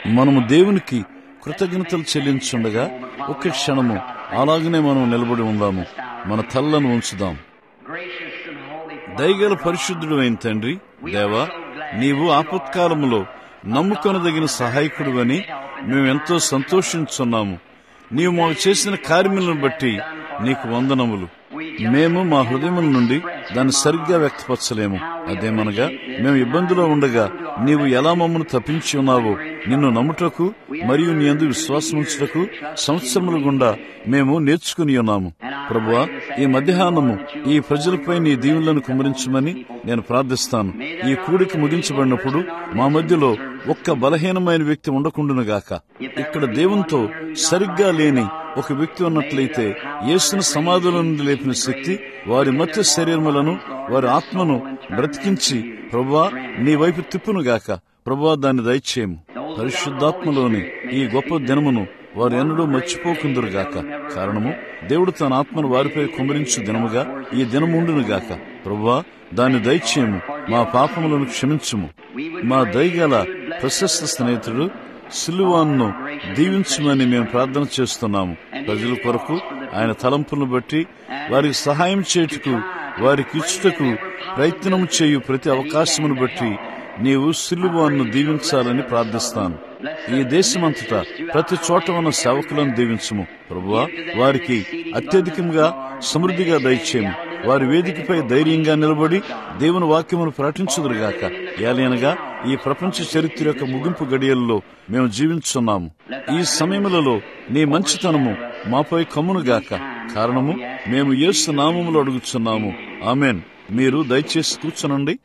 మనము దేవునికి కృతజ్ఞతలు చెల్లించుండగా ఒక్క క్షణము అలాగనే మనం నిలబడి ఉందాము మన తల్లను ఉంచుదాం gracious and holy Father, దయగల పరిశుద్ధుడు అయిన తండ్రి దేవా నీవు ఆపత్కాలములో నమ్ముకొనదగిన సహాయకుడు అని మేమెంతో సంతోషించున్నాము నీవు మాకు చేసిన కార్యములను బట్టి నీకు వందనములు మేము మా హృదయముల నుండి దాన్ని సరిగ్గా వ్యక్తపరచలేము అదేమనగా మేము ఇబ్బందిలో ఉండగా నీవు ఎలా మమ్మను తప్పించి ఉన్నావో నిన్ను నమ్ముటకు మరియు నీ అందు విశ్వాసముంచుటకు సంవత్సరముల గుండా మేము నేర్చుకుని ఉన్నాము ప్రభువా ఈ మధ్యాహ్నము ఈ ప్రజలపై నీ దీవులను కుమరించమని నేను ప్రార్థిస్తాను ఈ కూడిక ముగించబడినప్పుడు మా మధ్యలో ఒక్క బలహీనమైన వ్యక్తి ఉండకుండునుగాక ఇక్కడ దేవునితో సరిగ్గా లేని ఒక వ్యక్తి ఉన్నట్లయితే యేసును సమాధుల నుండి లేపిన శక్తి వారి మధ్య శరీరములను వారి ఆత్మను బ్రతికించి ప్రభువా నీ వైపు తిప్పునుగాక ప్రభువా దాన్ని దయచేయము పరిశుద్ధాత్మలోని ఈ గొప్ప దినమును వారు ఎన్నడూ మర్చిపోకుందురుగాక కారణము దేవుడు తన ఆత్మను వారిపై కుమరించు దినముగా ఈ దినముండునుగాక ప్రభువా దాన్ని దయచేయము మా పాపములను క్షమించుము మా దయగల ప్రశస్త స్నేహితుడు సిలువాన్ను దీవించమని మేము ప్రార్థన చేస్తున్నాము ప్రజల కొరకు ఆయన తలంపులను బట్టి వారికి సహాయం చేయుటకు వారికి ఇచ్చుటకు ప్రయత్నం చేయు ప్రతి అవకాశమును బట్టి నీవు సిలువాన్ను దీవించాలని ప్రార్థిస్తాను ఈ దేశమంతటా ప్రతి చోట ఉన్న సేవకులను దీవించుము ప్రభువా వారికి అత్యధికంగా సమృద్ధిగా దయచేయము వారి వేదికపై ధైర్యంగా నిలబడి దేవుని వాక్యమును ప్రకటించుదురుగాక ఏలైనగా ఈ ప్రపంచ చరిత్ర యొక్క ముగింపు గడియల్లో మేము జీవించున్నాము ఈ సమయములలో నీ మంచితనము మాపై కమ్మునుగాక కారణము మేము యేసు నామములు అడుగుచున్నాము ఆమెన్ మీరు దయచేసి కూర్చునండి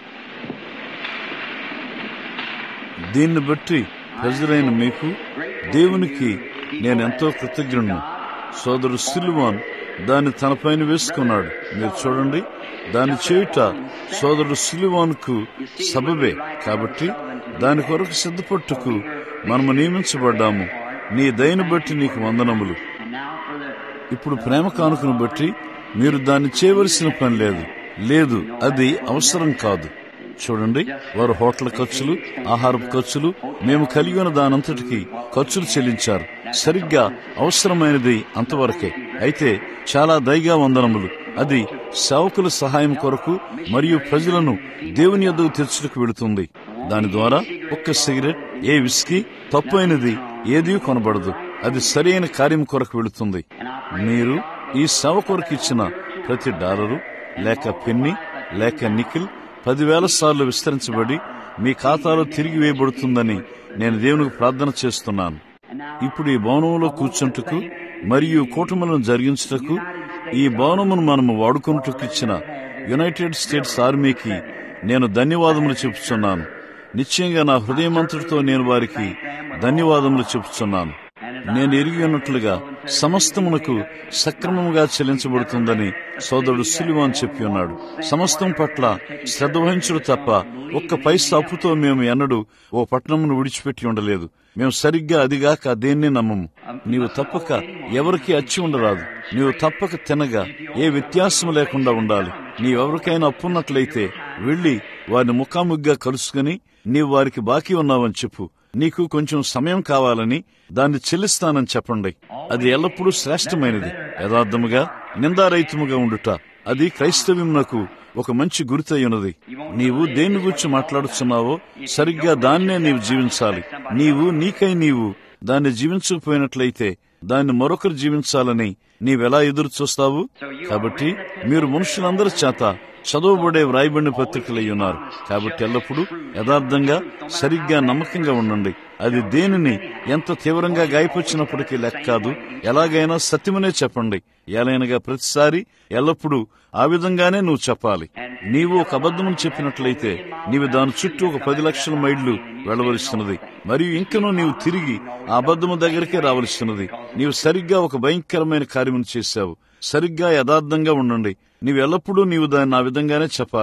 దీన్ని బట్టి ప్రజలైన మీకు దేవునికి నేనెంతో కృతజ్ఞుణ్ణి సోదరు సిల్వాన్ దాన్ని తనపైన వేసుకున్నాడు మీరు చూడండి దాన్ని చేయుట సోదరుడు సిలువాన్కు సబబే కాబట్టి దాని కొరకు సిద్ధపట్టుకు మనము నియమించబడ్డాము నీ దయను బట్టి నీకు వందనములు and now for the ఇప్పుడు ప్రేమ కానుకను బట్టి మీరు దాన్ని చేయవలసిన పని లేదు లేదు అది అవసరం కాదు చూడండి వారు హోటల్ ఖర్చులు ఆహారపు ఖర్చులు మేము కలిగి ఉన్న దానంతటికి ఖర్చులు చెల్లించారు సరిగ్గా అవసరమైనది అంతవరకే అయితే చాలా దయగా వందనములు అది సేవకుల సహాయం కొరకు మరియు ప్రజలను దేవుని యొద్దకు తెచ్చుటకు వెళుతుంది దాని ద్వారా ఒక్క సిగరెట్ ఏ విస్కీ తప్పైనది ఏదీ కొనబడదు అది సరైన కార్యం కొరకు వెళుతుంది మీరు ఈ సేవ కొరకు ఇచ్చిన ప్రతి డాలరు లేక పెన్ని లేక నికిల్ పదివేల సార్లు విస్తరించబడి మీ ఖాతాలో తిరిగి వేయబడుతుందని నేను దేవునికి ప్రార్థన చేస్తున్నాను ఇప్పుడు ఈ భవనంలో కూర్చుంటకు మరియు కూటములను జరిగించుటకు ఈ భవనమును మనము వాడుకున్నట్టుకు ఇచ్చిన యునైటెడ్ స్టేట్స్ ఆర్మీకి నేను ధన్యవాదములు చెప్పుచున్నాను నిశ్చయంగా నా హృదయమంతటితో నేను వారికి ధన్యవాదములు చెప్పుచున్నాను నేను ఎరిగి ఉన్నట్లుగా సమస్తమునకు సక్రమముగా చెల్లించబడుతుందని సోదరుడు సిలివాన్ చెప్పి ఉన్నాడు సమస్తం పట్ల శ్రద్ధ వహించుడు తప్ప ఒక్క పైసా అప్పుతో మేము ఎన్నడూ ఓ పట్టణమును విడిచిపెట్టి ఉండలేదు మేము సరిగ్గా అదిగాక దేన్ని నమ్మము నీవు తప్పక ఎవరికి అచ్చి ఉండరాదు నీవు తప్పక తినగా ఏ వ్యత్యాసం లేకుండా ఉండాలి నీవెవరికైనా అప్పున్నట్లయితే వెళ్లి వారిని ముఖాముగ్గా కలుసుకుని నీవు వారికి బాకీ ఉన్నావని చెప్పు నీకు కొంచెం సమయం కావాలని దాన్ని చెల్లిస్తానని చెప్పండి అది ఎల్లప్పుడూ శ్రేష్టమైనది యథార్థముగా నిందారహితముగా ఉండుట అది క్రైస్తవ్యమునకు ఒక మంచి గురితై ఉన్నది నీవు దేని గురించి మాట్లాడుతున్నావో సరిగ్గా దాన్నే నీవు జీవించాలి నీవు నీకై నీవు దాన్ని జీవించకపోయినట్లయితే దాన్ని మరొకరు జీవించాలని నీవెలా ఎదురు చూస్తావు కాబట్టి మీరు మనుషులందరి చేత చదవబడే వ్రాయబడిన పత్రికలై ఉన్నారు కాబట్టి ఎల్లప్పుడూ యథార్థంగా సరిగ్గా నమ్మకంగా ఉండండి అది దేనిని ఎంత తీవ్రంగా గాయపరిచినప్పటికీ లెక్క కాదు ఎలాగైనా సత్యమనే చెప్పండి ఎలాగైనగా ప్రతిసారి ఎల్లప్పుడూ ఆ విధంగానే నువ్వు చెప్పాలి నీవు ఒక అబద్ధం చెప్పినట్లయితే నీవు దాని చుట్టూ ఒక పది లక్షల మైళ్ళు వెళ్లవలసినది మరియు ఇంకనూ నీవు తిరిగి ఆ అబద్ధము దగ్గరికే రావలసినది నీవు సరిగ్గా ఒక భయంకరమైన కార్యమును చేశావు సరిగ్గా యథార్థంగా ఉండండి నీవు ఎల్లప్పుడూ నీవు దాన్ని ఆ విధంగానే చెప్పాలి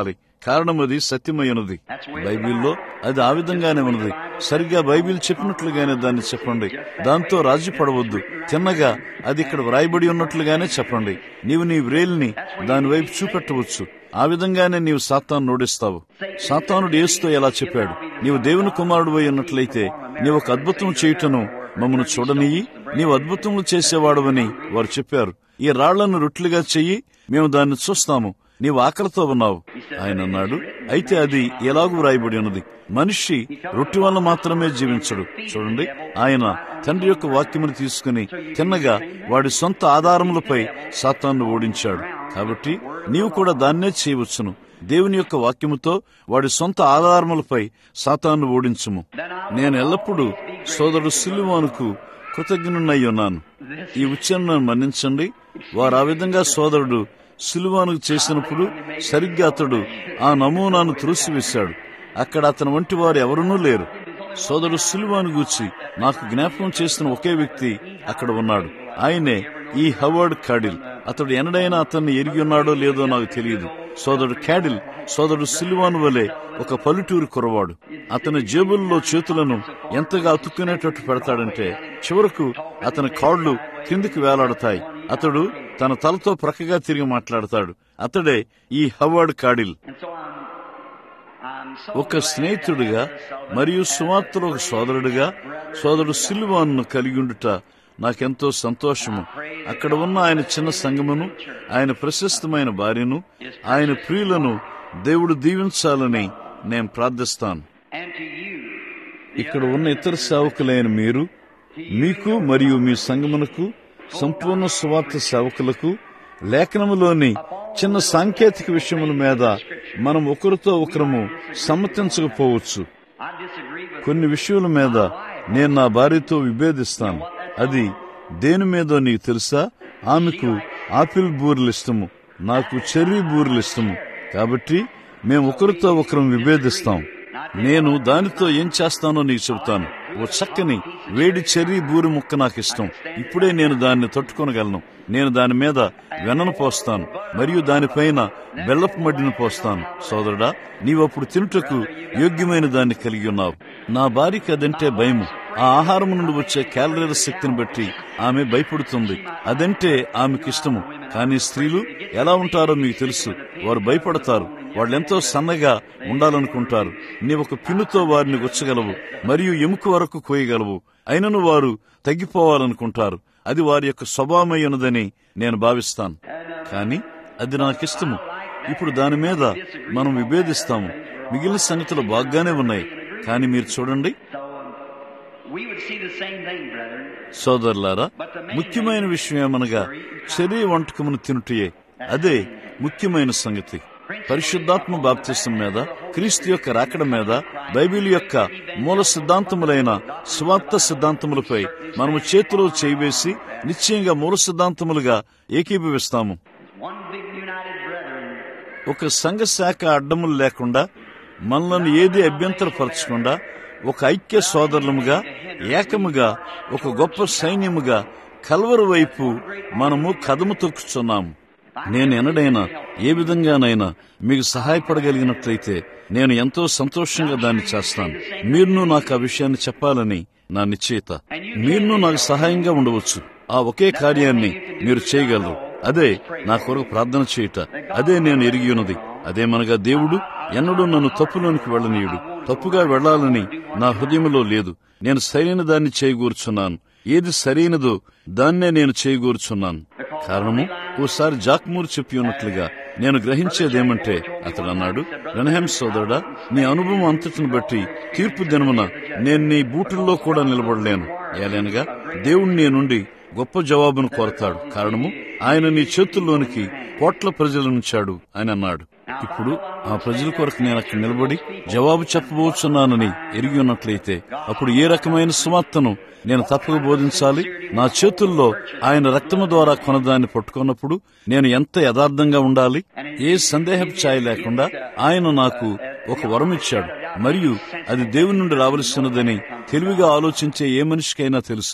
కారణం అది సత్యమైనది బైబిల్లో అది ఆ విధంగానే ఉన్నది సరిగ్గా బైబిల్ చెప్పినట్లుగానే దాన్ని చెప్పండి దాంతో రాజీ పడవద్దు తిన్నగా అది ఇక్కడ వ్రాయబడి ఉన్నట్లుగానే చెప్పండి నీవు నీ వ్రేలిని దాని వైపు చూపెట్టవచ్చు ఆ విధంగానే నీవు సాతాను నోడిస్తావు సాతానుడు యేసుతో ఎలా చెప్పాడు నీవు దేవుని కుమారుడు అయి ఉన్నట్లయితే నీవు ఒక అద్భుతం చేయుటను మమ్మను చూడనియ్యి నీవు అద్భుతములు చేసేవాడవని వారు చెప్పారు ఈ రాళ్లను రొట్లుగా చెయ్యి మేము దాన్ని చూస్తాము నీవు ఆకలితో ఉన్నావు ఆయన అన్నాడు అయితే అది ఎలాగూ వ్రాయబడి ఉన్నది మనిషి రొట్టె వల్ల మాత్రమే జీవించడు చూడండి ఆయన తండ్రి యొక్క వాక్యమును తీసుకుని తిన్నగా వాడి సొంత ఆధారములపై సాతాన్ని ఓడించాడు కాబట్టి నీవు కూడా దాన్నే చేయవచ్చును దేవుని యొక్క వాక్యముతో వాడి సొంత ఆధారములపై సాతాను ఓడించుము నేను ఎల్లప్పుడూ సోదరుడు సిల్లువానుకు కృతజ్ఞునై ఉన్నాను ఈ ఉచ్చారణను మన్నించండి వారు ఆ విధంగా సోదరుడు సిలువానుకు చేసినప్పుడు సరిగ్గా అతడు ఆ నమూనాను త్రోసివేశాడు అక్కడ అతని వంటి వారు ఎవరునూ లేరు సోదరుడు సిలువాను గూర్చి నాకు జ్ఞాపకం చేసిన ఒకే వ్యక్తి అక్కడ ఉన్నాడు ఆయనే ఈ హవర్డ్ కాడిల్ అతడు ఎన్నడైనా అతన్ని ఎరిగి ఉన్నాడో లేదో నాకు తెలియదు సోదరుడు క్యాడిల్ సోదరుడు సిల్వాను వలె ఒక పల్లెటూరు కురవాడు అతని జేబుల్లో చేతులను ఎంతగా అతుక్కునేటట్టు పెడతాడంటే చివరకు అతని కాళ్ళు కిందికి వేలాడతాయి అతడు తన తలతో ప్రక్కగా తిరిగి మాట్లాడతాడు అతడే ఈ హవర్డ్ కాడిల్ And so I'm, I'm so ఒక స్నేహితుడిగా మరియు సువార్తలో ఒక సోదరుడిగా సోదరుడు సిల్వాన్ను కలిగి ఉండుట నాకెంతో సంతోషము అక్కడ ఉన్న ఆయన చిన్న సంగమును ఆయన ప్రశస్తమైన భార్యను ఆయన ప్రియులను దేవుడు దీవించాలని నేను ప్రార్థిస్తాను and to you, ఇక్కడ ఉన్న ఇతర సేవకులైన మీరు మీకు మరియు మీ సంగమునకు సంపూర్ణ సువార్త సేవకులకు లేఖనములోని చిన్న సాంకేతిక విషయముల మీద మనం ఒకరితో ఒకరము సమ్మతించకపోవచ్చు I disagree with కొన్ని విషయాల మీద నేను నా భార్యతో విభేదిస్తాను అది దేని మీదో నీకు తెలుసా ఆమెకు ఆపిల్ బూరెలు ఇష్టము నాకు చెర్రీ బూరెలు ఇష్టము కాబట్టి మేము ఒకరితో ఒకరం విభేదిస్తాం నేను దానితో ఏం చేస్తానో నీకు చెబుతాను ఓ చక్కని వేడి చెర్రీ బూరి ముక్క నాకు ఇష్టం ఇప్పుడే నేను దాన్ని తట్టుకొనగలను నేను దాని మీద వెన్నను పోస్తాను మరియు దానిపైన బెల్లపు మడ్డిని పోస్తాను సోదరుడా నీవప్పుడు తినుటకు యోగ్యమైన దాన్ని కలిగి ఉన్నావు నా భార్యకి అదంటే భయము ఆ ఆహారం నుండి వచ్చే క్యాలరీల శక్తిని బట్టి ఆమె భయపడుతుంది అదంటే ఆమెకి ఇష్టము కానీ స్త్రీలు ఎలా ఉంటారో మీకు తెలుసు వారు భయపడతారు వాళ్ళెంతో సన్నగా ఉండాలనుకుంటారు నీవు ఒక పిన్నుతో వారిని గుచ్చగలవు మరియు ఎముక వరకు కోయగలవు అయినను వారు తగ్గిపోవాలనుకుంటారు అది వారి యొక్క స్వభావమై ఉన్నదని నేను భావిస్తాను కానీ అది నాకిష్టము ఇప్పుడు దాని మీద మనం విభేదిస్తాము మిగిలిన సంగతులు బాగానే ఉన్నాయి కానీ మీరు చూడండి So we would see the same thing, brethren. సోదరులారా ముఖ్యమైన విషయం ఏమనగా శరీర వంటకమును తినుటయే అదే ముఖ్యమైన సంగతి పరిశుద్ధాత్మ బాప్తిసం మీద క్రీస్తు యొక్క రాకడ మీద బైబిల్ యొక్క మూల సిద్ధాంతములైన స్వార్థ సిద్ధాంతములపై మనము చేతిలో చేయివేసి నిశ్చయంగా మూల సిద్ధాంతములుగా ఏకీభవిస్తాము One big united brethren. ఒక సంఘ శాఖ అడ్డములు లేకుండా మనల్ని ఏది అభ్యంతరపరచకుండా ఒక ఐక్య సోదరులముగా ఏకముగా ఒక గొప్ప సైన్యముగా కల్వరు వైపు మనము కదము తొక్కుచున్నాము నేను ఎన్నడైనా ఏ విధంగానైనా మీకు సహాయపడగలిగినట్లయితే నేను ఎంతో సంతోషంగా దాన్ని చేస్తాను మీరును నాకు ఆ విషయాన్ని చెప్పాలని నా నిశ్చయిత మీరును నాకు సహాయంగా ఉండవచ్చు ఆ ఒకే కార్యాన్ని మీరు చేయగలరు అదే నా కొరకు ప్రార్థన చేయుట అదే నేను ఎరిగి ఉన్నది అదేమనగా దేవుడు ఎన్నడూ నన్ను తప్పులోనికి వెళ్ళనీయుడు తప్పుగా వెళ్ళాలని నా హృదయంలో లేదు నేను సరైన దాన్ని చేయగూర్చున్నాను ఏది సరైనదో దాన్నే నేను చేయగూర్చున్నాను కారణము ఓసారి జాక్మూర్ చెప్పి ఉన్నట్లుగా నేను గ్రహించేదేమంటే అతడు అన్నాడు రెనహెం సోదరుడా నీ అనుభవం అంతటిని బట్టి తీర్పు దినమున నేను నీ బూటుల్లో కూడా నిలబడలేను ఏలైనగా దేవుడు నీ నుండి గొప్ప జవాబును కోరతాడు కారణము ఆయన నీ చేతుల్లోనికి కోట్ల ప్రజలనుంచాడు అని అన్నాడు ఇప్పుడు ఆ ప్రజల కొరకు నేను అక్కడ నిలబడి జవాబు చెప్పబోచున్నానని ఎరిగి ఉన్నట్లయితే అప్పుడు ఏ రకమైన సువార్తను నేను తప్పక బోధించాలి నా చేతుల్లో ఆయన రక్తము ద్వారా కొనదాన్ని పట్టుకున్నప్పుడు నేను ఎంత యథార్థంగా ఉండాలి ఏ సందేహపు ఛాయ లేకుండా ఆయన నాకు ఒక వరం ఇచ్చాడు మరియు అది దేవుని నుండి రావలసినదని తెలివిగా ఆలోచించే ఏ మనిషికైనా తెలుసు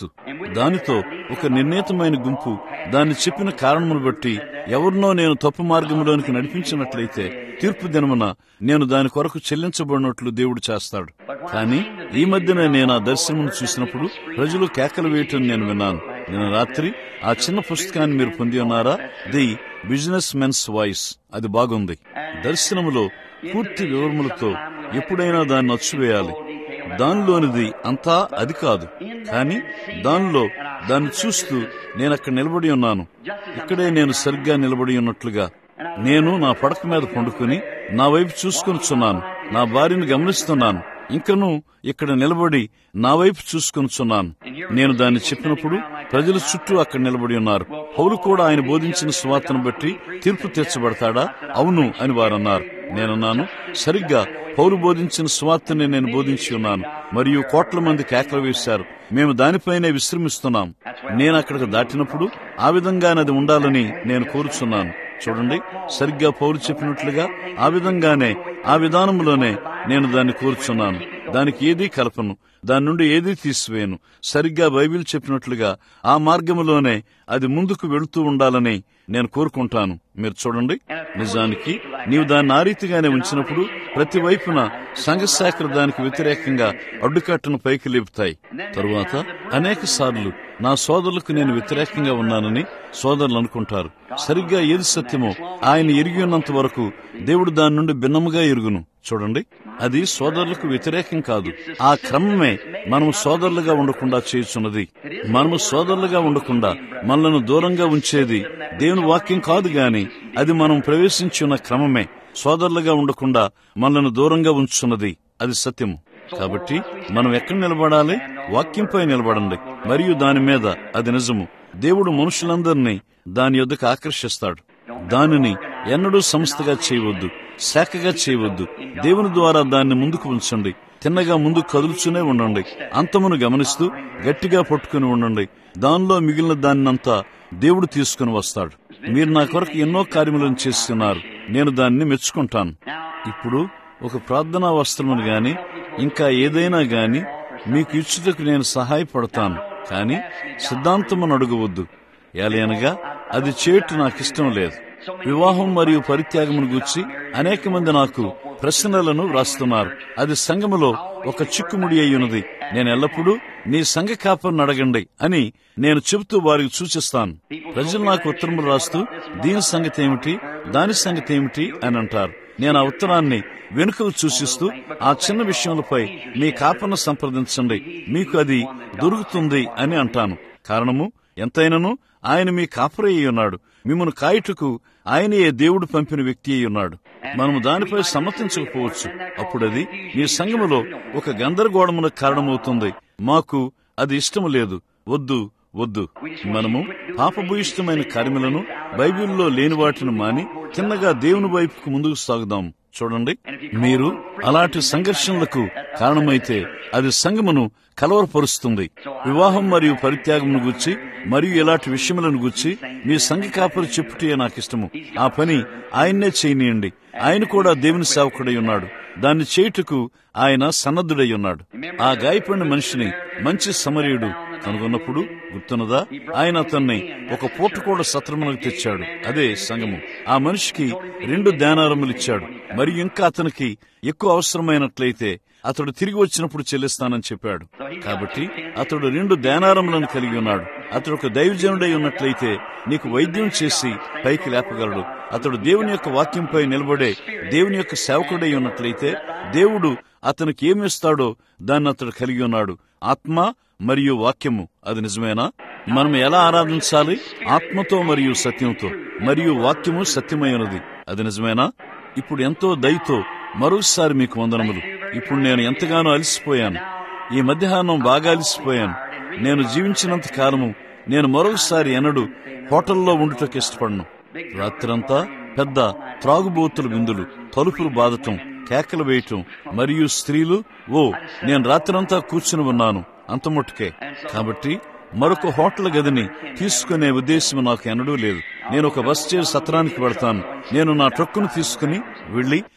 దానితో ఒక నిర్ణీతమైన గుంపు దాన్ని చెప్పిన కారణమును బట్టి ఎవరినో నేను తప్పు మార్గంలోనికి నడిపించినట్లయితే తీర్పు దినమున నేను దాని కొరకు చెల్లించబడినట్లు దేవుడు చేస్తాడు కానీ ఈ మధ్యన నేను ఆ దర్శనమును చూసినప్పుడు ప్రజలు కేకలు వేయటం నేను విన్నాను నిన్న రాత్రి ఆ చిన్న పుస్తకాన్ని మీరు పొంది ఉన్నారా ది బిజినెస్ మెన్స్ వాయిస్ అది బాగుంది దర్శనములో పూర్తి వివరములతో ఎప్పుడైనా దాన్ని అచ్చువేయాలి దానిలోనిది అంతా అది కాదు కానీ దానిలో దాన్ని చూస్తూ నేను అక్కడ నిలబడి ఉన్నాను ఇక్కడే నేను సరిగ్గా నిలబడి ఉన్నట్లుగా నేను నా పడక మీద పండుకుని నా వైపు చూసుకొనిచున్నాను నా భార్యను గమనిస్తున్నాను ఇంకను ఇక్కడ నిలబడి నా వైపు చూసుకొనిచున్నాను నేను దాన్ని చెప్పినప్పుడు ప్రజల చుట్టూ అక్కడ నిలబడి ఉన్నారు పౌలు కూడా ఆయన బోధించిన స్వార్థను బట్టి తీర్పు తీర్చబడతాడా అవును అని వారన్నారు నేనన్నాను సరిగ్గా పౌలు బోధించిన స్వార్థని నేను బోధించి ఉన్నాను మరియు కోట్ల మంది కేకలు వేశారు మేము దానిపైనే విశ్రమిస్తున్నాం నేను అక్కడికి దాటినప్పుడు ఆ విధంగానది ఉండాలని నేను కోరుచున్నాను చూడండి సరిగ్గా పౌరు చెప్పినట్లుగా ఆ విధంగానే ఆ విధానంలోనే నేను దాన్ని కోరుచున్నాను దానికి ఏదీ కలపను దాని నుండి ఏదీ తీసివేయను సరిగ్గా బైబిల్ చెప్పినట్లుగా ఆ మార్గములోనే అది ముందుకు వెళుతూ ఉండాలని నేను కోరుకుంటాను మీరు చూడండి నిజానికి నీవు దాన్ని ఆ రీతిగానే ఉంచినప్పుడు ప్రతి వైపున సంఘశాఖలు దానికి వ్యతిరేకంగా అడ్డుకట్టను పైకి లేపుతాయి తరువాత అనేక సార్లు నా సోదరులకు నేను వ్యతిరేకంగా ఉన్నానని సోదరులు అనుకుంటారు సరిగ్గా ఏది సత్యమో ఆయన ఎరిగి ఉన్నంత వరకు దేవుడు దాని నుండి భిన్నముగా ఎరుగును చూడండి అది సోదరులకు వ్యతిరేకం కాదు ఆ క్రమమే మనము సోదరులుగా ఉండకుండా చేయుచున్నది మనము సోదరులుగా ఉండకుండా మనలను దూరంగా ఉంచేది దేవుని వాక్యం కాదు గాని అది మనం ప్రవేశించి ఉన్న క్రమమే సోదరులుగా ఉండకుండా మనలను దూరంగా ఉంచున్నది అది సత్యము కాబట్టి మనం ఎక్కడ నిలబడాలి వాక్యంపై నిలబడండి మరియు దాని మీద అది నిజము దేవుడు మనుషులందరినీ దాని యొద్దకు ఆకర్షిస్తాడు దానిని ఎన్నడూ సంస్థగా చేయవద్దు శాఖగా చేయవద్దు దేవుని ద్వారా దాన్ని ముందుకు ఉంచండి తిన్నగా ముందుకు కదులుతూనే ఉండండి అంతమును గమనిస్తూ గట్టిగా పట్టుకుని ఉండండి దానిలో మిగిలిన దాన్నంతా దేవుడు తీసుకుని వస్తాడు మీరు నా కొరకు ఎన్నో కార్యములను చేస్తున్నారు నేను దాన్ని మెచ్చుకుంటాను ఇప్పుడు ఒక ప్రార్థనా వస్త్రమును గాని ఇంకా ఏదైనా గాని మీకు ఇచ్చుటకు నేను సహాయపడతాను కానీ సిద్ధాంతమును అడగవద్దు ఏలయనగా అది చేయటం నాకు ఇష్టం లేదు వివాహం మరియు పరిత్యాగమును గూర్చి అనేక మంది నాకు ప్రశ్నలను వ్రాస్తున్నారు అది సంఘములో ఒక చిక్కుముడి అయ్యున్నది నేను ఎల్లప్పుడూ నీ సంఘ కాపర్ని అడగండి అని నేను చెబుతూ వారికి సూచిస్తాను ప్రజలు నాకు ఉత్తరములు రాస్తూ దీని సంగతి ఏమిటి దాని సంగతి ఏమిటి అని అంటారు నేను ఆ ఉత్తరాన్ని వెనుకకు సూచిస్తూ ఆ చిన్న విషయములపై మీ కాపర్ను సంప్రదించండి మీకు అది దొరుకుతుంది అని అంటాను కారణము ఎంతైనను ఆయన మీ కాపరి అయి ఉన్నాడు మిమ్మల్ని కాయుటకు ఆయనే దేవుడు పంపిన వ్యక్తి అయి ఉన్నాడు మనము దానిపై సమ్మతించకపోవచ్చు అప్పుడది మీ సంఘములో ఒక గందరగోళమునకు కారణమవుతుంది మాకు అది ఇష్టము లేదు వద్దు వద్దు మనము పాపభూయిష్టమైన కార్యములను బైబిల్లో లేని వాటిని మాని తిన్నగా దేవుని వైపుకు ముందుకు సాగుదాం చూడండి మీరు అలాంటి సంఘర్షణలకు కారణమైతే అది సంఘమును కలవరపరుస్తుంది వివాహం మరియు పరిత్యాగమును గుర్చి మరియు ఇలాంటి విషయములను గుర్చి మీ సంఘ కాపరి చెప్పుటే నాకు ఇష్టము ఆ పని ఆయన్నే చేయనీయండి ఆయన కూడా దేవుని సేవకుడై ఉన్నాడు దాన్ని చేయుటకు ఆయన సన్నద్ధుడై ఉన్నాడు ఆ గాయపడిన మనిషిని మంచి సమరీయుడు కనుగొన్నప్పుడు గుర్తున్నదా ఆయన అతన్ని ఒక పూట కూడా సత్రమునకు తెచ్చాడు అదే సంఘము ఆ మనిషికి రెండు ధ్యానారములు ఇచ్చాడు మరియు ఇంకా అతనికి ఎక్కువ అవసరమైనట్లయితే అతడు తిరిగి వచ్చినప్పుడు చెల్లిస్తానని చెప్పాడు కాబట్టి అతడు రెండు ధ్యానారములను కలిగి ఉన్నాడు అతడు ఒక దైవజనుడై ఉన్నట్లయితే నీకు వైద్యం చేసి పైకి లేపగలడు అతడు దేవుని యొక్క వాక్యంపై నిలబడే దేవుని యొక్క సేవకుడై ఉన్నట్లయితే దేవుడు అతనికి ఏమిస్తాడో దాన్ని అతడు కలిగి ఉన్నాడు ఆత్మ మరియు వాక్యము అది నిజమేనా మనం ఎలా ఆరాధించాలి ఆత్మతో మరియు సత్యంతో మరియు వాక్యము సత్యమైనది అది నిజమేనా ఇప్పుడు ఎంతో దయతో మరోసారి మీకు వందనములు ఇప్పుడు నేను ఎంతగానో అలసిపోయాను ఈ మధ్యాహ్నం బాగా అలసిపోయాను నేను జీవించినంత కాలము నేను మరోసారి ఎన్నడు హోటల్లో ఉండుటకు ఇష్టపడను రాత్రంతా పెద్ద త్రాగుబోతుల విందులు తలుపులు బాదటం కేకలు వేయటం మరియు స్త్రీలు ఓ నేను రాత్రంతా కూర్చుని ఉన్నాను అంతమొట్టుకే కాబట్టి మరొక హోటల్ గదిని తీసుకునే ఉద్దేశం నాకు ఎన్నడూ లేదు నేను ఒక బస్ చేసి సత్రానికి వెళ్తాను నేను నా ట్రక్కును తీసుకుని వెళ్లి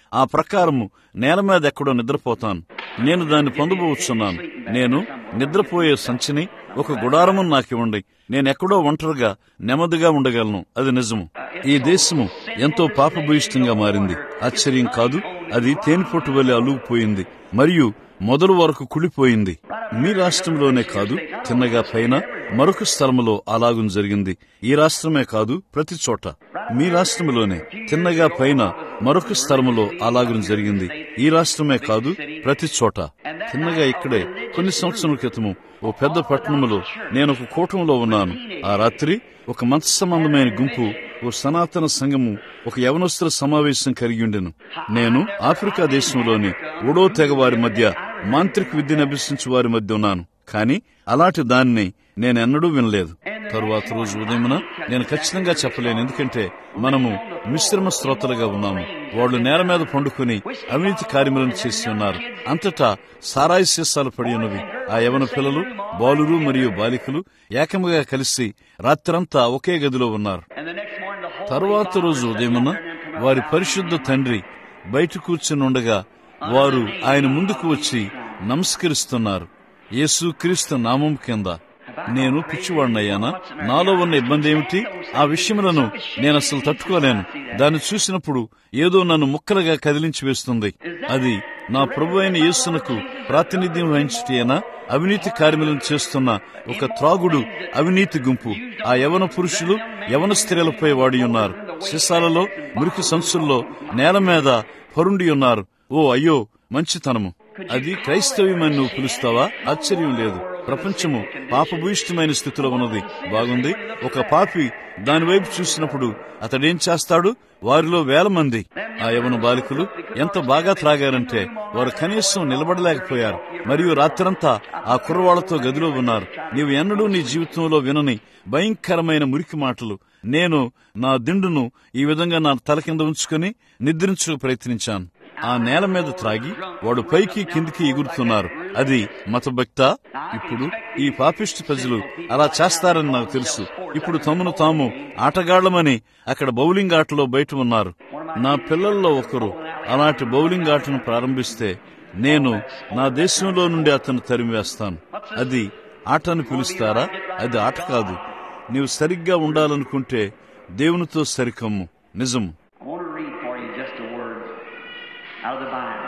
ఆ ప్రకారము నేల మీద ఎక్కడో నిద్రపోతాను నేను దాన్ని పొందబోతున్నాను నేను నిద్రపోయే సంచిని ఒక గుడారము నాకివ్వండి నేను ఎక్కడో ఒంటరిగా నెమ్మదిగా ఉండగలను అది నిజము ఈ దేశము ఎంతో పాపభూయిష్టంగా మారింది ఆశ్చర్యం కాదు అది తేనెపొట్టు వలె అలుగుపోయింది మరియు మొదలు వరకు కుళ్ళిపోయింది మీ రాష్ట్రంలోనే కాదు తిన్నగా పైన మరొక స్థలములో అలాగుం జరిగింది ఈ రాష్ట్రమే కాదు ప్రతి చోట మీ రాష్ట్రంలోనే తిన్నగా పైన మరొక స్థలములో అలాగుం జరిగింది ఈ రాష్ట్రమే కాదు ప్రతి చోట తిన్నగా ఇక్కడే కొన్ని సంవత్సరాల క్రితము ఓ పెద్ద పట్టణములో నేను ఒక కూటంలో ఉన్నాను ఆ రాత్రి ఒక మంచ సంబంధమైన గుంపు ఓ సనాతన సంఘము ఒక యవనస్తుల సమావేశం కలిగి ఉండెను నేను ఆఫ్రికా దేశంలోని ఓడో తెగ వారి మధ్య మాంత్రిక విద్యను అభ్యసించు వారి మధ్య ఉన్నాను కానీ అలాంటి దాన్ని నేనెన్నడూ వినలేదు తరువాత రోజు ఉదయమున నేను ఖచ్చితంగా చెప్పలేను ఎందుకంటే మనము మిశ్రమ శ్రోతలుగా ఉన్నాము వాళ్ళు నేల మీద పండుకొని అవినీతి కార్యములను చేసి ఉన్నారు అంతటా సారాయి సీసాలు పడి ఉన్నవి ఆ యవన పిల్లలు బాలురు మరియు బాలికలు ఏకముగా కలిసి రాత్రంతా ఒకే గదిలో ఉన్నారు And the next morning, the whole తరువాత రోజు ఉదయమున వారి పరిశుద్ధ తండ్రి బయట కూర్చుని ఉండగా వారు ఆయన ముందుకు వచ్చి నమస్కరిస్తున్నారు యేసు క్రీస్తు నామం కింద నేను పిచ్చివాడినయ్యానా నాలో ఉన్న ఇబ్బంది ఏమిటి ఆ విషయములను నేను అసలు తట్టుకోలేను దాన్ని చూసినప్పుడు ఏదో నన్ను ముక్కలుగా కదిలించి వేస్తుంది అది నా ప్రభు అయిన యేసునకు ప్రాతినిధ్యం వహించటేనా అవినీతి కార్యములను చేస్తున్న ఒక త్రాగుడు అవినీతి గుంపు ఆ యవన పురుషులు యవన స్త్రీలపై వాడి ఉన్నారు సీసాలలో మురికి సంచుల్లో నేల మీద పరుండి ఉన్నారు ఓ అయ్యో మంచితనము అది క్రైస్తవ్యమని నువ్వు పిలుస్తావా ఆశ్చర్యం లేదు ప్రపంచము పాపభూయిష్టమైన స్థితిలో ఉన్నది బాగుంది ఒక పాపి దానివైపు చూసినప్పుడు అతడేం చేస్తాడు వారిలో వేల మంది ఆ యవన బాలికలు ఎంత బాగా త్రాగారంటే వారు కనీసం నిలబడలేకపోయారు మరియు రాత్రంతా ఆ కుర్రవాళ్లతో గదిలో ఉన్నారు నీవు ఎన్నడూ నీ జీవితంలో వినని భయంకరమైన మురికి మాటలు నేను నా దిండును ఈ విధంగా నా తల కింద ఉంచుకుని నిద్రించుకు ప్రయత్నించాను ఆ నేల మీద త్రాగి వాడు పైకి కిందికి ఎగురుతున్నారు అది మతభక్త ఇప్పుడు ఈ పాపిష్టి ప్రజలు అలా చేస్తారని నాకు తెలుసు ఇప్పుడు తమను తాము ఆటగాళ్లమని అక్కడ బౌలింగ్ ఆటలో బయట ఉన్నారు నా పిల్లల్లో ఒకరు అలాంటి బౌలింగ్ ఆటను ప్రారంభిస్తే నేను నా దేశంలో నుండి అతను తరిమివేస్తాను అది ఆటను పిలుస్తారా అది ఆట కాదు నీవు సరిగ్గా ఉండాలనుకుంటే దేవునితో సరికమ్ము నిజం I want to read for you just a word out of the Bible.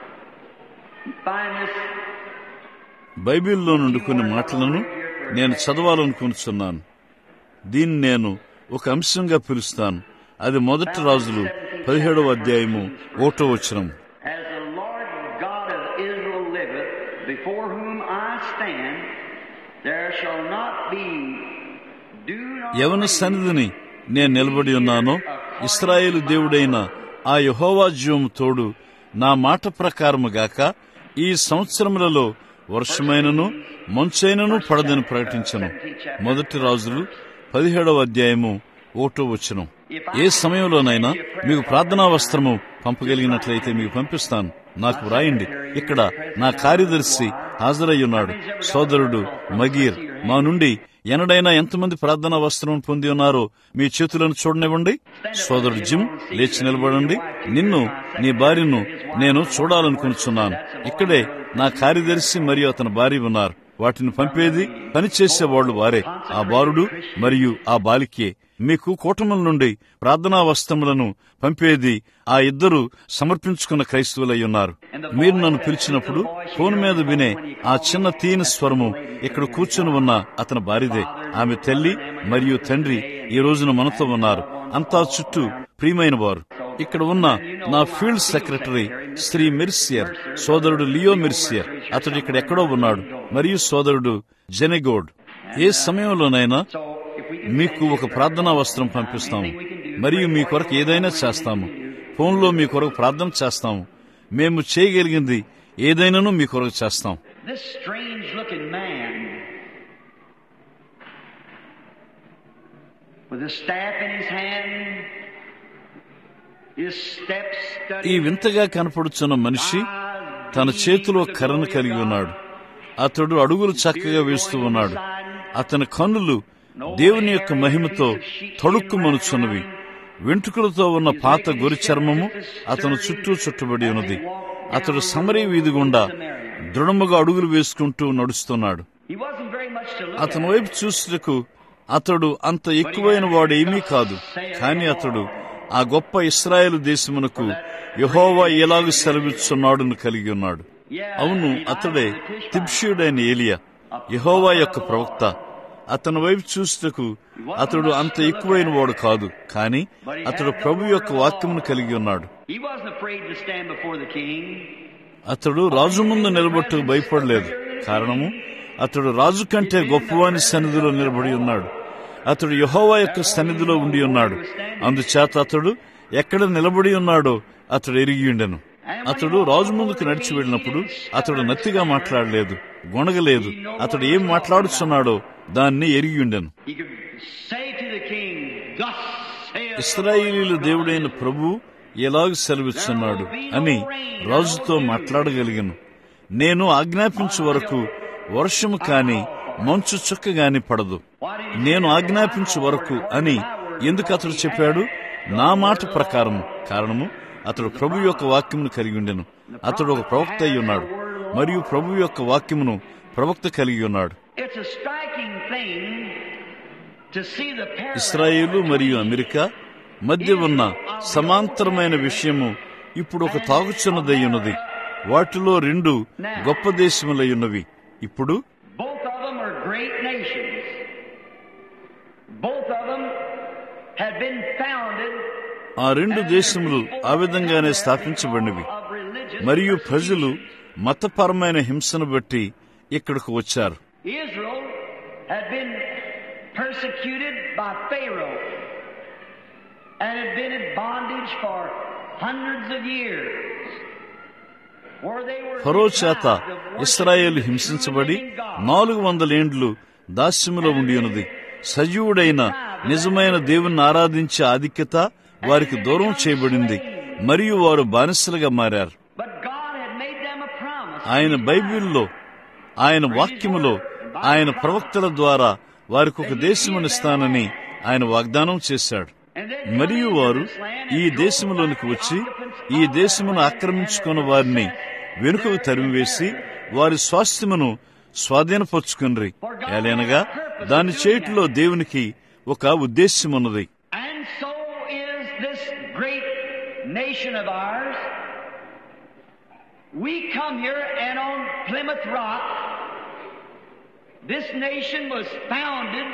Find this బైబిల్లో నుండి కొన్ని మాటలను నేను చదవాలనుకుంటున్నాను దీన్ని నేను ఒక అంశంగా పిలుస్తాను అది మొదటి రాజులు పదిహేడవ అధ్యాయము ఓటో వచనం As the Lord God of Israel liveth, before whom I stand, there shall not be dew nor ఎవని rain సన్నిధిని నేను నిలబడి ఉన్నానో ఇస్రాయేలు దేవుడైన ఆ యహోవా జీవము తోడు నా మాట ప్రకారము గాక ఈ సంవత్సరములలో వర్షమైనను మంచైనను పడదని ప్రకటించను మొదటి రాజులు పదిహేడవ అధ్యాయము ఓటో వచనం ఏ సమయంలోనైనా మీకు ప్రార్థనా వస్త్రము పంపగలిగినట్లయితే మీకు పంపిస్తాను నాకు వ్రాయండి ఇక్కడ నా కార్యదర్శి హాజరయ్యున్నాడు సోదరుడు మగీర్ మా నుండి ఎనడైనా ఎంతమంది ప్రార్థనా వస్త్రం పొంది ఉన్నారో మీ చేతులను చూడనివ్వండి సోదరుడు జిమ్ లేచి నిలబడండి నిన్ను నీ భార్యను నేను చూడాలనుకుంటున్నాను ఇక్కడే నా కార్యదర్శి మరియు అతని భార్య ఉన్నారు వాటిని పంపేది పనిచేసే వాళ్ళు వారే ఆ బాలుడు మరియు ఆ బాలికే మీకు కూటముల నుండి ప్రార్థనా వస్త్రములను పంపేది ఆ ఇద్దరు సమర్పించుకున్న క్రైస్తవులై ఉన్నారు మీరు నన్ను పిలిచినప్పుడు ఫోన్ మీద వినే ఆ చిన్న తీని స్వరము ఇక్కడ కూర్చుని ఉన్న అతని భార్యదే ఆమె తల్లి మరియు తండ్రి ఈ రోజున మనతో ఉన్నారు అంతా చుట్టూ ప్రియమైన వారు ఇక్కడ ఉన్న నా ఫీల్డ్ సెక్రటరీ శ్రీ మిర్సియర్ సోదరుడు లియో మిర్సియర్ అతడు ఇక్కడ ఎక్కడో ఉన్నాడు మరియు సోదరుడు జెనెగోడ్ ఏ సమయంలోనైనా మీకు ఒక ప్రార్థనా వస్త్రం పంపిస్తాము మరియు మీ కొరకు ఏదైనా చేస్తాము ఫోన్లో మీ కొరకు ప్రార్థన చేస్తాము మేము చేయగలిగింది ఏదైనాను మీ కొరకు చేస్తాం This strange looking man with a staff in his hand, his steps ఈ studied. వింతగా కనపడుచున్న మనిషి తన చేతిలో కర్రను కలిగి ఉన్నాడు అతడు అడుగులు చక్కగా వేస్తూ ఉన్నాడు అతని కన్నులు దేవుని యొక్క మహిమతో తడుక్కుమనుచున్నవి వెంట్రుకలతో ఉన్న పాత గొరి చర్మము అతను చుట్టూ చుట్టబడి ఉన్నది అతడు సమరీ వీధి గుండా దృఢముగా అడుగులు వేసుకుంటూ నడుస్తున్నాడు He wasn't very much to look అతని at. వైపు చూసుటకు అతడు అంత ఎక్కువైన వాడు ఏమీ కాదు కాని అతడు ఆ గొప్ప ఇస్రాయేల్ దేశమునకు యహోవా ఎలాగూ సెలవిస్తున్నాడును కలిగి ఉన్నాడు అవును అతడే తిబ్షీయుడైన ఏలియా యహోవా యొక్క ప్రవక్త అతని వైపు చూసుటకు అతడు అంత ఎక్కువైన వాడు కాదు కాని అతడు ప్రభు యొక్క వాక్యమును కలిగి ఉన్నాడు He wasn't afraid to stand before the king. అతడు రాజు ముందు నిలబట్టుకు భయపడలేదు కారణము అతడు రాజు కంటే గొప్పవాని సన్నిధిలో నిలబడి ఉన్నాడు అతడు యహోవా యొక్క సన్నిధిలో ఉండి ఉన్నాడు అందుచేత అతడు ఎక్కడ నిలబడి ఉన్నాడో అతడు ఎరిగి ఉండెను అతడు రాజు ముందుకు నడిచి వెళ్ళినప్పుడు అతడు నత్తిగా మాట్లాడలేదు గొణగలేదు అతడు ఏం మాట్లాడుచున్నాడో దాన్ని ఎరిగి ఉండెను He could say to the king, Thus saith ఇస్రాయేలీల దేవుడైన ప్రభు ఎలాగ సెలవిస్తున్నాడు అని రాజుతో మాట్లాడగలిగాను నేను ఆజ్ఞాపించు వరకు వర్షము కాని మంచు చుక్క గాని పడదు నేను ఆజ్ఞాపించు వరకు అని ఎందుకు అతడు చెప్పాడు నా మాట ప్రకారము కారణము అతడు ప్రభు యొక్క వాక్యమును కలిగి ఉండెను అతడు ఒక ప్రవక్త అయి ఉన్నాడు మరియు ప్రభు యొక్క వాక్యమును ప్రవక్త కలిగి ఉన్నాడు It's a striking thing to see the parallel ఇస్రాయేలు మరియు అమెరికా మధ్య ఉన్న సమాంతరమైన విషయము ఇప్పుడు ఒక తాగుచున్నదై ఉన్నది వాటిలో రెండు గొప్ప దేశములై ఉన్నవి ఇప్పుడు Both of them are great nations. Both of them had been founded ఆ రెండు దేశములు ఆ విధంగానే స్థాపించబడినవి of religious మరియు ప్రజలు మతపరమైన హింసను బట్టి ఇక్కడకు వచ్చారు Israel had been persecuted by Pharaoh and had been in bondage for hundreds of years. Where they were ఫరో చేత deprived of worshiping Israel the true హింసించబడి living God. నాలుగు వందల ఏండ్లు దాస్యములో ఉండి ఉన్నది సజీవుడైన నిజమైన దేవుణ్ణి ఆరాధించే ఆధిక్యత వారికి దూరం చేయబడింది మరియు వారు బానిసలుగా మారారు But God had made them a promise. ఆయన బైబిల్లో ఆయన వాక్యములో ఆయన ప్రవక్తల ద్వారా వారికి ఒక దేశమునిస్తానని ఆయన వాగ్దానం చేశాడు And then మరియు వారు ఈ దేశములోనికి వచ్చి ఈ దేశమును ఆక్రమించుకున్న వారిని వెనుకకు తరిమివేసి వారి స్వాస్థ్యమును స్వాధీనపరుచుకుని ఏలైనగా దాని చేతిలో దేవునికి ఒక ఉద్దేశ్యమున్నది And so is this great nation of ours. We come here and on Plymouth Rock, this nation was founded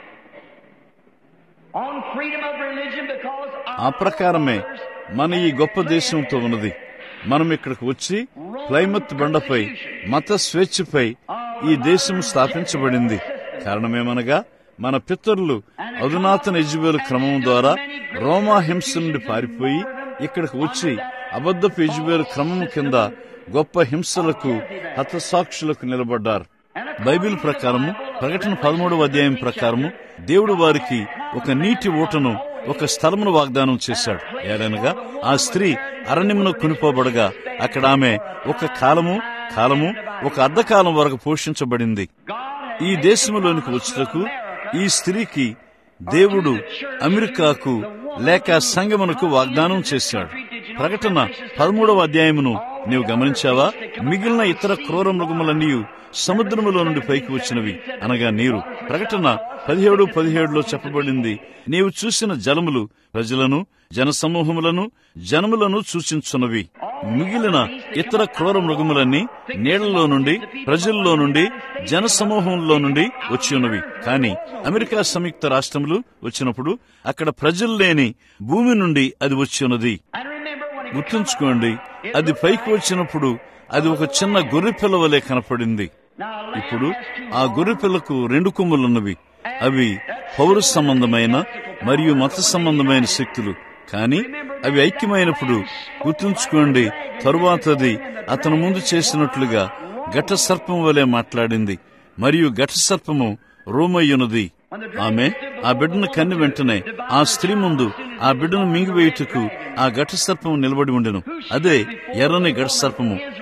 on freedom of religion because ఆ ప్రకారమే మన ఈ గొప్ప దేశంతో ఉన్నది మనం ఇక్కడికి వచ్చి ప్లైమత్ బండపై మత స్వేచ్ఛపై ఈ దేశం స్థాపించబడింది కారణమేమనగా మన పితరులు అధునాతన యజుబేలు క్రమం ద్వారా రోమా హింస నుండి పారిపోయి ఇక్కడికి వచ్చి అబద్ధపు యజుబేలు క్రమం కింద గొప్ప హింసలకు హతసాక్షులకు నిలబడ్డారు బైబిల్ ప్రకారము ప్రకటన పదమూడవ అధ్యాయం ప్రకారము దేవుడు వారికి ఒక నీటి ఊటను ఒక స్థలమును వాగ్దానం చేశాడు ఏలనగా ఆ స్త్రీ అరణ్యమును కొనిపోబడగా అక్కడ ఆమె ఒక కాలము కాలము ఒక అర్ధకాలం వరకు పోషించబడింది ఈ దేశములోనికి వచ్చుటకు ఈ స్త్రీకి దేవుడు అమెరికాకు లేక సంగమునకు వాగ్దానం చేశాడు ప్రకటన పదమూడవ అధ్యాయమును నీవు గమనించావా మిగిలిన ఇతర క్రూర మృగములన్నీ సముద్రములో నుండి పైకి వచ్చినవి అనగా నీరు ప్రకటన పదిహేడు పదిహేడులో చెప్పబడింది నీవు చూసిన జలములు ప్రజలను జనసమూహములను జనములను సూచించున్నవి మిగిలిన ఇతర క్రూర మృగములన్నీ నీళ్లలో నుండి ప్రజల్లో నుండి జనసమూహంలో నుండి వచ్చి ఉన్నవి కానీ అమెరికా సంయుక్త రాష్ట్రములు వచ్చినప్పుడు అక్కడ ప్రజలు లేని భూమి నుండి అది వచ్చి ఉన్నది And remember when it గుర్తుంచుకోండి అది పైకి వచ్చినప్పుడు అది ఒక చిన్న గొర్రె పిల్ల వలె కనపడింది now ఇప్పుడు ఆ గొర్రె పిల్లకు రెండు కొమ్ములున్నవి అవి పౌర సంబంధమైన మరియు మత సంబంధమైన శక్తులు కానీ అవి ఐక్యమైనప్పుడు గుర్తుంచుకోండి తరువాతది అతను ముందు చేసినట్లుగా ఘట సర్పం వలె మాట్లాడింది మరియు ఘట సర్పము రోమయ్యున్నది ఆమె ఆ బిడ్డను కన్ని వెంటనే ఆ స్త్రీ ముందు ఆ బిడ్డను మింగివేయుటకు ఆ ఘట సర్పము నిలబడి ఉండెను అదే ఎర్రని ఘట సర్పము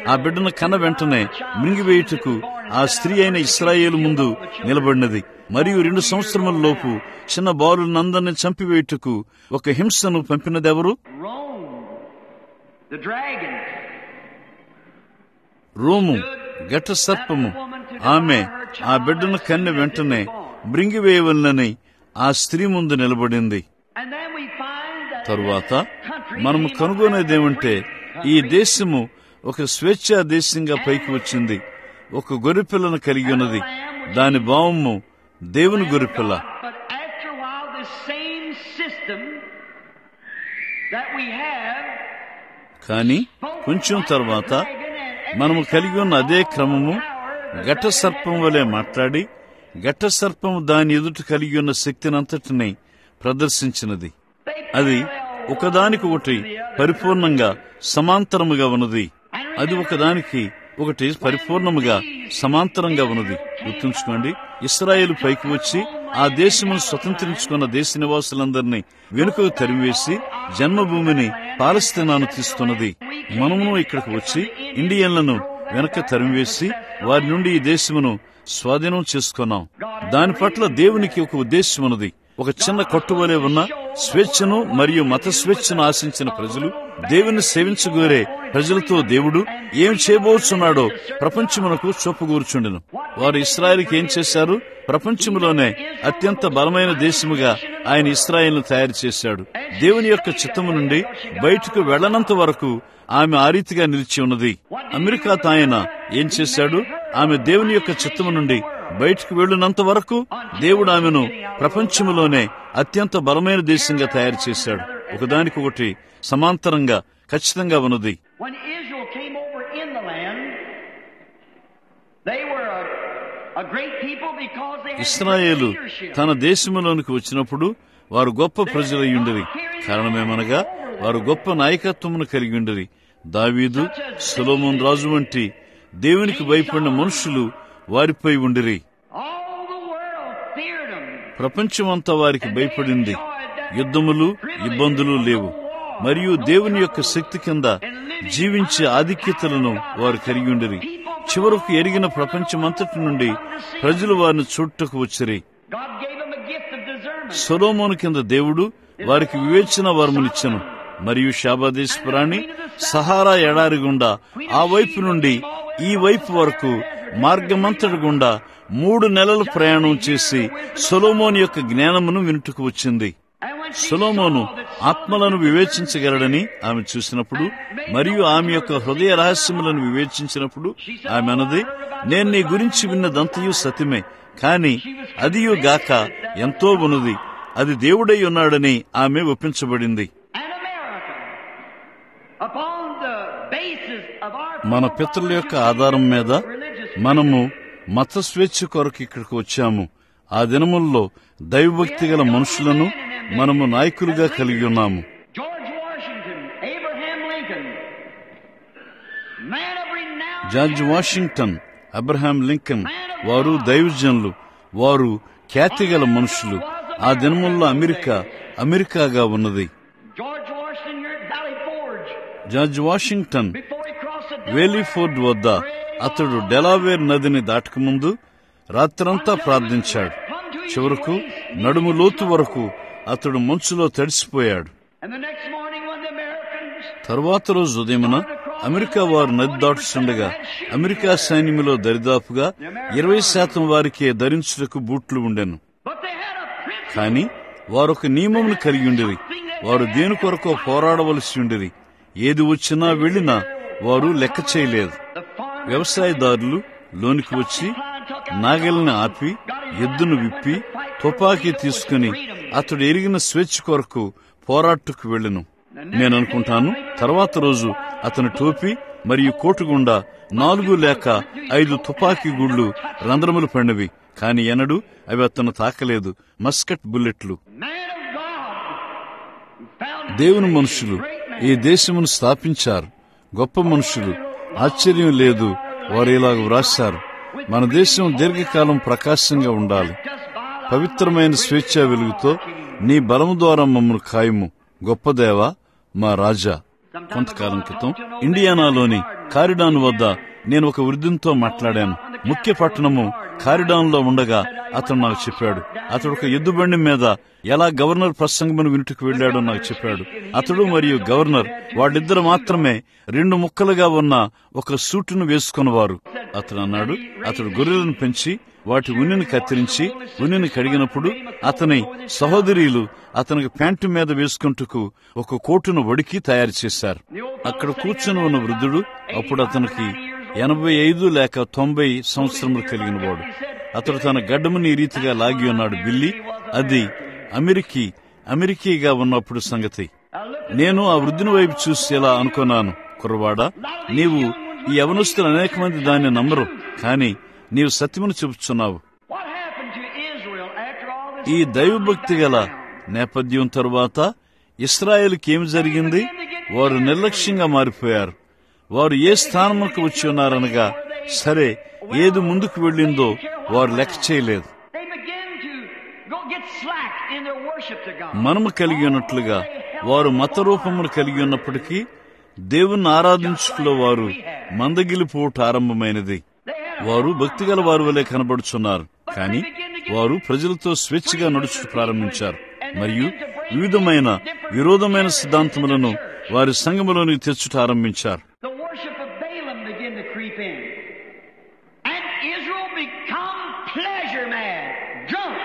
ఆ బిడ్డను కన్న వెంటనే మింగివేయుటకు ఆ స్త్రీ అయిన ఇస్రాయేలు ముందు నిలబడినది మరియు రెండు సంవత్సరముల లోపు చిన్న బాలునందరిని చంపివేయుటకు ఒక హింసను పంపినదెవరు Rome, the dragon, రోము ఘట సర్పము ఆమె ఆ బిడ్డను కన్నె వెంటనే మృంగివేయవలనని ఆ స్త్రీ ముందు నిలబడింది and then we find that తరువాత country మనము came కనుగొనేదేమంటే ఈ దేశము ఒక స్వేచ్ఛా దేశంగా పైకి వచ్చింది ఒక గొర్రెపిల్లను కలిగి ఉన్నది దాని భావము దేవుని గొర్రెపిల్ల But after a while, this same system that we have కానీ కొంచెం తర్వాత మనము కలిగి ఉన్న అదే క్రమము ఘట సర్పం వలె మాట్లాడి ఘట సర్పము దాని ఎదుట కలిగి ఉన్న శక్తినంతటిని ప్రదర్శించినది అది ఒకదానికొకటి పరిపూర్ణంగా సమాంతరముగా ఉన్నది అది ఒకదానికి ఒకటి పరిపూర్ణముగా సమాంతరంగా ఉన్నది గుర్తుంచుకోండి ఇస్రాయేల్ పైకి వచ్చి ఆ దేశమును స్వతంత్రించుకున్న దేశ నివాసులందరినీ వెనుకకు తరిమివేసి జన్మభూమిని పాలస్తీనాను తీస్తున్నది మనమును ఇక్కడికి వచ్చి ఇండియన్లను వెనక తరిమివేసి వారి నుండి ఈ దేశమును స్వాధీనం చేసుకున్నాం దాని పట్ల దేవునికి ఒక ఉద్దేశం ఉన్నది ఒక చిన్న కొట్టువలే ఉన్న స్వేచ్ఛను మరియు మత స్వేచ్ఛను ఆశించిన ప్రజలు దేవుని సేవించగోరే ప్రజలతో దేవుడు ఏం చేయబోతున్నాడో ప్రపంచమునకు చూపగూర్చుండెను వారు ఇస్రాయేల్కి ఏం చేశారు ప్రపంచంలోనే అత్యంత బలమైన దేశముగా ఆయన ఇస్రాయేల్ను తయారు చేశాడు దేవుని యొక్క చిత్తము నుండి బయటకు వెళ్లనంత వరకు ఆమె ఆ రీతిగా నిలిచి ఉన్నది అమెరికా తాయన ఏం చేశాడు ఆమె దేవుని యొక్క చిత్తము నుండి బయటకు వెళ్ళినంత వరకు దేవుడు ఆమెను ప్రపంచంలోనే అత్యంత బలమైన దేశంగా తయారు చేశాడు ఒకదానికొకటి సమాంతరంగా ఖచ్చితంగా ఉన్నది When Israel came over in the land, they were a, a great people because they had ఇస్రాయేలు leadership. తన దేశములోనికి వచ్చినప్పుడు వారు గొప్ప ప్రజలయ్యుండరి కారణమేమనగా వారు గొప్ప నాయకత్వమును కలిగి ఉండరి దావీదు సొలొమోన్ రాజు వంటి దేవునికి భయపడిన మనుషులు వారిపై ఉండిరి All the world feared them. ప్రపంచమంతా వారికి భయపడింది యుద్ధములు ఇబ్బందులు లేవు మరియు దేవుని యొక్క శక్తి కింద జీవించే ఆధిక్యతలను వారు కలిగి ఉండిరి చివరకు ఎరిగిన ప్రపంచమంతటి నుండి ప్రజలు వారిని చూడటకు వచ్చిరి God gave them a gift of discernment. Solomon కింద దేవుడు వారికి వివేచన వరమునిచ్చను మరియు శాబాదేశ్వరాన్ని సహారా ఎడారి గుండా ఆ వైపు నుండి ఈ వైపు వరకు మార్గమంతటి గుండా మూడు నెలలు ప్రయాణం చేసి సొలోమోని యొక్క జ్ఞానమును వినుటకు వచ్చింది And when she Solomon saw that ఆత్మలను వివేచించగలడని ఆమె చూసినప్పుడు మరియు ఆమె యొక్క హృదయ రహస్యములను వివేచించినప్పుడు ఆమె అన్నది నేను నీ గురించి విన్నదంతయు సత్యమే కాని అదియు గాక ఎంతో ఉన్నది అది దేవుడై ఉన్నాడని ఆమె ఒప్పించబడింది and America, upon the basis of our మన పితరుల యొక్క ఆధారం మీద మనము మత స్వేచ్ఛ కొరకు ఇక్కడికి వచ్చాము ఆ దినముల్లో దైవభక్తి గల మనుషులను మనము నాయకులుగా కలిగి ఉన్నాము George Washington, Abraham Lincoln, man of renown, George Washington Abraham Lincoln వారు దైవజనులు వారు ఖ్యాతిగల మనుషులు ఆ దినముల్లో అమెరికా అమెరికాగా ఉన్నది George Washington here at Valley Forge, George Washington before he crossed the valley forge వద్ద అతడు డెలావేర్ నదిని దాటకముందు రాత్రంతా ప్రార్థించాడు చివరకు నడుము లోతు వరకు అతడు మంచులో తడిసిపోయాడు And the next morning when the Americans తరువాత రోజు ఉదయమున అమెరికా వారు నది దాటుతుండగా అమెరికా సైన్యములో దరిదాపుగా ఇరవై శాతం వారికే ధరించుటకు బూట్లు ఉండెను But they had a principle. కాని వారు ఒక నియమమును కలిగి ఉండిరి వారు దేని కొరకు పోరాడవలసి ఉండిరి ఏది వచ్చినా వెళ్ళినా వారు లెక్క చేయలేదు The farmer వ్యవసాయదారులు లోనికి వచ్చి నాగలిని ఆపి ఎద్దును విప్పి తుపాకీ తీసుకుని అతడు ఎరిగిన స్వేచ్ఛ కొరకు పోరాటకు వెళ్ళెను నేను అనుకుంటాను తర్వాత రోజు అతని టోపీ మరియు కోటు గుండా నాలుగు లేక ఐదు తుపాకీ గుళ్ళు రంధ్రములు పడినవి కాని ఎనడు అవి అతను తాకలేదు మస్కట్ బుల్లెట్లు man of God who found దేవుని మనుషులు ఈ దేశమును స్థాపించారు గొప్ప మనుషులు ఆశ్చర్యం లేదు వారు ఇలాగ వ్రాశారు మన దేశం దీర్ఘకాలం ప్రకాశంగా ఉండాలి పవిత్రమైన స్వేచ్ఛా వెలుగుతో నీ బలము ద్వారా మమ్మను ఖాయము గొప్ప దేవా మా రాజా కొంతకాలం క్రితం ఇండియానాలోని కారిడాన్ వద్ద నేను ఒక వృద్ధునితో మాట్లాడాను ముఖ్య పట్టణము కారిడాన్లో ఉండగా అతను నాకు చెప్పాడు అతడు ఒక ఎద్దుబండి మీద ఎలా గవర్నర్ ప్రసంగమును వినుటకు వెళ్ళాడో నాకు చెప్పాడు అతడు మరియు గవర్నర్ వాళ్ళిద్దరు మాత్రమే రెండు ముక్కలుగా ఉన్న ఒక సూటును వేసుకున్నవారు అతను అన్నాడు అతడు గొర్రెలను పెంచి వాటి ఉన్నిని కత్తిరించి ఉన్నిని కడిగినప్పుడు అతని సహోదరీలు అతనికి ప్యాంటు మీద వేసుకుంటూ ఒక కోటును వడికి తయారు చేశారు అక్కడ కూర్చుని ఉన్న వృద్ధుడు అప్పుడు అతనికి ఎనభై ఐదు లేక తొంభై సంవత్సరములు కలిగిన వాడు అతడు తన గడ్డముని ఈ రీతిగా లాగి ఉన్నాడు బిల్లి అది అమెరికీ అమెరికీగా ఉన్నప్పుడు సంగతి నేను ఆ వృద్ధుని వైపు చూసి ఇలా అనుకున్నాను కుర్రవాడా నీవు ఈ యవనస్తులు అనేక మంది దాన్ని నమ్మరు కానీ నీవు సత్యమును చెబుతున్నావు What happened to Israel after all this? ఈ దైవభక్తి గల నేపథ్యం తరువాత ఇస్రాయేల్కి ఏమి జరిగింది వారు నిర్లక్ష్యంగా మారిపోయారు వారు ఏ స్థానములకు వచ్చి ఉన్నారనగా సరే ఏది ముందుకు వెళ్ళిందో వారు లెక్క చేయలేదు They began to go get slack in their worship to God. మనము కలిగి ఉన్నట్లుగా వారు మత రూపమును కలిగి ఉన్నప్పటికీ దేవుణ్ణి ఆరాధించుటలో వారు మందగిలిపోవట ఆరంభమైనది They had వారు భక్తిగల వారి వలె కనబడుచున్నారు కానీ వారు ప్రజలతో స్వేచ్ఛగా నడుచుట ప్రారంభించారు మరియు వివిధమైన విరోధమైన సిద్ధాంతములను వారి సంఘములోనికి తెచ్చుట ఆరంభించారు the worship of Balaam began to creep in. And Israel become pleasure mad, drunk.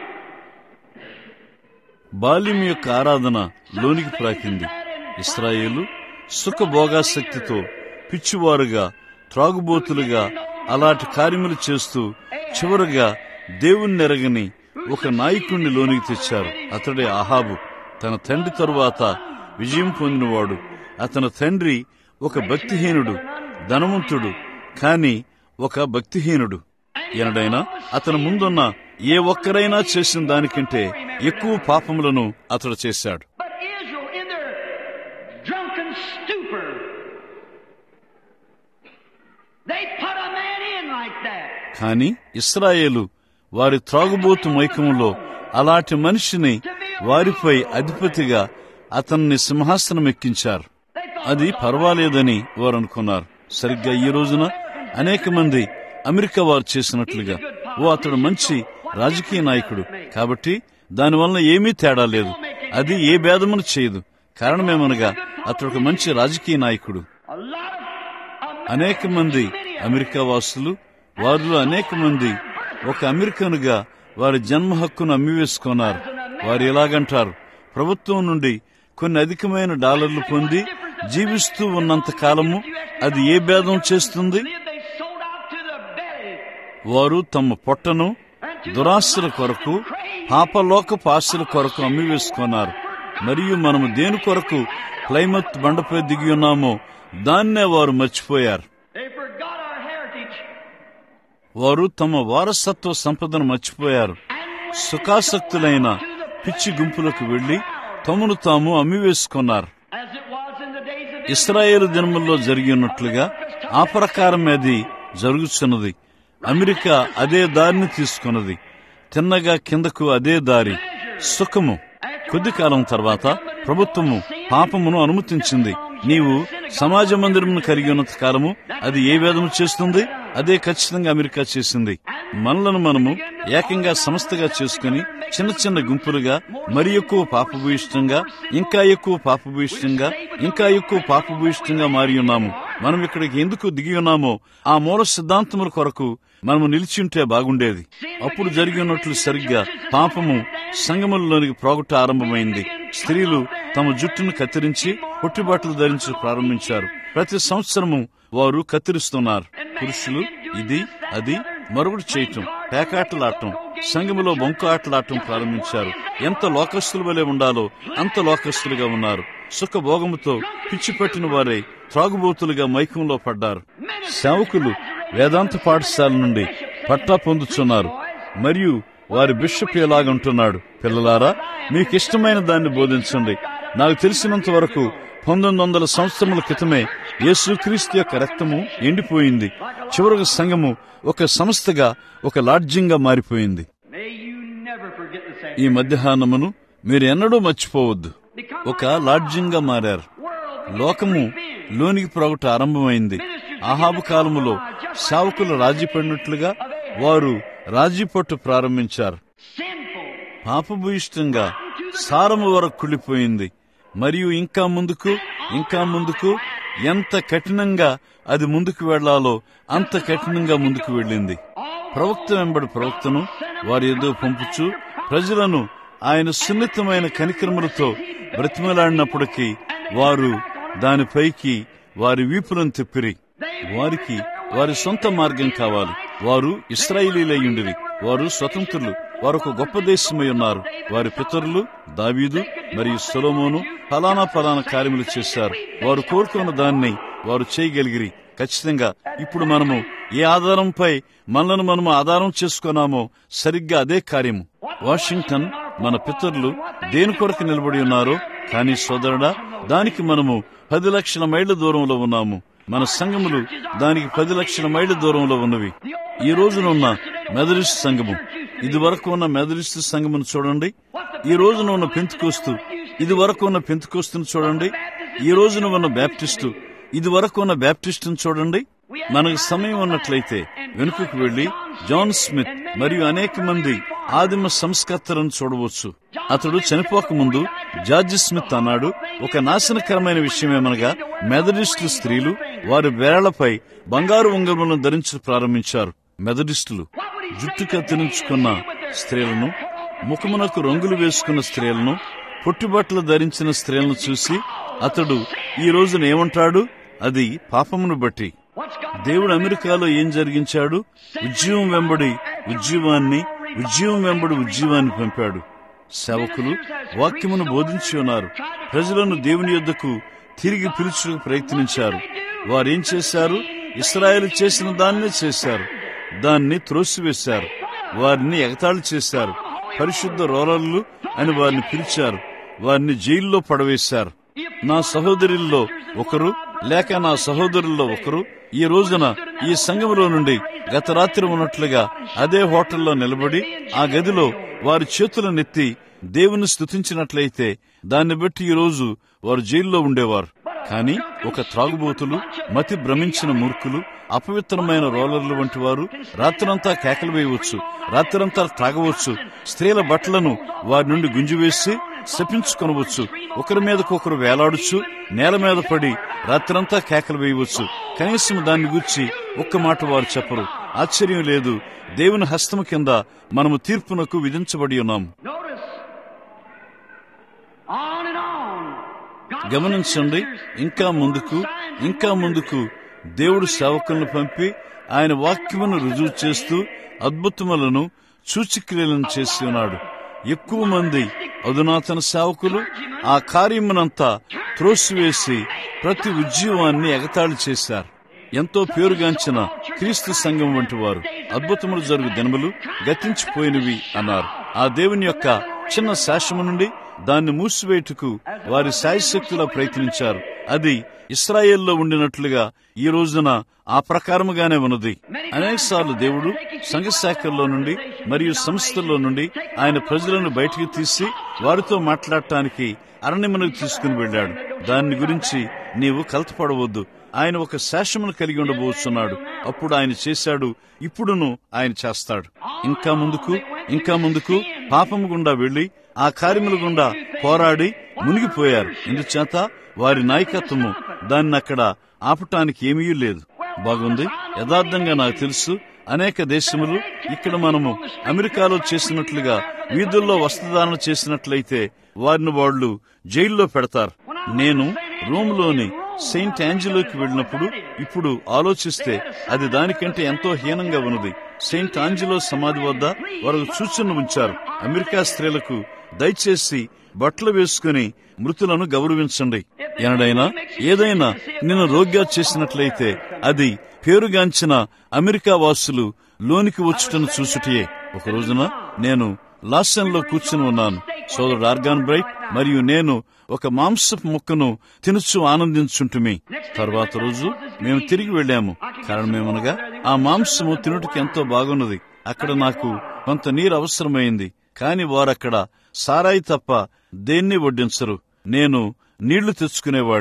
బాల్యం యొక్క ఆరాధన లోనికి ప్రాకింది ఇస్రాయేలు సుఖభోగాసక్తితో పిచ్చివారుగా త్రాగుబోతులుగా అలాంటి కార్యములు చేస్తూ చివరగా దేవుణ్ణి ఎరగని ఒక నాయకుణ్ణి లోనికి తెచ్చారు అతడే అహాబు తన తండ్రి తరువాత విజయం పొందినవాడు అతని తండ్రి ఒక భక్తిహీనుడు ధనవంతుడు కాని ఒక భక్తిహీనుడు ఎనడైనా అతని ముందున్న ఏ ఒక్కరైనా చేసిన దానికంటే ఎక్కువ పాపములను అతడు చేశాడు But Israel, in their drunken stupor, they put a man in like that. కాని ఇస్రాయేలు వారి త్రాగుబోతు మైకంలో అలాంటి మనిషిని వారిపై అధిపతిగా అతన్ని సింహాసనం ఎక్కించారు They thought, అది పర్వాలేదని వారు అనుకున్నారు సరిగ్గా ఈ రోజున అనేక మంది అమెరికా వారు చేసినట్లుగా ఓ అతడు మంచి రాజకీయ నాయకుడు కాబట్టి దానివల్ల ఏమీ తేడా లేదు అది ఏ భేదమును చేయదు కారణమేమనగా అతడు ఒక మంచి రాజకీయ నాయకుడు a lot of అనేక మంది అమెరికా వాసులు వారిలో అనేక మంది ఒక అమెరికనుగా వారి జన్మ హక్కును అమ్మివేసుకున్నారు వారు ఎలాగంటారు ప్రభుత్వం నుండి కొన్ని అధికమైన డాలర్లు పొంది జీవిస్తూ ఉన్నంత కాలము అది ఏ భేదం చేస్తుంది they sold out to the belly. వారు తమ పొట్టను దురాశల కొరకు పాపలోకపు ఆశల కొరకు అమ్మివేసుకున్నారు మరియు మనము దేని కొరకు క్లైమత్ బండపై దిగి ఉన్నామో దాన్నే వారు మర్చిపోయారు They forgot our heritage. వారు తమ వారసత్వ సంపదను మర్చిపోయారు సుఖాసక్తులైన పిచ్చి గుంపులకు వెళ్లి తమను తాము అమ్మివేసుకున్నారు As it was in the days of ఇస్రాయేలు దినముల్లో జరిగి ఉన్నట్లుగా ఆ ప్రకారం అది జరుగుతున్నది అమెరికా అదే దారిని తీసుకున్నది తిన్నగా కిందకు అదే దారి సుఖము కొద్ది కాలం తర్వాత ప్రభుత్వము పాపమును అనుమతించింది నీవు సమాజ మందిరమును కలిగి ఉన్నంత కాలము అది ఏ వేదము చేస్తుంది అదే ఖచ్చితంగా అమెరికా చేసింది మనలను మనము ఏకంగా సంస్థగా చేసుకుని చిన్న చిన్న గుంపులుగా మరి ఎక్కువ పాపభూయిష్టంగా ఇంకా ఎక్కువ పాపభూయిష్టంగా ఇంకా ఎక్కువ పాపభూయిష్టంగా మారి ఉన్నాము మనం ఇక్కడికి ఎందుకు దిగి ఉన్నామో ఆ మూల సిద్ధాంతముల కొరకు మనము నిలిచి ఉంటే బాగుండేది అప్పుడు జరిగి ఉన్నట్లు సరిగ్గా పాపము సంగములలోనికి ప్రోగట ఆరంభమైంది స్త్రీలు తమ జుట్టును కత్తిరించి పొట్టిబాటలు ధరించి ప్రారంభించారు ప్రతి సంవత్సరము వారు కత్తిరిస్తున్నారు పురుషులు ఇది అది మరొకటి చేయటం పేకాటలాడటం సంఘములో బొంకు ఆటలాడటం ప్రారంభించారు ఎంత లోకస్తుల వలె ఉండాలో అంత లోకస్తులుగా ఉన్నారు సుఖభోగముతో పిచ్చి పట్టిన వారై త్రాగుబోతులుగా మైకంలో పడ్డారు సేవకులు వేదాంత పాఠశాల నుండి పట్టా పొందుతున్నారు మరియు వారి బిషప్ ఎలాగంటున్నాడు పిల్లలారా మీకు ఇష్టమైన దాన్ని బోధించండి నాకు తెలిసినంత వరకు పంతొమ్మిది వందల సంవత్సరముల క్రితమే యేసుక్రీస్తు యొక్క రక్తము ఎండిపోయింది చివరకు సంఘము ఒక సంస్థగా ఒక లాడ్జింగా మారిపోయింది May you never forget the ఈ Savior. మధ్యాహ్నమును మీరు ఎన్నడూ మర్చిపోవద్దు ఒక లాడ్జింగా మారారు World లోకము లోనికి ప్రొగట ఆరంభమైంది ఆహాబు కాలములో సేవకులు రాజీ పడినట్లుగా వారు రాజీ పట్టు ప్రారంభించారు sinful. పాపభూయిష్టంగా సారము వరకు కుళ్ళిపోయింది మరియు ఇంకా ముందుకు ఇంకా ముందుకు ఎంత కఠినంగా అది ముందుకు వెళ్లాలో అంత కఠినంగా ముందుకు వెళ్ళింది ప్రవక్త వెంబడి ప్రవక్తను వారి ఎదుగు పంపుచు ప్రజలను ఆయన సున్నితమైన కనికరములతో బ్రతిమలాడినప్పటికీ వారు దానిపైకి వారి వీపులను తిప్పిరి వారికి వారి సొంత మార్గం కావాలి వారు ఇస్రాయిలీలయ్యుండిరి వారు స్వతంత్రులు వారు ఒక గొప్ప దేశమై ఉన్నారు వారి పితరులు దావీదు మరియు సొలోమోను ఫలానా ఫలానా కార్యములు చేశారు వారు కోరుకున్న దాన్ని వారు చేయగలిగిరి ఖచ్చితంగా ఇప్పుడు మనము ఏ ఆధారంపై మనలను మనము ఆధారం చేసుకున్నామో సరిగ్గా అదే కార్యము వాషింగ్టన్ మన పితరులు దేని కొరకు నిలబడి ఉన్నారో కానీ సోదరుడా దానికి మనము పది లక్షల మైళ్ళ దూరంలో ఉన్నాము మన సంఘములు దానికి పది లక్షల మైళ్ళ దూరంలో ఉన్నవి ఈ రోజునున్న మెదరిస్ట్ సంఘము ఇది వరకు ఉన్న మెదరిస్ట్ సంఘమును చూడండి ఈ రోజున ఉన్న పెంతుకోస్తు ఇది వరకు ఉన్న పెంతుకోస్తును చూడండి ఈ రోజున ఉన్న బ్యాప్టిస్టు ఇది వరకు ఉన్న బ్యాప్టిస్టును చూడండి మనకు సమయం ఉన్నట్లయితే వెనుకకు వెళ్లి జాన్ స్మిత్ మరియు అనేక మంది ఆదిమ సంస్కర్తలను చూడవచ్చు అతడు చనిపోక ముందు జార్జ్ స్మిత్ అన్నాడు ఒక నాశనకరమైన విషయమేమనగా మెథడిస్టు స్త్రీలు వారి వేళ్లపై బంగారు ఉంగరములను ధరించి ప్రారంభించారు మెథడిస్టులు జుట్టు కత్తిరించుకున్న స్త్రీలను ముఖమునకు రంగులు వేసుకున్న స్త్రీలను పొట్టిబట్టలు ధరించిన స్త్రీలను చూసి అతడు ఈ రోజున ఏమంటాడు అది పాపమును బట్టి What's God దేవుడు అమెరికాలో ఏం జరిగించాడు ఉద్యమం వెంబడి ఉద్యమాన్ని ఉద్యమం వెంబడి ఉద్యమాన్ని పంపాడు సేవకులు వాక్యమును బోధించి ఉన్నారు ప్రజలను దేవుని యొద్దకు తిరిగి పిలుచుటకు ప్రయత్నించారు వారేం చేశారు ఇస్రాయేల్ చేసిన దాన్నే చేశారు దాన్ని త్రోసివేశారు వారిని ఎగతాళి చేశారు పరిశుద్ధ రోలర్లు అని వారిని పిలిచారు వారిని జైల్లో పడవేశారు నా సహోదరుల్లో ఒకరు లేక నా సహోదరుల్లో ఒకరు ఈ రోజున ఈ సంఘములో నుండి గత రాత్రి ఉన్నట్లుగా అదే హోటల్లో నిలబడి ఆ గదిలో వారి చేతులనెత్తి దేవుని స్తుతించినట్లయితే దాన్ని బట్టి ఈ రోజు వారు జైల్లో ఉండేవారు కానీ ఒక త్రాగుబోతులు మతి భ్రమించిన మూర్ఖులు అపవిత్రమైన రోలర్లు వంటి వారు రాత్రంతా కేకలు వేయవచ్చు రాత్రంతా త్రాగవచ్చు స్త్రీల బట్టలను వారి నుండి గుంజివేసి శపించుకొనవచ్చు ఒకరి మీదకొకరు వేలాడుచు నేల మీద పడి రాత్రంతా కేకలు వేయవచ్చు కనీసం దాన్ని గుర్చి ఒక్క మాట వారు చెప్పరు ఆశ్చర్యం లేదు దేవుని హస్తము కింద మనము తీర్పునకు విధించబడి ఉన్నాం Notice. On and on. God గమనించండి ఇంకా ముందుకు ఇంకా ముందుకు దేవుడు సేవకులను పంపి ఆయన వాక్యమును రుజువు చేస్తూ అద్భుతములను సూచిక్రియలను చేసి ఉన్నాడు ఎక్కువ మంది అధునాతన సేవకులు ఆ కార్యమునంతా త్రోసివేసి ప్రతి ఉద్యమాన్ని ఎగతాళి చేశారు ఎంతో పేరుగాంచిన క్రీస్తు సంఘం వంటి వారు అద్భుతములు జరుగు దినములు గతించిపోయినవి అన్నారు ఆ దేవుని యొక్క చిన్న శాసము నుండి దాన్ని మూసివేయుటకు వారి శాయశక్తిలో ప్రయత్నించారు అది ఇస్రాయేల్లో ఉండినట్లుగా ఈ రోజున ఆ ప్రకారముగానే ఉన్నది అనేకసార్లు దేవుడు సంఘ శాఖల్లో నుండి మరియు సంస్థల్లో నుండి ఆయన ప్రజలను బయటికి తీసి వారితో మాట్లాడటానికి అరణ్యమునకు తీసుకుని వెళ్ళాడు దాని గురించి నీవు కలతపడవద్దు ఆయన ఒక శాసమును కలిగి ఉండబోతున్నాడు అప్పుడు ఆయన చేశాడు ఇప్పుడును ఆయన చేస్తాడు ఇంకా ముందుకు ఇంకా ముందుకు పాపము గుండా వెళ్లి ఆ కార్యముల గుండా పోరాడి మునిగిపోయారు ఎందుచేత వారి నాయకత్వము దాన్ని అక్కడ ఆపటానికి ఏమీ లేదు బాగుంది యథార్థంగా నాకు తెలుసు అనేక దేశములు ఇక్కడ మనము అమెరికాలో చేసినట్లుగా వీధుల్లో వస్త్రధారణ చేసినట్లయితే వారిని వాళ్ళు జైల్లో పెడతారు నేను రోమ్లోని సెయింట్ ఆంజలోకి వెళ్ళినప్పుడు ఇప్పుడు ఆలోచిస్తే అది దానికంటే ఎంతో హీనంగా ఉన్నది సెయింట్ ఆంజలో సమాధి వద్ద వారు సూచనలు ఉంచారు అమెరికా స్త్రీలకు దయచేసి బట్టలు వేసుకుని మృతులను గౌరవించండి ఎనడైనా ఏదైనా నిన్ను రోగ్గా చేసినట్లయితే అది పేరుగాంచిన అమెరికా వాసులు లోనికి వచ్చుటను చూసుటియే ఒక రోజున నేను లాసన్ లో కూర్చుని ఉన్నాను సోదరుడు ఆర్గాన్ బ్రైట్ మరియు నేను ఒక మాంసపు ముక్కను తినుచు ఆనందించుంటుమి తర్వాత రోజు మేము తిరిగి వెళ్ళాము కారణమేమనగా ఆ మాంసము తినుటికి ఎంతో బాగున్నది అక్కడ నాకు కొంత నీరు అవసరమైంది కాని వారక్కడ సారాయి తప్ప దేన్ని వడ్డించరు నేను నీళ్లు తెచ్చుకునేవాడిని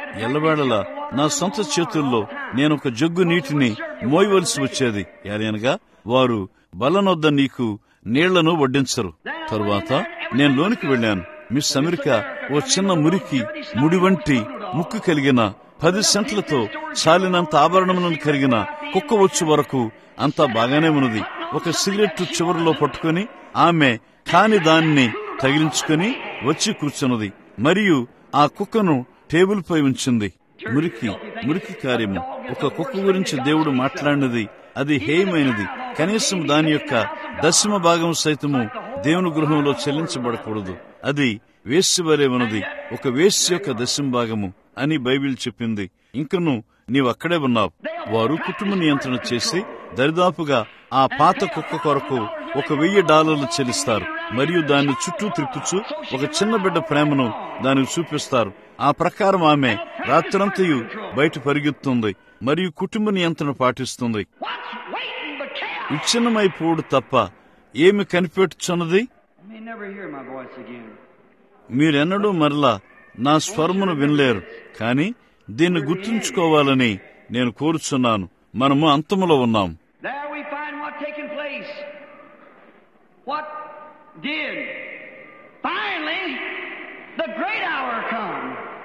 ఎల్లవేళలా నా సొంత చేతుల్లో నేను ఒక జగ్గు నీటిని మోయవలసి వచ్చేది ఏలయనగా వారు బలనొద్ద నీకు నీళ్లను వడ్డించరు తరువాత నేను లోనికి వెళ్ళాను మిస్ అమెరికా ఓ చిన్న మురికి ముడి వంటి ముక్కు కలిగిన పది సెంట్లతో చాలినంత ఆభరణములను కలిగిన కుక్క వచ్చు వరకు అంతా బాగానే ఉన్నది ఒక సిగరెట్ చివరిలో పట్టుకొని ఆమె కాని దాన్ని తగిలించుకొని వచ్చి కూర్చున్నది మరియు ఆ కుక్కను టేబుల్ పై ఉంచింది మురికి మురికి కార్యము ఒక కుక్క గురించి దేవుడు మాట్లాడినది అది హేయమైనది కనీసం దాని యొక్క దశమ భాగం సైతము దేవుని గృహంలో చెల్లించబడకూడదు అది వేశ్య వలె ఉన్నది ఒక వేశ్య యొక్క దశమ భాగము అని బైబిల్ చెప్పింది ఇంకను నీవు అక్కడే ఉన్నావు వారు కుటుంబ నియంత్రణ చేసి దరిదాపుగా ఆ పాత కుక్క కొరకు ఒక వెయ్యి డాలర్లు చెల్లిస్తారు మరియు దాన్ని చుట్టూ త్రిప్పుచు ఒక చిన్న బిడ్డ ప్రేమను దానికి చూపిస్తారు ఆ ప్రకారం ఆమె రాత్రంతయు బయట పరిగెత్తుంది మరియు కుటుంబ నియంత్రణ పాటిస్తుంది What's waiting but chaos? విచ్ఛిన్నమైపోడు తప్ప ఏమి కనిపెట్టుచున్నది You may never hear my voice again. మీరెన్నడూ మరలా నా స్వరమును వినలేరు కాని దీన్ని గుర్తుంచుకోవాలని నేను కోరుచున్నాను మనము అంతములో ఉన్నాం There we find what taken place. What did? Finally, the great hour come.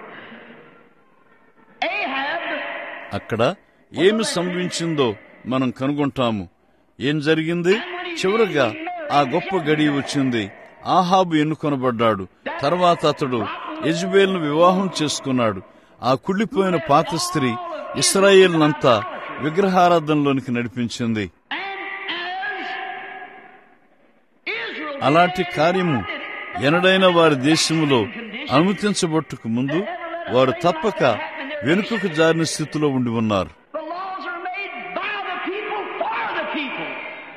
Ahab అక్కడ ఏమి సంభవించిందో మనం కనుగొంటాము ఏం జరిగింది చివరగా ఆ గొప్ప గడి వచ్చింది ఆహాబు ఎన్నుకొనబడ్డాడు తర్వాత అతడు యజ్బేల్ను వివాహం చేసుకున్నాడు ఆ కుళ్ళిపోయిన పాత స్త్రీ ఇస్రాయేల్నంతా విగ్రహారాధనలోనికి నడిపించింది Israel అలాంటి కార్యము ఎనడైనా వారి దేశములో అనుమతించబట్టుకు ముందు వారు తప్పక వెనుకకు జారిన స్థితిలో ఉండి ఉన్నారు the laws are made by the people for the people.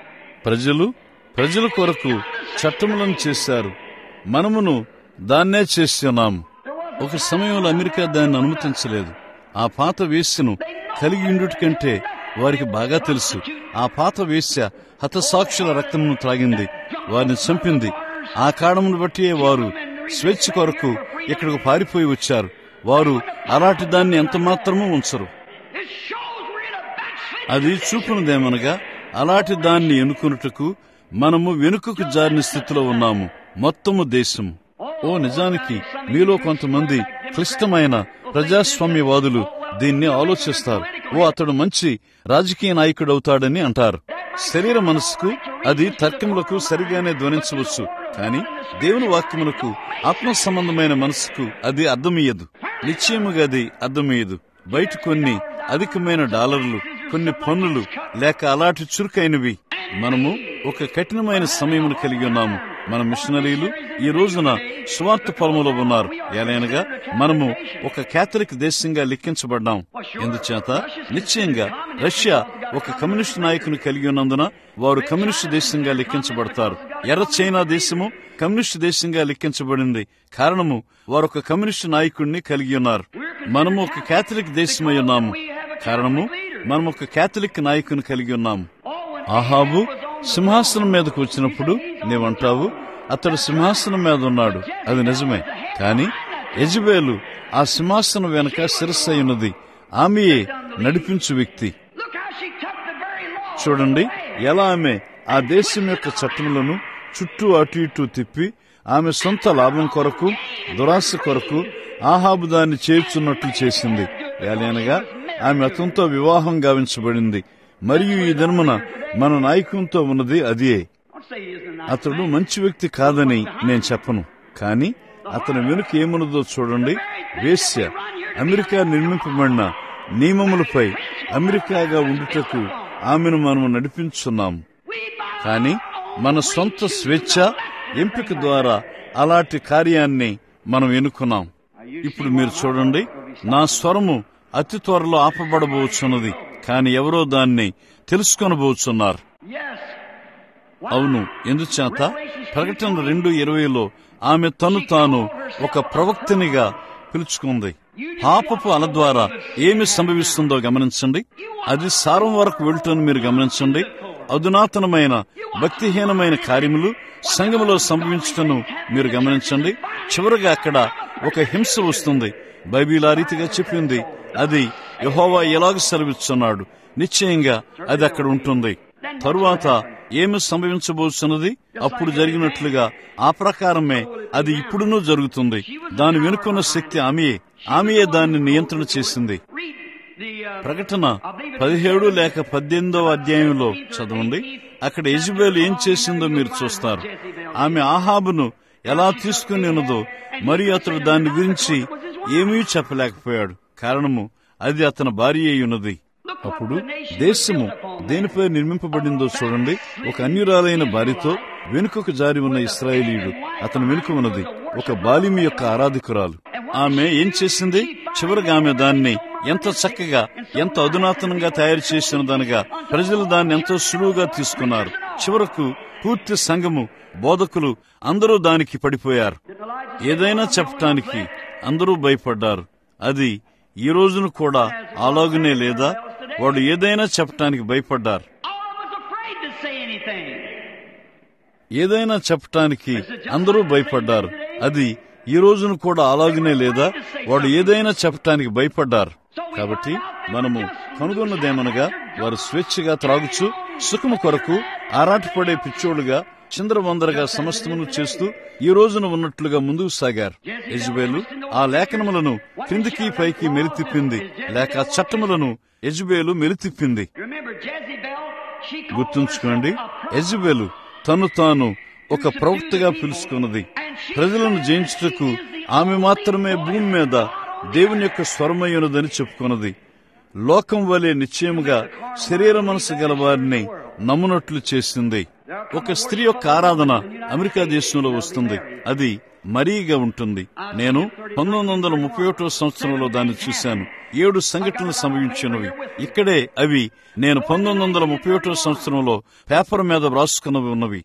ప్రజలు ప్రజల కొరకు చట్టములను చేశారు మనమును దాన్నే చేస్తున్నాము ఒక సమయంలో అమెరికా దాన్ని అనుమతించలేదు ఆ పాత వేశ్యను కలిగి ఉండుట కంటే వారికి బాగా తెలుసు ఆ పాత వేశ్య హతసాక్షుల రక్తమును త్రాగింది వారిని చంపింది ఆ కారణమును బట్టి వారు స్వేచ్ఛ కొరకు ఇక్కడకు పారిపోయి వచ్చారు వారు అలాంటి దాన్ని ఎంత మాత్రమూ ఉంచరు It shows we're in a backsliding. అది చూపునదేమనగా అలాంటి దాన్ని ఎన్నుకొనుటకు మనము వెనుకకు జారిన స్థితిలో ఉన్నాము మొత్తము దేశము ఓ నిజానికి మీలో కొంతమంది క్లిష్టమైన ప్రజాస్వామ్యవాదులు దీన్ని ఆలోచిస్తారు ఓ అతడు మంచి రాజకీయ నాయకుడవుతాడని అంటారు శరీర మనస్సుకు అది తర్కములకు సరిగానే ధ్వనించవచ్చు కానీ దేవుని వాక్యములకు ఆత్మ సంబంధమైన మనస్సుకు అది అర్థమయ్యదు నిశ్చయముగా అది అర్థమయ్యదు బయట కొన్ని అధికమైన డాలర్లు కొన్ని పన్నులు లేక అలాంటి చురుకైనవి మనము ఒక కఠినమైన సమయమును కలిగి ఉన్నాము మన మిషనరీలు ఈ రోజున స్వార్థ పొలములో ఉన్నారు ఏలైనగా మనము ఒక కేథలిక్ దేశంగా లెక్కించబడ్డాం ఎందుచేత నిశ్చయంగా రష్యా ఒక కమ్యూనిస్టు నాయకుని కలిగి ఉన్నందున వారు కమ్యూనిస్టు దేశంగా లెక్కించబడతారు ఎర్ర చైనా దేశము కమ్యూనిస్టు దేశంగా లెక్కించబడింది కారణము వారు ఒక కమ్యూనిస్టు నాయకుడిని కలిగి ఉన్నారు మనము ఒక కేథలిక్ దేశమై ఉన్నాము కారణము మనం ఒక కేథలిక్ నాయకుని కలిగి ఉన్నాము ఆహాబు సింహాసనం మీదకు వచ్చినప్పుడు నీవంటావు అతడు సింహాసనం మీద ఉన్నాడు అది నిజమే కాని యజబేలు ఆ సింహాసనం వెనక శిరస్సు అయినది ఆమెయే నడిపించు వ్యక్తి Look how she took the very law. చూడండి ఎలా ఆమె ఆ దేశం యొక్క చట్టములను చుట్టూ అటు ఇటు తిప్పి ఆమె సొంత లాభం కొరకు దురాశ కొరకు ఆహాబు దాన్ని చేర్చున్నట్లు చేసింది ఏలైనగా ఆమె అతనితో వివాహం గావించబడింది మరియు ఈ దినమున మన నాయకునితో ఉన్నది అదే Don't say he isn't a nice అతడు మంచి వ్యక్తి కాదని నేను చెప్పను కానీ అతని వెనుక ఏమున్నదో చూడండి వేశ్య అమెరికా నిర్మింపబడిన నియమములపై అమెరికాగా ఉండుటకు ఆమెను మనము నడిపించున్నాము We by కానీ మన సొంత స్వేచ్ఛ ఎంపిక ద్వారా అలాంటి కార్యాన్ని మనం ఎన్నుకున్నాం ఇప్పుడు మీరు చూడండి నా స్వరము అతి త్వరలో ఆపబడబోచున్నది కానీ ఎవరో దాన్ని తెలుసుకొనబోచున్నారు yes. అవును ఎందుచేత ప్రకటన రెండు ఇరవైలో ఆమె తను తాను ఒక ప్రవక్తనిగా పిలుచుకుంది పాపపు అల ద్వారా ఏమి సంభవిస్తుందో గమనించండి అది సారం వరకు వెళ్తున్న మీరు గమనించండి అధునాతనమైన భక్తిహీనమైన కార్యములు సంఘములో సంభవించటను మీరు గమనించండి చివరగా అక్కడ ఒక హింస వస్తుంది బైబిల్ ఆ రీతిగా చెప్పింది అది యహోవా ఎలాగ సెలవిస్తున్నాడు నిశ్చయంగా అది అక్కడ ఉంటుంది తరువాత ఏమి సంభవించబోతున్నది అప్పుడు జరిగినట్లుగా ఆ ప్రకారమే అది ఇప్పుడునూ జరుగుతుంది దాని వెనుకున్న శక్తి ఆమెయే ఆమెయే దాన్ని నియంత్రణ చేసింది ప్రకటన పదిహేడు లేక పద్దెనిమిదవ అధ్యాయంలో చదవండి అక్కడ యజబేలు ఏం చేసిందో మీరు చూస్తారు ఆమె ఆహాబును ఎలా తీసుకుని ఉన్నదో మరియు అతడు దాని గురించి ఏమీ చెప్పలేకపోయాడు కారణము అది అతని భార్య అయి ఉన్నది అప్పుడు దేశము దేనిపై నిర్మింపబడిందో చూడండి ఒక అన్యురాలైన భార్యతో వెనుకకు జారి ఉన్న ఇస్రాయేలీయుడు అతని వెనుక ఉన్నది ఒక బాలిమి యొక్క ఆరాధికురాలు ఆమె ఏం చేసింది చివరిగా ఆమె దాన్ని ఎంత చక్కగా ఎంత అధునాతనంగా తయారు చేసిన దానిగా ప్రజలు దాన్ని ఎంతో సులువుగా తీసుకున్నారు చివరకు పూర్తి సంఘము బోధకులు అందరూ దానికి పడిపోయారు ఏదైనా చెప్పటానికి అందరూ భయపడ్డారు అది ఈ రోజును కూడా అలాగునే లేదా వాడు ఏదైనా చెప్పటానికి భయపడ్డారు ఏదైనా చెప్పటానికి అందరూ భయపడ్డారు అది ఈ రోజును కూడా అలాగనే లేదా వాడు ఏదైనా చెప్పటానికి భయపడ్డారు కాబట్టి మనము కనుగొన్నదేమనగా వారు స్వేచ్ఛగా త్రాగుచు సుఖము కొరకు ఆరాటపడే పిచ్చోడుగా చిందరవందరగా సమస్తమును చేస్తూ ఈ రోజున ఉన్నట్లుగా ముందుకు సాగారు యజ్బేలు ఆ లేఖనములను క్రిందికి పైకి మెలితిప్పింది లేక చట్టములను యజ్బేలు మెలితిప్పింది గుర్తుంచుకోండి యజ్బేలు తను తాను ఒక ప్రవక్తగా పిలుచుకున్నది ప్రజలను జయించుటకు ఆమె మాత్రమే భూమి మీద దేవుని యొక్క స్వరమయ్యున్నదని చెప్పుకున్నది లోకం వలె నిశ్చయముగా శరీర మనసు గల వారిని నమ్మునట్లు చేసింది ఒక స్త్రీ యొక్క ఆరాధన అమెరికా దేశంలో వస్తుంది అది మరీగా ఉంటుంది నేను పంతొమ్మిది వందల ముప్పై ఒకటో సంవత్సరంలో దాన్ని చూశాను ఏడు సంఘటనలు సంభవించినవి ఇక్కడే అవి నేను పంతొమ్మిది వందల ముప్పై ఒకటో సంవత్సరంలో పేపర్ మీద వ్రాసుకున్నవి ఉన్నవి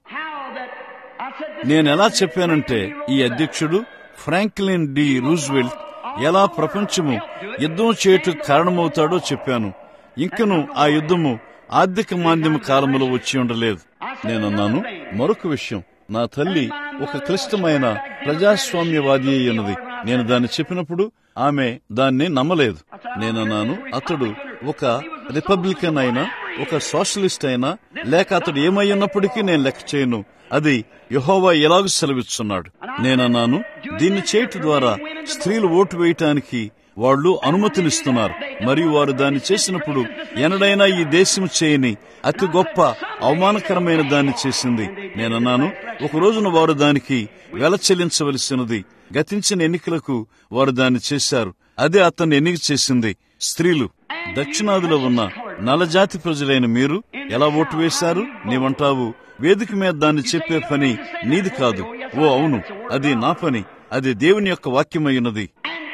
నేను ఎలా చెప్పానంటే ఈ అధ్యక్షుడు ఫ్రాంక్లిన్ డి రూజ్వెల్ట్ ఎలా ప్రపంచము యుద్ధం చేయుటకు కారణమవుతాడో చెప్పాను ఇంకను ఆ యుద్ధము ఆర్థిక మాంద్యమ కాలంలో వచ్చి ఉండలేదు నేనన్నాను మరొక విషయం నా తల్లి ఒక క్లిష్టమైన ప్రజాస్వామ్యవాది అయి ఉన్నది నేను దాన్ని చెప్పినప్పుడు ఆమె దాన్ని నమ్మలేదు నేనన్నాను అతడు ఒక రిపబ్లికన్ అయినా ఒక సోషలిస్ట్ అయినా లేక అతడు ఏమై ఉన్నప్పటికీ నేను లెక్క చేయను అది యహోవా ఎలాగ సెలవిస్తున్నాడు నేనన్నాను దీన్ని చేయటం ద్వారా స్త్రీలు ఓటు వేయటానికి వాళ్ళు అనుమతినిస్తున్నారు మరియు వారు దాన్ని చేసినప్పుడు ఎనడైనా ఈ దేశం చేయని అతి గొప్ప అవమానకరమైన దాన్ని చేసింది నేనన్నాను ఒక రోజున వారు దానికి వెల చెల్లించవలసినది గతించిన ఎన్నికలకు వారు దాన్ని చేశారు అదే అతన్ని ఎన్నిక చేసింది స్త్రీలు దక్షిణాదిలో ఉన్న నలజాతి ప్రజలైన మీరు ఎలా ఓటు వేశారు నీవంటావు వేదిక మీద దాన్ని చెప్పే పని నీది కాదు ఓ అవును అది నా పని అది దేవుని యొక్క వాక్యమైనది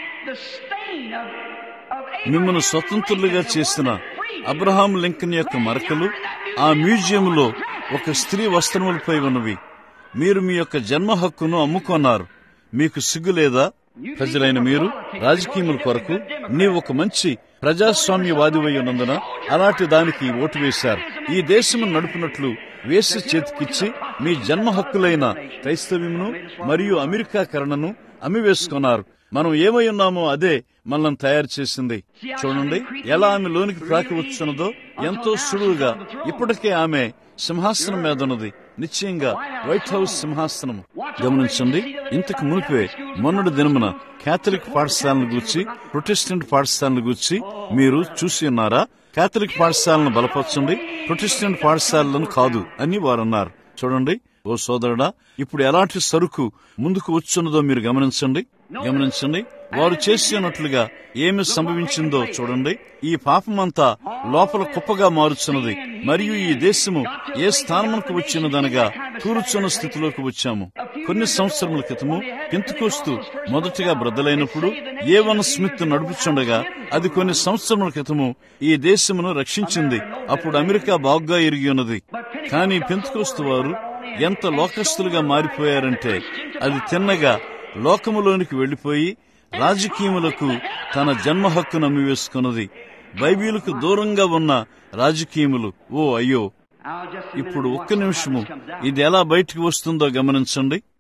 మిమ్మల్ని స్వతంత్రులుగా చేసిన అబ్రహాం లింకన్ యొక్క మరకలు ఆ మ్యూజియంలో ఒక స్త్రీ వస్త్రములపై ఉన్నవి మీరు మీ యొక్క జన్మ హక్కును అమ్ముకొన్నారు మీకు సిగ్గు లేదా ప్రజలైన మీరు రాజకీయముల కొరకు నీవు ఒక మంచి ప్రజాస్వామ్యవాదివై ఉన్నందున అలాంటి దానికి ఓటు వేశారు ఈ దేశము నడుపునట్లు వేసి చేతికిచ్చి మీ జన్మ హక్కులైన క్రైస్తవ్యమును మరియు అమెరికా కరణను అమ్మివేసుకున్నారు మనం ఏమై ఉన్నామో అదే మనల్ని తయారు చేసింది చూడండి ఎలా ఆమె లోనికి ప్రాకి వచ్చున్నదో ఎంతో సులువుగా ఇప్పటికే ఆమె సింహాసనం మీద ఉన్నది నిశ్చయంగా వైట్ హౌస్ సింహాసనం గమనించండి ఇంతకు మునిపే మొన్నటి దినమున కేథలిక్ పాఠశాలను గూర్చి ప్రొటెస్టెంట్ పాఠశాలను గూర్చి మీరు చూసి ఉన్నారా కేథలిక్ పాఠశాలను బలపరచండి ప్రొటెస్టెంట్ పాఠశాలను కాదు అని వారు అన్నారు చూడండి ఓ సోదరుడా ఇప్పుడు ఎలాంటి సరుకు ముందుకు వచ్చున్నదో మీరు గమనించండి గమనించండి వారు చేసినట్లుగా ఏమి సంభవించిందో చూడండి ఈ పాపమంతా లోపల కుప్పగా మారుచున్నది మరియు ఈ దేశము ఏ స్థానమునకు వచ్చినదనగా కూర్చున్న స్థితిలోకి వచ్చాము కొన్ని సంవత్సరముల క్రితము పెంతుకోస్తూ మొదటిగా బ్రద్దలైనప్పుడు ఏ వన్ స్మిత్ నడుపుచుండగా అది కొన్ని సంవత్సరముల క్రితము ఈ దేశమును రక్షించింది అప్పుడు అమెరికా బాగుగా ఎరిగి ఉన్నది కానీ పెంతుకోస్తు వారు ఎంత లోకస్తులుగా మారిపోయారంటే అది తిన్నగా లోకములోనికి వెళ్లిపోయి రాజకీయములకు తన జన్మ హక్కును అమ్మివేసుకున్నది బైబిలుకు దూరంగా ఉన్న రాజకీయములు ఓ అయ్యో ఇప్పుడు ఒక్క నిమిషము ఇది ఎలా బయటికి వస్తుందో గమనించండి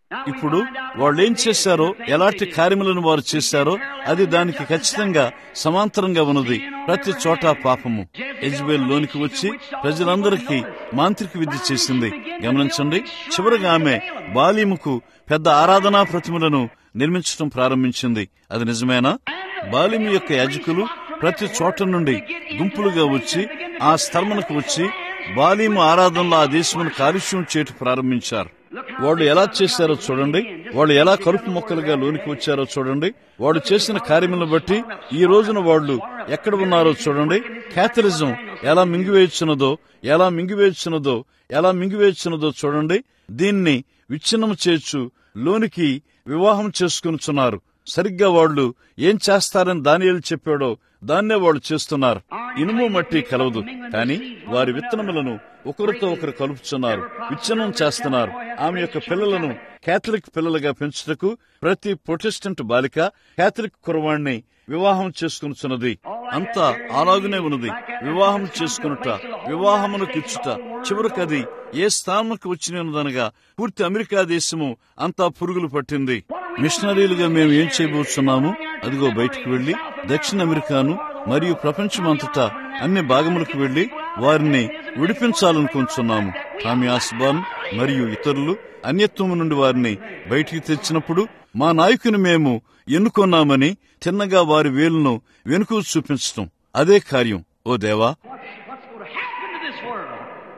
ఇప్పుడు వాళ్ళు ఏం చేశారో ఎలాంటి కార్యములను వారు చేశారో అది దానికి ఖచ్చితంగా సమాంతరంగా ఉన్నది ప్రతి చోట పాపము ఎజ్బేల్ లోనికి వచ్చి ప్రజలందరికీ మాంత్రిక విద్య చేసింది గమనించండి చివరిగా ఆమె బాలీముకు పెద్ద ఆరాధనా ప్రతిమలను నిర్మించడం ప్రారంభించింది అది నిజమేనా బాలిము యొక్క యాజకులు ప్రతి చోట నుండి గుంపులుగా వచ్చి ఆ స్థలమునకు వచ్చి బాలీము ఆరాధనలో ఆ దేశమును కాలుష్యం చేయటం ప్రారంభించారు వాళ్ళు ఎలా చేశారో చూడండి వాళ్ళు ఎలా కలుపు మొక్కలుగా లోనికి వచ్చారో చూడండి వాళ్ళు చేసిన కార్యములను బట్టి ఈ రోజున వాళ్ళు ఎక్కడ ఉన్నారో చూడండి క్యాథలిజం ఎలా మింగివేయుచున్నదో ఎలా మింగివేయుచున్నదో ఎలా మింగివేయుచున్నదో చూడండి దీన్ని విచ్ఛిన్నం చేయొచ్చు లోనికి వివాహం చేసుకునిచున్నారు సరిగ్గా వాళ్ళు ఏం చేస్తారని దానియేలు చెప్పాడో దాన్నే వాళ్ళు చేస్తున్నారు ఇనుము మట్టి కలవదు కానీ వారి విత్తనములను ఒకరితో ఒకరు కలుపుచున్నారు విచ్ఛిన్నం చేస్తున్నారు ఆమె యొక్క పిల్లలను కేథలిక్ పిల్లలుగా పెంచుటకు ప్రతి ప్రొటెస్టెంట్ బాలిక కేథలిక్ కురవాణ్ణి వివాహం చేసుకునుచున్నది అంతా అలాగునే ఉన్నది వివాహం చేసుకునుట వివాహమునకు ఇచ్చుట చివరికది ఏ స్థానంకు వచ్చినదనగా పూర్తి అమెరికా దేశము అంతా పురుగులు పట్టింది మిషనరీలుగా మేము ఏం చేయబోతున్నాము అదిగో బయటకు వెళ్లి దక్షిణ అమెరికాను మరియు ప్రపంచమంతటా అన్ని భాగములకు వెళ్లి వారిని విడిపించాలనుకుంటున్నాము టామీ ఆస్బాన్ మరియు ఇతరులు అన్యత్వము నుండి వారిని బయటికి తెచ్చినప్పుడు మా నాయకుని మేము ఎన్నుకొన్నామని తిన్నగా వారి వేలును వెనుక చూపించటం అదే కార్యం ఓ దేవా What's going to happen to this world?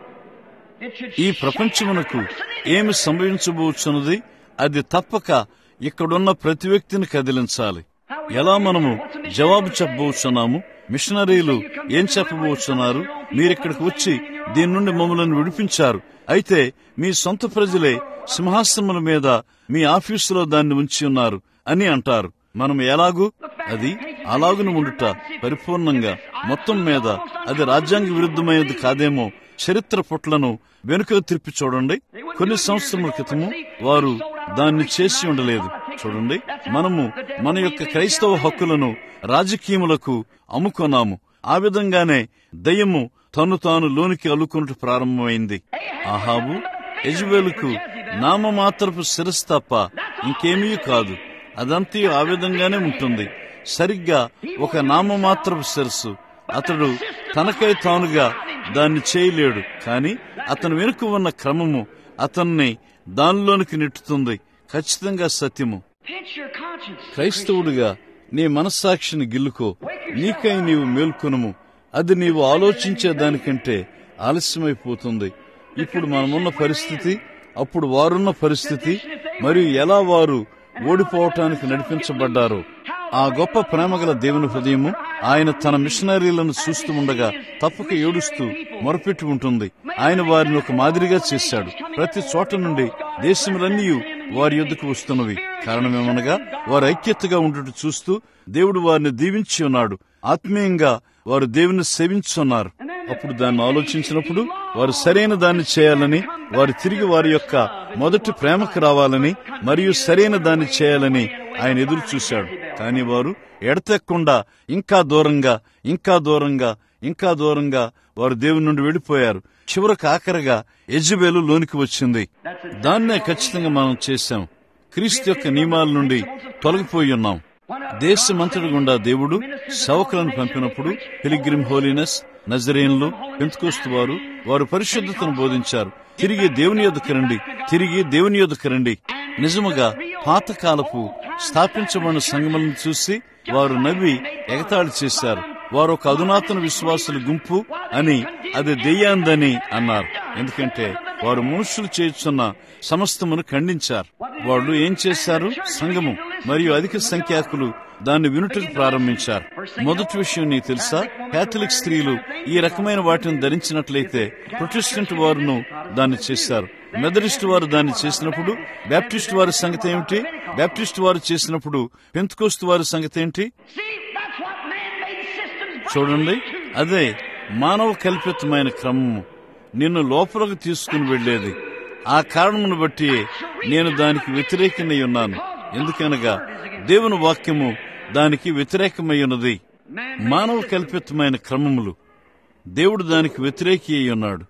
It should ఈ ప్రపంచమునకు ఏమి సంభవించబోతున్నది అది తప్పక ఇక్కడున్న ప్రతి వ్యక్తిని కదిలించాలి ఎలా మనము జవాబు చెప్పబోతున్నాము మిషనరీలు ఏం చెప్పబోతున్నారు మీరిక్కడికి వచ్చి దీని నుండి మమ్మల్ని విడిపించారు అయితే మీ సొంత ప్రజలే సింహాసనముల మీద మీ ఆఫీసులో దాన్ని ఉంచి ఉన్నారు అని అంటారు మనం ఎలాగూ అది అలాగున ఉండుట పరిపూర్ణంగా మొత్తం మీద అది రాజ్యాంగ విరుద్ధమైనది కాదేమో చరిత్ర పుట్లను వెనుక తిప్పి చూడండి కొన్ని సంవత్సరముల క్రితము వారు దాన్ని చేసి ఉండలేదు చూడండి మనము మన యొక్క క్రైస్తవ హక్కులను రాజకీయములకు అమ్ముకున్నాము ఆ విధంగానే దయ్యము తను తాను లోనికి అల్లుకున్నట్టు ప్రారంభమైంది ఆహాబు యజుబేలుకు నామమాత్రపు శిరస్సు తప్ప ఇంకేమీ కాదు అదంతా ఆ విధంగానే ఉంటుంది సరిగ్గా ఒక నామమాత్రపు శిరస్సు అతడు తనకై తానుగా దాన్ని చేయలేడు కాని అతను వెనుక ఉన్న క్రమము అతన్ని దానిలోనికి నెట్టుతుంది ఖచ్చితంగా సత్యము pinch your conscience. క్రైస్తవుడిగా నీ మనస్సాక్షిని గిల్లుకో నీకై నీవు మేల్కొనుము అది నీవు ఆలోచించే దానికంటే ఆలస్యమైపోతుంది ఇప్పుడు మనమున్న పరిస్థితి అప్పుడు వారున్న పరిస్థితి మరియు ఎలా వారు ఓడిపోవటానికి నడిపించబడ్డారో ఆ గొప్ప ప్రేమగల దేవుని హృదయము ఆయన తన మిషనరీలను చూస్తూ ఉండగా తప్పక ఏడుస్తూ మొరపెట్టి ఉంటుంది ఆయన వారిని ఒక మాదిరిగా చేశాడు ప్రతి చోట నుండి దేశములన్నీ వారి యొద్దకు వస్తున్నవి కారణమేమనగా వారు ఐక్యతగా ఉండుట చూస్తూ దేవుడు వారిని దీవించి ఉన్నాడు ఆత్మీయంగా వారు దేవుని సేవించున్నారు అప్పుడు దాన్ని ఆలోచించినప్పుడు వారు సరైన దాన్ని చేయాలని వారు తిరిగి వారి యొక్క మొదటి ప్రేమకు రావాలని మరియు సరైన దాన్ని చేయాలని ఆయన ఎదురు చూశాడు కానీ వారు ఎడతెక్కకుండా ఇంకా దూరంగా ఇంకా దూరంగా ఇంకా దూరంగా వారు దేవుని నుండి వెళ్ళిపోయారు చివరకు ఆఖరగా యజ్బేలు లోనికి వచ్చింది దాన్నే ఖచ్చితంగా మనం చేశాం క్రీస్తు యొక్క నియమాల నుండి తొలగిపోయి ఉన్నాం దేశమంతటి గుండా దేవుడు సేవకులను పంపినప్పుడు పిలిగ్రిమ్ హోలీనెస్ నజరేన్లు పెంతుకోస్తు వారు వారు పరిశుద్ధతను బోధించారు తిరిగి దేవుని యొద్దకు రండి తిరిగి దేవుని యొద్దకు రండి నిజముగా పాతకాలపు స్థాపించబడిన సంగములను చూసి వారు నవ్వి ఎగతాళి చేశారు వారు ఒక అధునాతన విశ్వాసుల గుంపు అని అది దెయ్యాందని అన్నారు ఎందుకంటే వారు మనుషులు చేస్తున్న సమస్తమును ఖండించారు వాళ్ళు ఏం చేశారు సంఘము మరియు అధిక సంఖ్యాకులు దాన్ని వినుటకు ప్రారంభించారు మొదటి విషయం నీకు తెలుసా కేథలిక్ స్త్రీలు ఈ రకమైన వాటిని ధరించినట్లయితే ప్రొటెస్టెంట్ వారును దాన్ని చేశారు మెథడిస్ట్ వారు దాన్ని చేసినప్పుడు బ్యాప్టిస్ట్ వారి సంగతి ఏమిటి బ్యాప్టిస్ట్ వారు చేసినప్పుడు పెంతుకోస్తు వారి సంగతి ఏంటి See, that's what man-made systems చూడండి అదే మానవ కల్పితమైన క్రమము నిన్ను లోపలకు తీసుకుని వెళ్లేది ఆ కారణమును బట్టి నేను దానికి వ్యతిరేకమై ఉన్నాను ఎందుకనగా దేవుని వాక్యము దానికి వ్యతిరేకమై ఉన్నది మానవ కల్పితమైన క్రమములు దేవుడు దానికి వ్యతిరేకి అయి ఉన్నాడు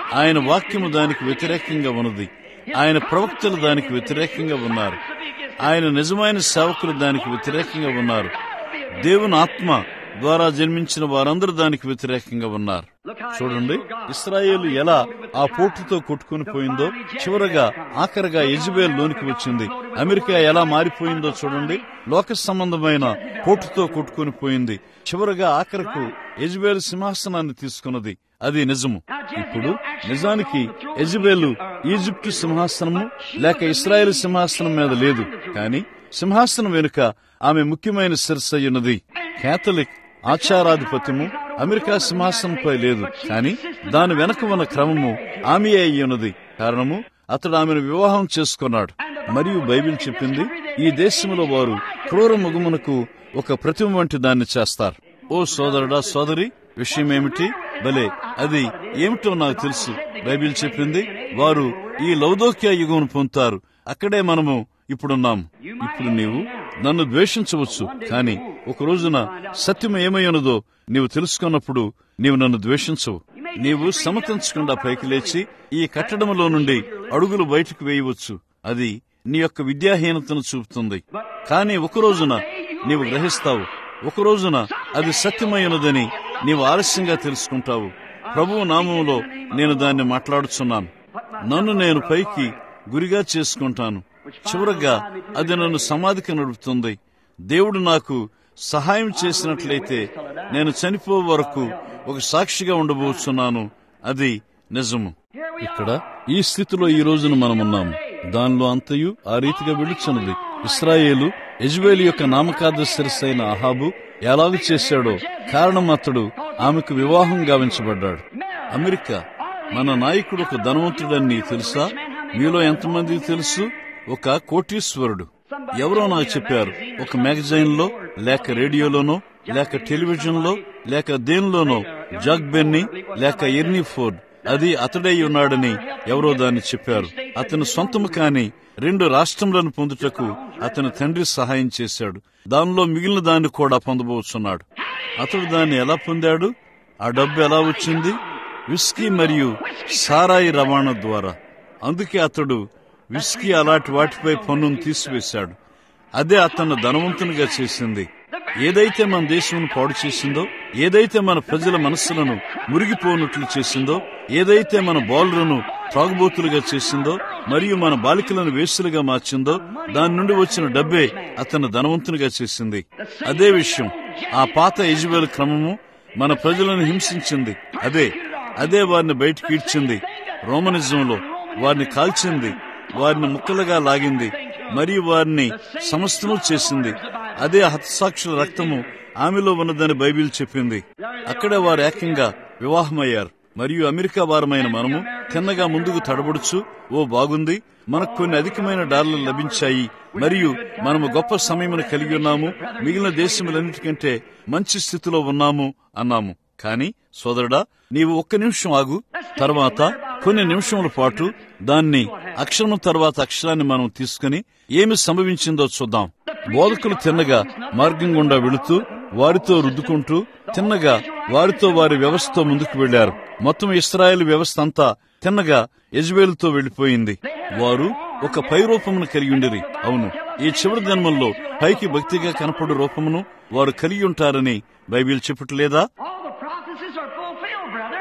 ఆయన వాక్యము దానికి వ్యతిరేకంగా ఉన్నది ఆయన ప్రవక్తలు దానికి వ్యతిరేకంగా ఉన్నారు ఆయన నిజమైన సేవకులు దానికి వ్యతిరేకంగా ఉన్నారు దేవుని ఆత్మ ద్వారా జన్మించిన వారందరూ దానికి వ్యతిరేకంగా ఉన్నారు చూడండి ఇస్రాయేల్ ఎలా ఆ పోటుతో కొట్టుకుని పోయిందో చివరగా ఆఖరిగా ఎజ్బేల్ లోనికి వచ్చింది అమెరికా ఎలా మారిపోయిందో చూడండి లోక సంబంధమైన పోటుతో కొట్టుకుని పోయింది చివరగా ఆఖరకు ఎజ్బేల్ సింహాసనాన్ని తీసుకున్నది అది నిజము ఇప్పుడు నిజానికి ఎజ్బేలు ఈజిప్టు సింహాసనము లేక ఇస్రాయేల్ సింహాసనం మీద లేదు కానీ సింహాసనం వెనుక ఆమె ముఖ్యమైన శిరసయ్యున్నది కేథలిక్ ఆచారాధిపత్యము అమెరికా సింహాసనంపై లేదు కానీ దాని వెనక ఉన్న క్రమము ఆమె అయి ఉన్నది కారణము అతడు ఆమెను వివాహం చేసుకున్నాడు మరియు బైబిల్ చెప్పింది ఈ దేశంలో వారు క్రూర ముగుమునకు ఒక ప్రతిమ వంటి దాన్ని చేస్తారు ఓ సోదరుడా సోదరి విషయం ఏమిటి భలే అది ఏమిటో నాకు తెలుసు బైబిల్ చెప్పింది వారు ఈ లౌదోక్య యుగమును పొందుతారు అక్కడే మనము ఇప్పుడున్నాం ఇప్పుడు నీవు నన్ను ద్వేషించవచ్చు కానీ ఒక రోజున సత్యం ఏమై ఉన్నదో నీవు తెలుసుకున్నప్పుడు నీవు నన్ను ద్వేషించవు నీవు సమతించకుండా పైకి లేచి ఈ కట్టడంలో నుండి అడుగులు బయటకు వేయవచ్చు అది నీ యొక్క విద్యాహీనతను చూపుతుంది కానీ ఒక రోజున నీవు గ్రహిస్తావు ఒక రోజున అది సత్యమైనదని నీవు ఆలస్యంగా తెలుసుకుంటావు ప్రభువు నామంలో నేను దాన్ని మాట్లాడుచున్నాను నన్ను నేను పైకి గురిగా చేసుకుంటాను చివరగా అది నన్ను సమాధికి నడుపుతుంది దేవుడు నాకు సహాయం చేసినట్లయితే నేను చనిపో వరకు ఒక సాక్షిగా ఉండబోతున్నాను అది నిజము ఇక్కడ ఈ స్థితిలో ఈ రోజున మనమున్నాము దానిలో అంతయు ఆ రీతిగా విడుచున్నది ఇస్రాయేలు యజ్వేలి యొక్క నామకార్థ శిరస్సైన అహాబు ఎలాగ చేశాడో కారణం అతడు ఆమెకు వివాహం గావించబడ్డాడు అమెరికా మన నాయకుడు ఒక ధనవంతుడని నీకు తెలుసా మీలో ఎంతమంది తెలుసు ఒక కోటీశ్వరుడు ఎవరో నాకు చెప్పారు ఒక మ్యాగజైన్ లో లేక రేడియోలోనో లేక టెలివిజన్ లో లేక దేనిలోనో జగ్ బెన్నీ లేక ఎర్నీ ఫోర్డ్ అది అతడై ఉన్నాడని ఎవరో దాన్ని చెప్పారు అతని సొంతము కాని రెండు రాష్ట్రములను పొందుటకు అతని తండ్రి సహాయం చేశాడు దానిలో మిగిలిన దాన్ని కూడా పొందబోతున్నాడు అతడు దాన్ని ఎలా పొందాడు ఆ డబ్బు ఎలా వచ్చింది విస్కీ మరియు సారాయి రవాణా ద్వారా అందుకే అతడు విస్కీ అలాంటి వాటిపై పన్నును తీసివేశాడు అదే అతను ధనవంతునిగా చేసింది ఏదైతే మన దేశం పాడు చేసిందో ఏదైతే మన ప్రజల మనస్సులను మురిగిపోనట్లు చేసిందో ఏదైతే మన బాలులను త్రాగుబోతులుగా చేసిందో మరియు మన బాలికలను వేసులుగా మార్చిందో దాని నుండి వచ్చిన డబ్బే అతను ధనవంతునిగా చేసింది అదే విషయం ఆ పాత యజువేల్ క్రమము మన ప్రజలను హింసించింది అదే అదే వారిని బయటకు ఈడ్చింది రోమనిజంలో వారిని కాల్చింది వారిని ముక్కలుగా లాగింది మరియు వారిని సమస్తము చేసింది అదే హతసాక్షుల రక్తము ఆమెలో ఉన్నదని బైబిల్ చెప్పింది అక్కడే వారు ఏకంగా వివాహమయ్యారు మరియు అమెరికా వారమైన మనము తిన్నగా ముందుకు తడబడుచు ఓ బాగుంది మనకు కొన్ని అధికమైన డాలర్లు లభించాయి మరియు మనము గొప్ప సమయమును కలిగి ఉన్నాము మిగిలిన దేశములన్నిటికంటే మంచి స్థితిలో ఉన్నాము అన్నాము కాని సోదరుడా నీవు ఒక్క నిమిషం ఆగు తర్వాత కొన్ని నిమిషముల పాటు దాన్ని అక్షరం తర్వాత అక్షరాన్ని మనం తీసుకుని ఏమి సంభవించిందో చూద్దాం బోధకులు తిన్నగా మార్గం గుండా వెళుతూ వారితో రుద్దుకుంటూ తిన్నగా వారితో వారి వ్యవస్థతో ముందుకు వెళ్లారు మొత్తం ఇస్రాయేల్ వ్యవస్థ అంతా తిన్నగా యజ్బేలుతో వెళ్లిపోయింది వారు ఒక పై రూపమును కలిగి ఉండిరి అవును ఈ చివరి జన్మల్లో పైకి భక్తిగా కనపడు రూపమును వారు కలిగి ఉంటారని బైబిల్ చెప్పట్లేదా All the prophecies are fulfilled, brother.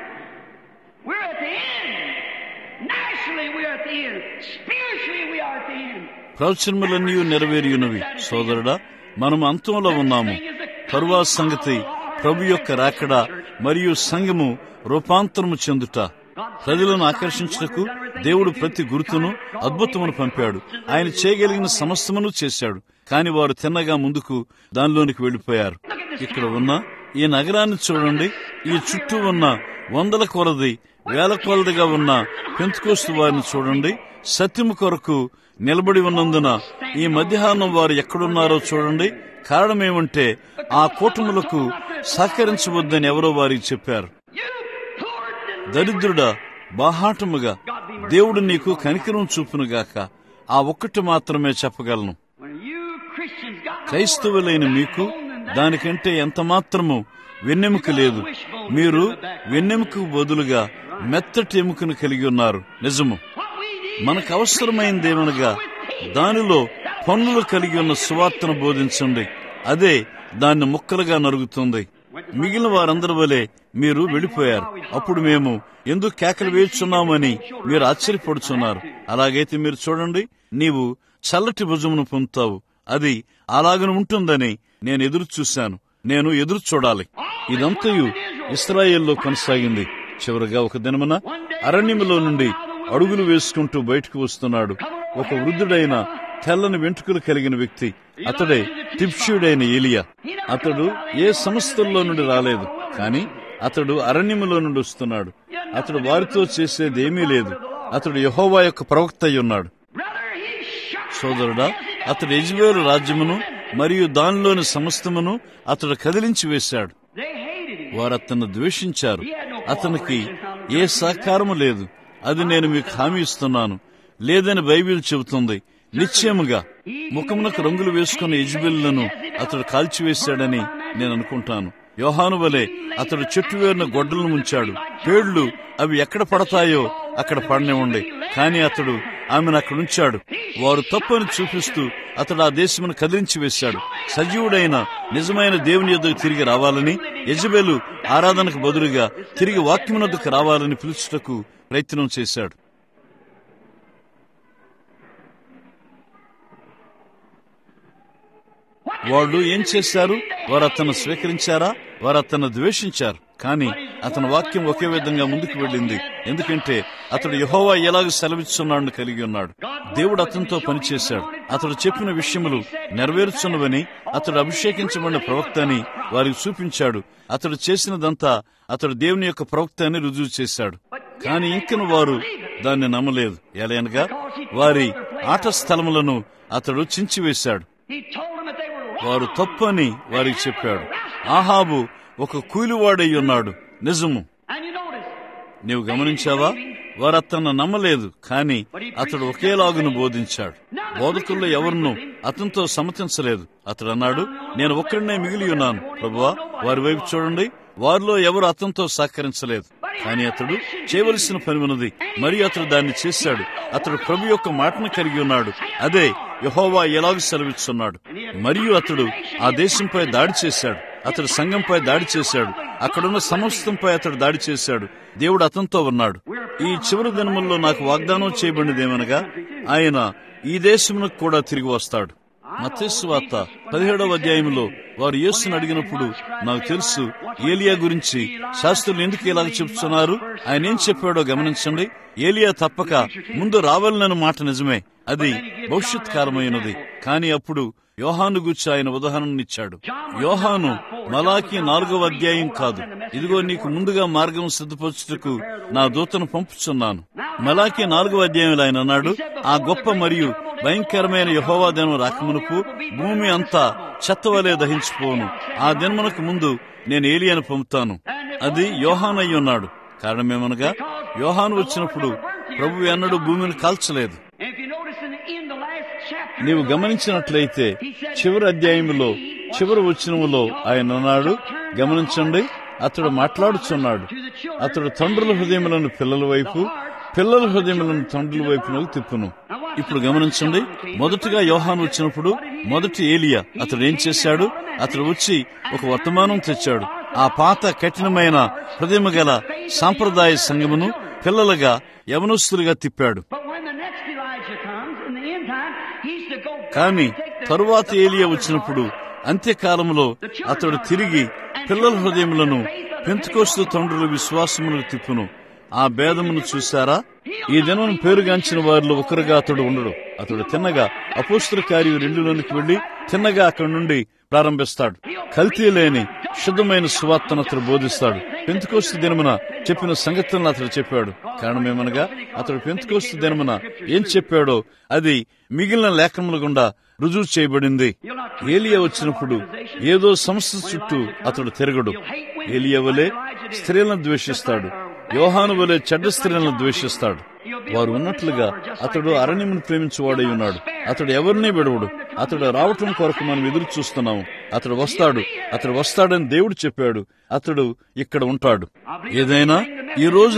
We're at the end. Nationally, we are at the end. Spiritually, we are at the end. ప్రవచనములన్నీ నెరవేరియున్నవి సోదరుడా మనం అంతంలో ఉన్నాము తరువాత సంగతి ప్రభు యొక్క రాకడ మరియు సంఘము రూపాంతరము చెందుట ప్రజలను ఆకర్షించుటకు దేవుడు ప్రతి గుర్తును అద్భుతమును పంపాడు ఆయన చేయగలిగిన సమస్తమును చేశాడు కాని వారు తిన్నగా ముందుకు దానిలోనికి వెళ్లిపోయారు ఇక్కడ ఉన్న ఈ నగరాన్ని చూడండి ఈ చుట్టూ ఉన్న వందల కొలది వేల కొలదిగా ఉన్న పెంతుకోస్తు వారిని చూడండి సత్యము కొరకు నిలబడి ఉన్నందున ఈ మధ్యాహ్నం వారు ఎక్కడున్నారో చూడండి కారణమేమంటే ఆ కూటములకు సహకరించవద్దని ఎవరో వారికి చెప్పారు You poured the దరిద్రుడా బాహాటముగా దేవుడు నీకు కనికరం చూపునుగాక ఆ ఒక్కటి మాత్రమే చెప్పగలను when you Christians got more క్రైస్తవులైన మీకు దానికంటే ఎంత మాత్రము వెన్నెముక లేదు మీరు వెన్నెముకకు బదులుగా మెత్తటి ఎముకను కలిగి ఉన్నారు నిజము What we need మనకు అవసరమైందేమనగా దానిలో పన్నులు కలిగి ఉన్న సువార్తను బోధించండి అదే దాన్ని ముక్కలుగా నరుగుతుంది మిగిలిన వారందరి వలె మీరు వెళ్ళిపోయారు అప్పుడు మేము ఎందుకు కేకలు వేయుచున్నామని మీరు ఆశ్చర్యపడుచున్నారు అలాగైతే మీరు చూడండి నీవు చల్లటి భుజమును పొందుతావు అది అలాగను ఉంటుందని నేను ఎదురు చూశాను నేను ఎదురు చూడాలి ఇదంతయు ఇస్రాయేల్లో కొనసాగింది చివరగా ఒక దినమున అరణ్యములో నుండి అడుగులు వేసుకుంటూ బయటకు వస్తున్నాడు ఒక వృద్ధుడైన తెల్లని వెంట్రుకలు కలిగిన వ్యక్తి అతడే తిప్ష్యుడైన ఏలియా అతడు ఏ సంస్థల్లో నుండి రాలేదు కానీ అతడు అరణ్యములో నుండి వస్తున్నాడు అతడు వారితో చేసేది ఏమీ లేదు అతడు యహోవా యొక్క ప్రవక్త అయి ఉన్నాడు Brother, he shot సోదరుడా అతడు యజ్బేలు రాజ్యమును మరియు దానిలోని సమస్తమును అతడు కదిలించి వేశాడు They hated him. వారు అతన్ని ద్వేషించారు అతనికి ఏ సహకారము లేదు అది నేను మీకు హామీ ఇస్తున్నాను లేదని బైబిల్ చెబుతుంది నిశ్చయముగా ముఖమునకు రంగులు వేసుకున్న యజ్బెల్లను అతడు కాల్చివేశాడని నేను అనుకుంటాను యోహాను వలె అతడు చెట్టు వేరిన గొడ్డలను ముంచాడు పేళ్లు అవి ఎక్కడ పడతాయో అక్కడ పడనివ్వండి కానీ అతడు ఆమెను అక్కడ ఉంచాడు వారు తప్పని చూపిస్తూ అతడు ఆ దేశమును కదిలించి వేశాడు సజీవుడైన నిజమైన దేవుని యొద్దకు తిరిగి రావాలని యజబెలు ఆరాధనకు బదులుగా తిరిగి వాక్యమునొద్దకు రావాలని పిలుచుటకు ప్రయత్నం చేశాడు వాళ్ళు ఏం చేశారు వారు అతను స్వీకరించారా వారు అతను ద్వేషించారు కానీ అతని వాక్యం ఒకే విధంగా ముందుకు వెళ్ళింది ఎందుకంటే అతడు యహోవా ఎలాగ సెలవిస్తున్నాడని కలిగి ఉన్నాడు దేవుడు అతనితో పనిచేశాడు అతడు చెప్పిన విషయములు నెరవేర్చున్నవని అతడు అభిషేకించబడిన ప్రవక్త అని వారికి చూపించాడు అతడు చేసినదంతా అతడు దేవుని యొక్క ప్రవక్త అని రుజువు చేశాడు కానీ ఇంకను వారు దాన్ని నమ్మలేదు ఎలయనగా వారి ఆట స్థలములను అతడు చించివేశాడు He told them that they were wrong. వారు తప్పని వారికి చెప్పాడు ఆహాబు ఒక కూలివాడై ఉన్నాడు నిజము And you notice, నీవు గమనించావా వారు అతన్ని నమ్మలేదు కానీ అతడు ఒకేలాగును బోధించాడు బోధకుల్లో ఎవరినూ అతనితో సమ్మతించలేదు అతడు అన్నాడు నేను ఒక్కడినే మిగిలి ఉన్నాను ప్రభువా వారి వైపు చూడండి వారిలో ఎవరు అతనితో సహకరించలేదు కానీ అతడు చేయవలసిన పని ఉన్నది మరియు అతడు దాన్ని చేశాడు అతడు ప్రభు యొక్క మాటను కలిగి ఉన్నాడు అదే యహోవా ఎలాగ సెలవిస్తున్నాడు మరియు అతడు ఆ దేశంపై దాడి చేశాడు అతడు సంఘంపై దాడి చేశాడు అక్కడున్న సమస్తంపై అతడు దాడి చేశాడు దేవుడు అతనితో ఉన్నాడు ఈ చివరి దినముల్లో నాకు వాగ్దానం చేయబడినదేమనగా ఆయన ఈ దేశమునకు కూడా తిరిగి వస్తాడు మత్తేసు వార్త పదిహేడవ అధ్యాయంలో వారు యేసును అడిగినప్పుడు నాకు తెలుసు ఏలియా గురించి శాస్త్రులు ఎందుకు ఇలాగ చెప్తున్నారు ఆయన ఏం చెప్పాడో గమనించండి ఏలియా తప్పక ముందు రావాలన్న మాట నిజమే అది భవిష్యత్ కాలమైనది కానీ అప్పుడు యోహాను గురించి ఆయన ఉదాహరణనిచ్చాడు యోహాను మలాకి నాలుగవ అధ్యాయం కాదు ఇదిగో నీకు ముందుగా మార్గం సిద్ధపరచుటకు నా దూతను పంపుచున్నాను మలాకి నాలుగవ అధ్యాయంలో ఆయన అన్నాడు ఆ గొప్ప మరియు భయంకరమైన యహోవా దినం రాకమునుపు భూమి అంతా చెత్తవలే దహించిపోను ఆ దినమునకు ముందు నేను ఏలియాను పంపుతాను అది యోహాన్ అయి ఉన్నాడు కారణమేమనగా యోహాను వచ్చినప్పుడు ప్రభు ఎన్నడూ భూమిని కాల్చలేదు and if you notice in the end, the last chapter, నీవు గమనించినట్లయితే చివరి అధ్యాయములో చివరి వచనములో ఆయన అన్నాడు గమనించండి అతడు మాట్లాడుచున్నాడు అతడు తండ్రుల హృదయములను పిల్లల వైపు పిల్లల హృదయములను తండ్రుల వైపునకు తిప్పును ఇప్పుడు గమనించండి మొదటిగా యోహాను వచ్చినప్పుడు మొదటి ఏలియా అతడు ఏం చేశాడు అతడు వచ్చి ఒక వర్తమానం తెచ్చాడు ఆ పాత కఠినమైన హృదయము గల సాంప్రదాయ సంఘమును పిల్లలుగా యవనస్తులుగా తిప్పాడు but when the next Elijah comes in the end time, he's to go back కానీ and take the తరువాత ఏలియా వచ్చినప్పుడు అంత్యకాలంలో అతడు తిరిగి పిల్లల హృదయములను పెంతుకోస్తు తండ్రుల విశ్వాసములకు తిప్పును ఆ భేదమును చూశారా ఈ దినం పేరుగాంచిన వారిలో ఒకరుగా అతడు ఉండడు అతడు తిన్నగా అపోస్తుల కార్యం రెండులోనికి వెళ్లి తిన్నగా అక్కడి నుండి ప్రారంభిస్తాడు కల్తీ లేని శుద్ధమైన సువార్తను అతడు బోధిస్తాడు పెంతుకోస్తు దినమున చెప్పిన సంగతులను అతడు చెప్పాడు కారణమేమనగా అతడు పెంతుకోస్తు దినమున ఏం చెప్పాడో అది మిగిలిన లేఖనముల గుండా రుజువు చేయబడింది ఏలియా వచ్చినప్పుడు ఏదో సంస్థ చుట్టూ అతడు తిరగడు ఏలియా వలె స్త్రీలను ద్వేషిస్తాడు యోహాను వలె చెడ్డ స్త్రీలను ద్వేషిస్తాడు వారు ఉన్నట్లుగా అతడు అరణ్యమును ప్రేమించువాడై ఉన్నాడు అతడు ఎవరినీ విడవడు అతడు రావటం కొరకు మనం ఎదురు చూస్తున్నాము అతడు వస్తాడు అతడు వస్తాడని దేవుడు చెప్పాడు అతడు ఇక్కడ ఉంటాడు ఏదైనా ఈ రోజున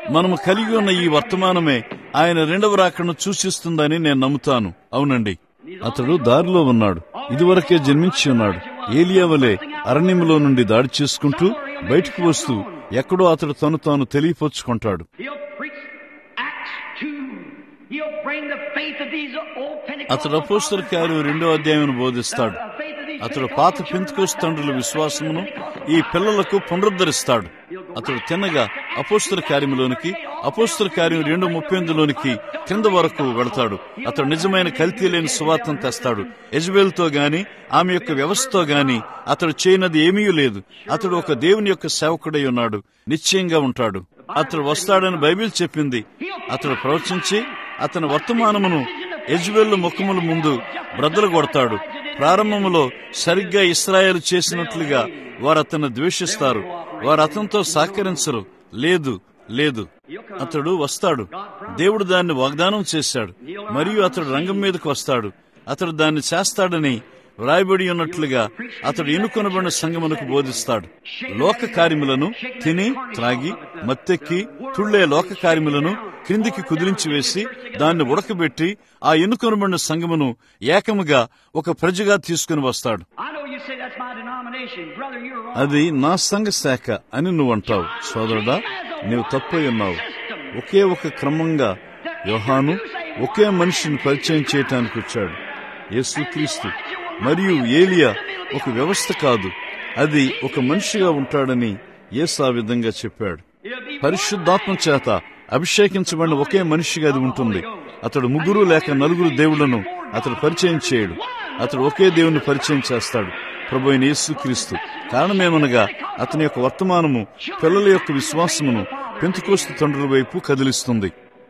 మనము కలిగి ఉన్న ఈ వర్తమానమే ఆయన రెండవ రాకను సూచిస్తుందని నేను నమ్ముతాను అవునండి అతడు దారిలో ఉన్నాడు ఇదివరకే జన్మించి ఉన్నాడు ఏలియా వలె అరణ్యములో నుండి దాడి చేసుకుంటూ బయటకు వస్తూ ఎక్కడో అతడు తను తాను తెలియపరుచుకుంటాడు He'll preach Acts 2. He'll bring the faith of these old Pentecostal అతడు అపోస్తల కార్యం రెండో అధ్యాయం బోధిస్తాడు అతడు పాత పెంతుకోస్ తండ్రుల విశ్వాసమును ఈ పిల్లలకు పునరుద్ధరిస్తాడు అతడు తిన్నగా అపోస్తల కార్యములోనికి అపోస్తల కార్యం రెండు ముప్పై ఎనిమిదిలోనికి కింద వరకు వెళతాడు అతడు నిజమైన కల్తీ లేని సువార్తను తెస్తాడు యజ్బేల్తో గాని ఆమె యొక్క వ్యవస్థతో గాని అతడు చేయనది ఏమీ లేదు అతడు ఒక దేవుని యొక్క సేవకుడై ఉన్నాడు నిశ్చయంగా ఉంటాడు అతడు వస్తాడని బైబిల్ చెప్పింది అతడు ప్రవచించి అతని వర్తమానమును యజ్బేల్ ముఖముల ముందు బ్రద్దలు కొడతాడు ప్రారంభములో సరిగ్గా ఇస్రాయేల్ చేసినట్లుగా వారు అతన్ని ద్వేషిస్తారు వారు అతనితో సహకరించరు లేదు లేదు అతడు వస్తాడు దేవుడు దాన్ని వాగ్దానం చేశాడు మరియు అతడు రంగం మీదకు వస్తాడు అతడు దాన్ని చేస్తాడని వ్రాయబడి ఉన్నట్లుగా అతడు ఎన్నుకొనబడిన సంగమునకు బోధిస్తాడు లోక కార్యములను తిని త్రాగి మత్తెక్కి తుళ్లే లోక కార్యములను క్రిందికి కుదిరించి వేసి దాన్ని ఉడకబెట్టి ఆ ఎన్నుకొనబడిన సంగమును ఏకముగా ఒక ప్రజగా తీసుకుని వస్తాడు I know you say that's my denomination. Brother, you're wrong. అది నా సంఘ శాఖ అని నువ్వు అంటావు సోదరుడా నీవు తప్పై ఉన్నావు ఒకే ఒక క్రమంగా యోహాను ఒకే మనిషిని పరిచయం చేయటానికి వచ్చాడు యేసుక్రీస్తు మరియు ఏలియా ఒక వ్యవస్థ కాదు అది ఒక మనిషిగా ఉంటాడని యేసు ఆ విధంగా చెప్పాడు పరిశుద్ధాత్మ చేత అభిషేకించబడిన ఒకే మనిషిగా అది ఉంటుంది అతడు ముగ్గురు లేక నలుగురు దేవుళ్లను అతడు పరిచయం చేయడు అతడు ఒకే దేవుని పరిచయం చేస్తాడు ప్రభు అయిన యేసుక్రీస్తు కారణమేమనగా అతని యొక్క వర్తమానము పిల్లల యొక్క విశ్వాసమును పెంతుకోస్తు తండ్రుల వైపు కదిలిస్తుంది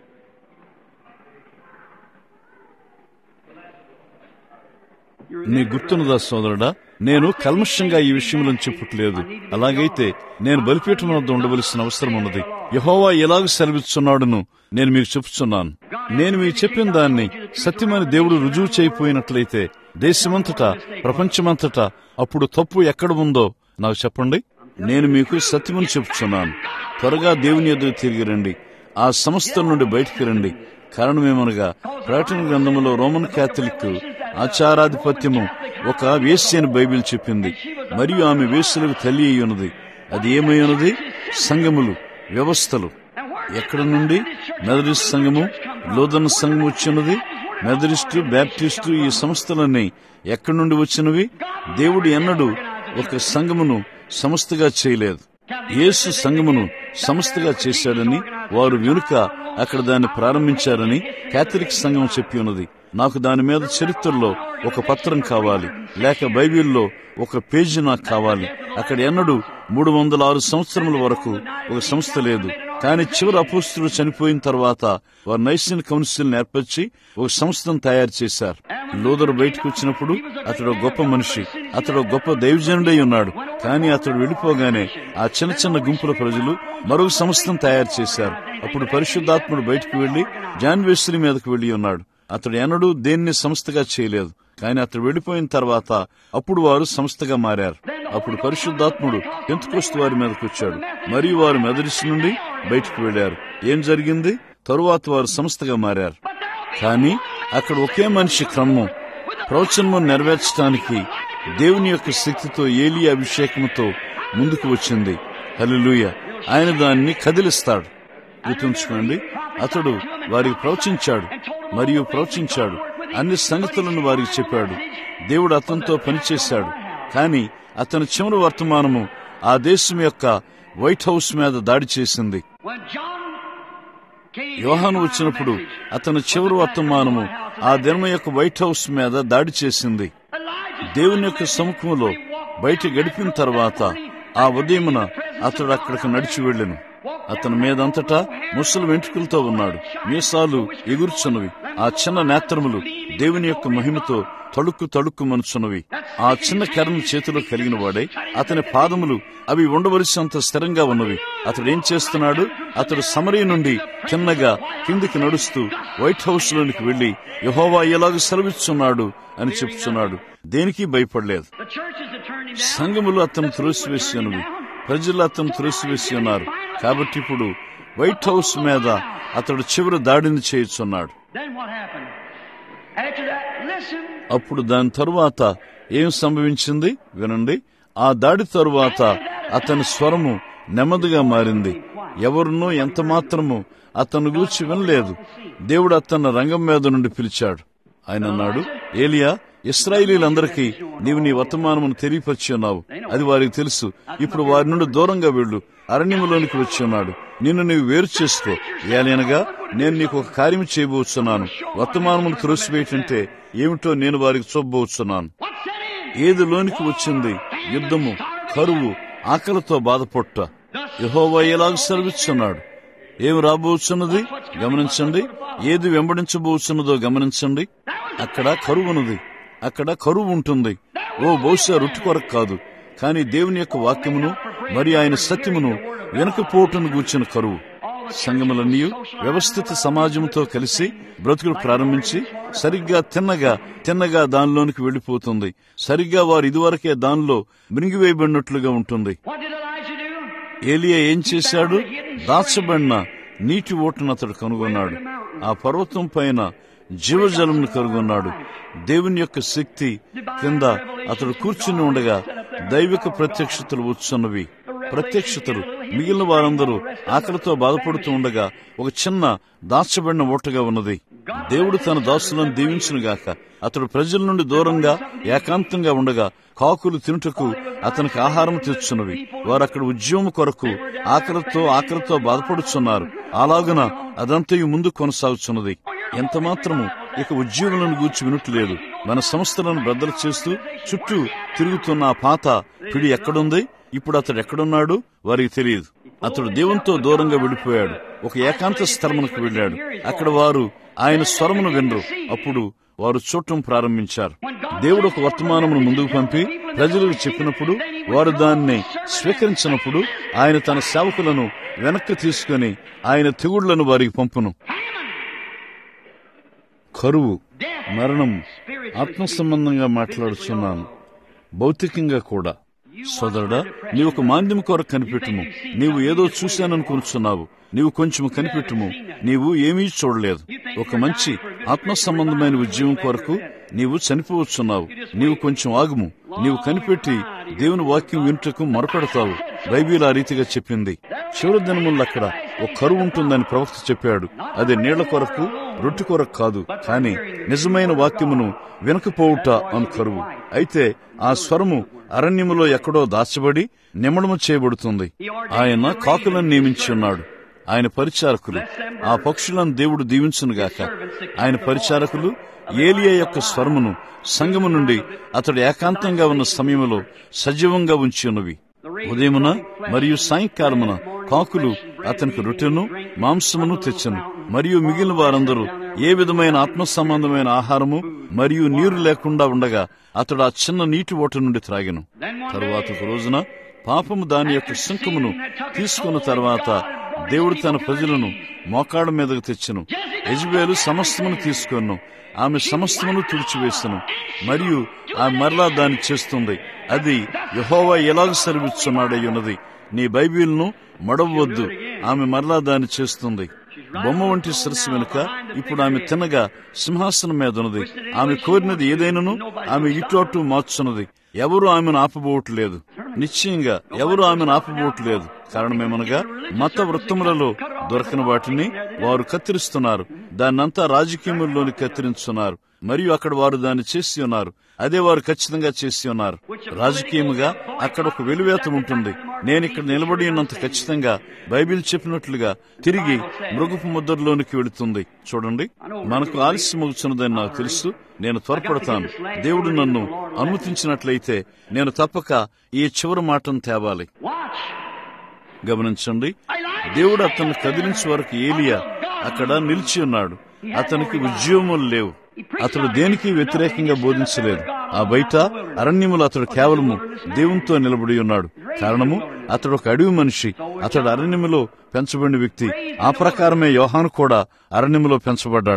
నీ గుర్తున్నదా సోదరుడా నేను కల్మషంగా ఈ విషయంలో చెప్పట్లేదు అలాగైతే నేను బలిపీఠం వద్ద ఉండవలసిన అవసరం ఉన్నది యహోవా ఎలాగ సెలవిస్తున్నాడును నేను మీకు చెప్తున్నాను నేను మీకు చెప్పిన దాన్ని సత్యమైన దేవుడు రుజువు చేయిపోయినట్లయితే దేశమంతటా ప్రపంచమంతటా అప్పుడు తప్పు ఎక్కడ ఉందో నాకు చెప్పండి నేను మీకు సత్యమని చెప్తున్నాను త్వరగా దేవుని ఎదురు తిరిగి రండి ఆ సంస్థ నుండి బయటికి రండి కారణమేమనగా ప్రకటన గ్రంథములో రోమన్ క్యాథలిక్ ఆచారాధిపత్యము ఒక వేశ్య అని బైబిల్ చెప్పింది మరియు ఆమె వేశ్యలకు తల్లి అయి ఉన్నది అది ఏమై ఉన్నది సంఘములు వ్యవస్థలు ఎక్కడ నుండి మెదరిస్ట్ సంఘము లోదన్ సంఘం వచ్చినది మెదరిస్టు బ్యాప్టిస్టు ఈ సంస్థలన్నీ ఎక్కడి నుండి వచ్చినవి దేవుడు ఎన్నడూ ఒక సంఘమును సంస్థగా చేయలేదు యేసు సంఘమును సంస్థగా చేశాడని వారు వెనుక అక్కడ దాన్ని ప్రారంభించారని కేథలిక్ సంఘం చెప్పి ఉన్నది నాకు దాని మీద చరిత్రలో ఒక పత్రం కావాలి లేక బైబిల్లో ఒక పేజీ నాకు కావాలి అక్కడ ఎన్నడూ మూడు వందల ఆరు సంవత్సరముల వరకు ఒక సంస్థ లేదు కానీ చివరి అపోస్తులు చనిపోయిన తర్వాత వారు నైసిన్ కౌన్సిల్ ఏర్పరిచి ఒక సంస్థను తయారు చేశారు లూదరు బయటకు వచ్చినప్పుడు అతడు ఒక గొప్ప మనిషి అతడు ఒక గొప్ప దైవజనుడై ఉన్నాడు కానీ అతడు వెళ్ళిపోగానే ఆ చిన్న చిన్న గుంపుల ప్రజలు మరొక సంస్థను తయారు చేశారు అప్పుడు పరిశుద్ధాత్ముడు బయటకు వెళ్లి జాన్ వెస్లీ మీదకు వెళ్లి ఉన్నాడు అతడు ఎన్నడూ దేన్ని సంస్థగా చేయలేదు కానీ అతడు వెళ్లిపోయిన తర్వాత అప్పుడు వారు సంస్థగా మారారు అప్పుడు పరిశుద్ధాత్ముడు పెంతుకొస్తు వారి మీదకి వచ్చాడు మరియు వారు మెదరిసి నుండి బయటకు వెళ్లారు ఏం జరిగింది తరువాత వారు సంస్థగా మారారు కానీ అక్కడ ఒకే మనిషి క్రమం ప్రవచనము నెరవేర్చడానికి దేవుని యొక్క శక్తితో ఏలి అభిషేకంతో ముందుకు వచ్చింది హల్లెలూయా ఆయన దాన్ని కదిలిస్తాడు గుర్తుంచుకోండి అతడు వారికి ప్రవచించాడు మరియు ప్రవచించాడు అన్ని సంగతులను వారికి చెప్పాడు దేవుడు అతనితో పనిచేశాడు కానీ అతని చివరి వర్తమానము ఆ దేశం యొక్క వైట్ హౌస్ మీద దాడి చేసింది When John came యోహాను వచ్చినప్పుడు అతని చివరి వర్తమానము ఆ దినం యొక్క వైట్ హౌస్ మీద దాడి చేసింది Elijah దేవుని యొక్క సముఖంలో బయట గడిపిన తర్వాత ఆ ఉదయమున అతడు అక్కడికి నడిచి వెళ్ళెను అతని మీదంతటా ముసలి వెంట్రుకలతో ఉన్నాడు మీసాలు ఎగుర్చున్నవి ఆ చిన్న నేత్రములు దేవుని యొక్క మహిమతో తడుక్కు తడుక్కు మనుచున్నవి ఆ చిన్న కెరను చేతిలో కలిగిన వాడే అతని పాదములు అవి ఉండవలసినంత స్థిరంగా ఉన్నవి అతడు ఏం చేస్తున్నాడు అతడు సమరీ నుండి చిన్నగా కిందికి నడుస్తూ వైట్ హౌస్ లోనికి వెళ్లి యహోవా ఎలాగ సెలవిస్తున్నాడు అని చెప్తున్నాడు దేనికి భయపడలేదు the churches that turned him down. సంఘములు అతను త్రోసివేసి ఉన్నవి ప్రజలు అతను త్రోసివేసి ఉన్నారు కాబట్టి ఇప్పుడు వైట్ హౌస్ మీద అతడు చివరి దాడిని చేయుచున్నాడు Then what happened? After that, listen. అప్పుడు దాని తరువాత ఏం సంభవించింది వినండి ఆ దాడి తరువాత అతని స్వరము నెమ్మదిగా మారింది ఎవరునూ ఎంత మాత్రము అతను గూర్చి వినలేదు దేవుడు అతన్ని రంగం మీద నుండి పిలిచాడు ఆయన అన్నాడు ఏలియా ఇస్రాయేలీలందరికీ నీవు నీ వర్తమానమును తెలియపరిచి ఉన్నావు అది వారికి తెలుసు ఇప్పుడు వారి నుండి దూరంగా వెళ్ళు అరణ్యములోనికి వచ్చి ఉన్నాడు నిన్ను నీవు వేరు చేసుకో ఏలైనగా నేను నీకు ఒక కార్యం చేయబోతున్నాను వర్తమానమును త్రోసివేయటంటే ఏమిటో నేను వారికి చూపబోతున్నాను What set in? ఏది లోనికి వచ్చింది యుద్ధము కరువు ఆకలితో బాధపొట్ట యహోవా ఎలాగ సెలవిస్తున్నాడు ఏమి రాబోతున్నది గమనించండి ఏది వెంబడించబోతున్నదో గమనించండి అక్కడ కరువున్నది అక్కడ కరువు ఉంటుంది ఓ బహుశా రొట్టి కొరకు కాదు కానీ దేవుని యొక్క వాక్యమును మరి ఆయన సత్యమును వెనకపోవటం గూర్చిన కరువు సంగములన్నీ వ్యవస్థిత సమాజంతో కలిసి బ్రతుకులు ప్రారంభించి సరిగ్గా తిన్నగా తిన్నగా దానిలోనికి వెళ్లిపోతుంది సరిగ్గా వారు ఇదివరకే దానిలో మృంగివేయబడినట్లుగా ఉంటుంది What did Elijah do? ఏలియా ఏం చేశాడు దాచబడిన నీటి ఓటును అతడు కనుగొన్నాడు ఆ పర్వతం పైన జీవజలంను కనుగొన్నాడు దేవుని యొక్క శక్తి కింద అతడు కూర్చుని ఉండగా దైవిక ప్రత్యక్షతలు వచ్చున్నవి ప్రత్యక్షతలు మిగిలిన వారందరూ ఆకలితో బాధపడుతూ ఉండగా ఒక చిన్న దాచబడిన ఓటగా ఉన్నది దేవుడు తన దాసులను దీవించునుగాక అతడు ప్రజల నుండి దూరంగా ఏకాంతంగా ఉండగా కాకులు తినుటకు అతనికి ఆహారం తెచ్చున్నవి వారు అక్కడ ఉద్యమం కొరకు ఆకలితో ఆకలితో బాధపడుచున్నారు అలాగున అదంతయు ముందు కొనసాగుతున్నది ఎంత మాత్రము ఇక ఉద్యోగులను గూర్చి వినట్లేదు మన సంస్థలను బద్దలు చేస్తూ చుట్టూ తిరుగుతున్న ఆ పాత పిడి ఎక్కడుంది ఇప్పుడు అతడు ఎక్కడున్నాడు వారికి తెలియదు అతడు దేవునితో దూరంగా వెళ్ళిపోయాడు ఒక ఏకాంత స్థలమునకు వెళ్ళాడు అక్కడ వారు ఆయన స్వరమును వినరు అప్పుడు వారు చూడటం ప్రారంభించారు దేవుడు ఒక వర్తమానమును ముందుకు పంపి ప్రజలకు చెప్పినప్పుడు వారు దాన్ని స్వీకరించినప్పుడు ఆయన తన సేవకులను వెనక్కి తీసుకుని ఆయన తెగుళ్లను వారికి పంపును కరువు మరణం ఆత్మ సంబంధంగా మాట్లాడుతున్నాను భౌతికంగా కూడా సోదరుడా నీవు ఒక మాంద్యం కొరకు కనిపెట్టుము నీవు ఏదో చూశాననుకుంటున్నావు నీవు కొంచెం కనిపెట్టుము నీవు ఏమీ చూడలేదు ఒక మంచి ఆత్మ సంబంధమైన ఉద్యమం కొరకు నీవు చనిపోవచ్చున్నావు నీవు కొంచెం ఆగుము నీవు కనిపెట్టి దేవుని వాక్యం వినుటకు మొరపెడతావు బైబిల్ ఆ రీతిగా చెప్పింది చివరి దినముల్లో అక్కడ ఒక కరువు ఉంటుందని ప్రవక్త చెప్పాడు అది నీళ్ల కొరకు రొట్టె కొరకు కాదు కానీ నిజమైన వాక్యమును వినకపోవుట అను కరువు అయితే ఆ స్వరము అరణ్యములో ఎక్కడో దాచబడి నిమ్మడము చేయబడుతుంది ఆయన కాకులను నియమించి ఉన్నాడు ఆయన పరిచారకులు ఆ పక్షులను దేవుడు దీవించునుగాక ఆయన పరిచారకులు ఏలియా యొక్క స్వరమును సంగము నుండి అతడు ఏకాంతంగా ఉన్న సమయంలో సజీవంగా ఉంచి ఉన్నవి ఉదయమున మరియు సాయంకాలమున కాకులు అతనికి రొట్టెను మాంసమును తెచ్చను మరియు మిగిలిన వారందరూ ఏ విధమైన ఆత్మ సంబంధమైన ఆహారము మరియు నీరు లేకుండా ఉండగా అతడు ఆ చిన్న నీటి ఓట నుండి త్రాగెను తరువాత ఒక రోజున పాపము దాని యొక్క శంఖమును తీసుకున్న తర్వాత దేవుడు తన ప్రజలను మోకాడు మీదకు తెచ్చెను యజ్బేలు సమస్తమును తీసుకొను ఆమె సమస్తమును తుడిచివేసెను మరియు ఆమె మరలా దాన్ని చేస్తుంది అది యహోవా ఎలాగ సెలవిస్తున్నాడై ఉన్నది నీ బైబిల్ను మడవద్దు ఆమె మరలా దాన్ని చేస్తుంది బొమ్మ వంటి సరస్సు వెనుక ఇప్పుడు ఆమె తిన్నగా సింహాసనం మీద ఉన్నది ఆమె కోరినది ఏదైనాను ఆమె ఇటు అటు మార్చున్నది ఎవరు ఆమెను ఆపబోవట్లేదు నిశ్చయంగా ఎవరు ఆమెను ఆపబోవట్లేదు కారణమేమనగా మత వృత్తములలో దొరకని వాటిని వారు కత్తిరిస్తున్నారు దాన్నంతా రాజకీయముల్లోని కత్తిరించున్నారు మరియు అక్కడ వారు దాన్ని చేసి ఉన్నారు అదే వారు ఖచ్చితంగా చేసి ఉన్నారు రాజకీయముగా అక్కడ ఒక వెలువేత ఉంటుంది నేను ఇక్కడ నిలబడి ఉన్నంత ఖచ్చితంగా బైబిల్ చెప్పినట్లుగా తిరిగి మృగపు ముద్రలోనికి వెళుతుంది చూడండి మనకు ఆలస్యం అవుతున్నదని నాకు తెలుసు నేను త్వరపడతాను దేవుడు నన్ను అనుమతించినట్లయితే నేను తప్పక ఈ చివరి మాటను తేవాలి Watch. గమనించండి దేవుడు అతన్ని కదిలించే వరకు ఏలియా అక్కడ నిలిచి ఉన్నాడు అతనికి ఉద్యోగములు లేవు అతడు దేనికి వ్యతిరేకంగా బోధించలేదు ఆ బయట అరణ్యములు అతడు కేవలము దేవునితో నిలబడి ఉన్నాడు కారణము అతడు ఒక అడవి మనిషి అతడు అరణ్యములో పెంచబడిన వ్యక్తి ఆ ప్రకారమే యోహాను కూడా అరణ్యములో పెంచబడ్డాడు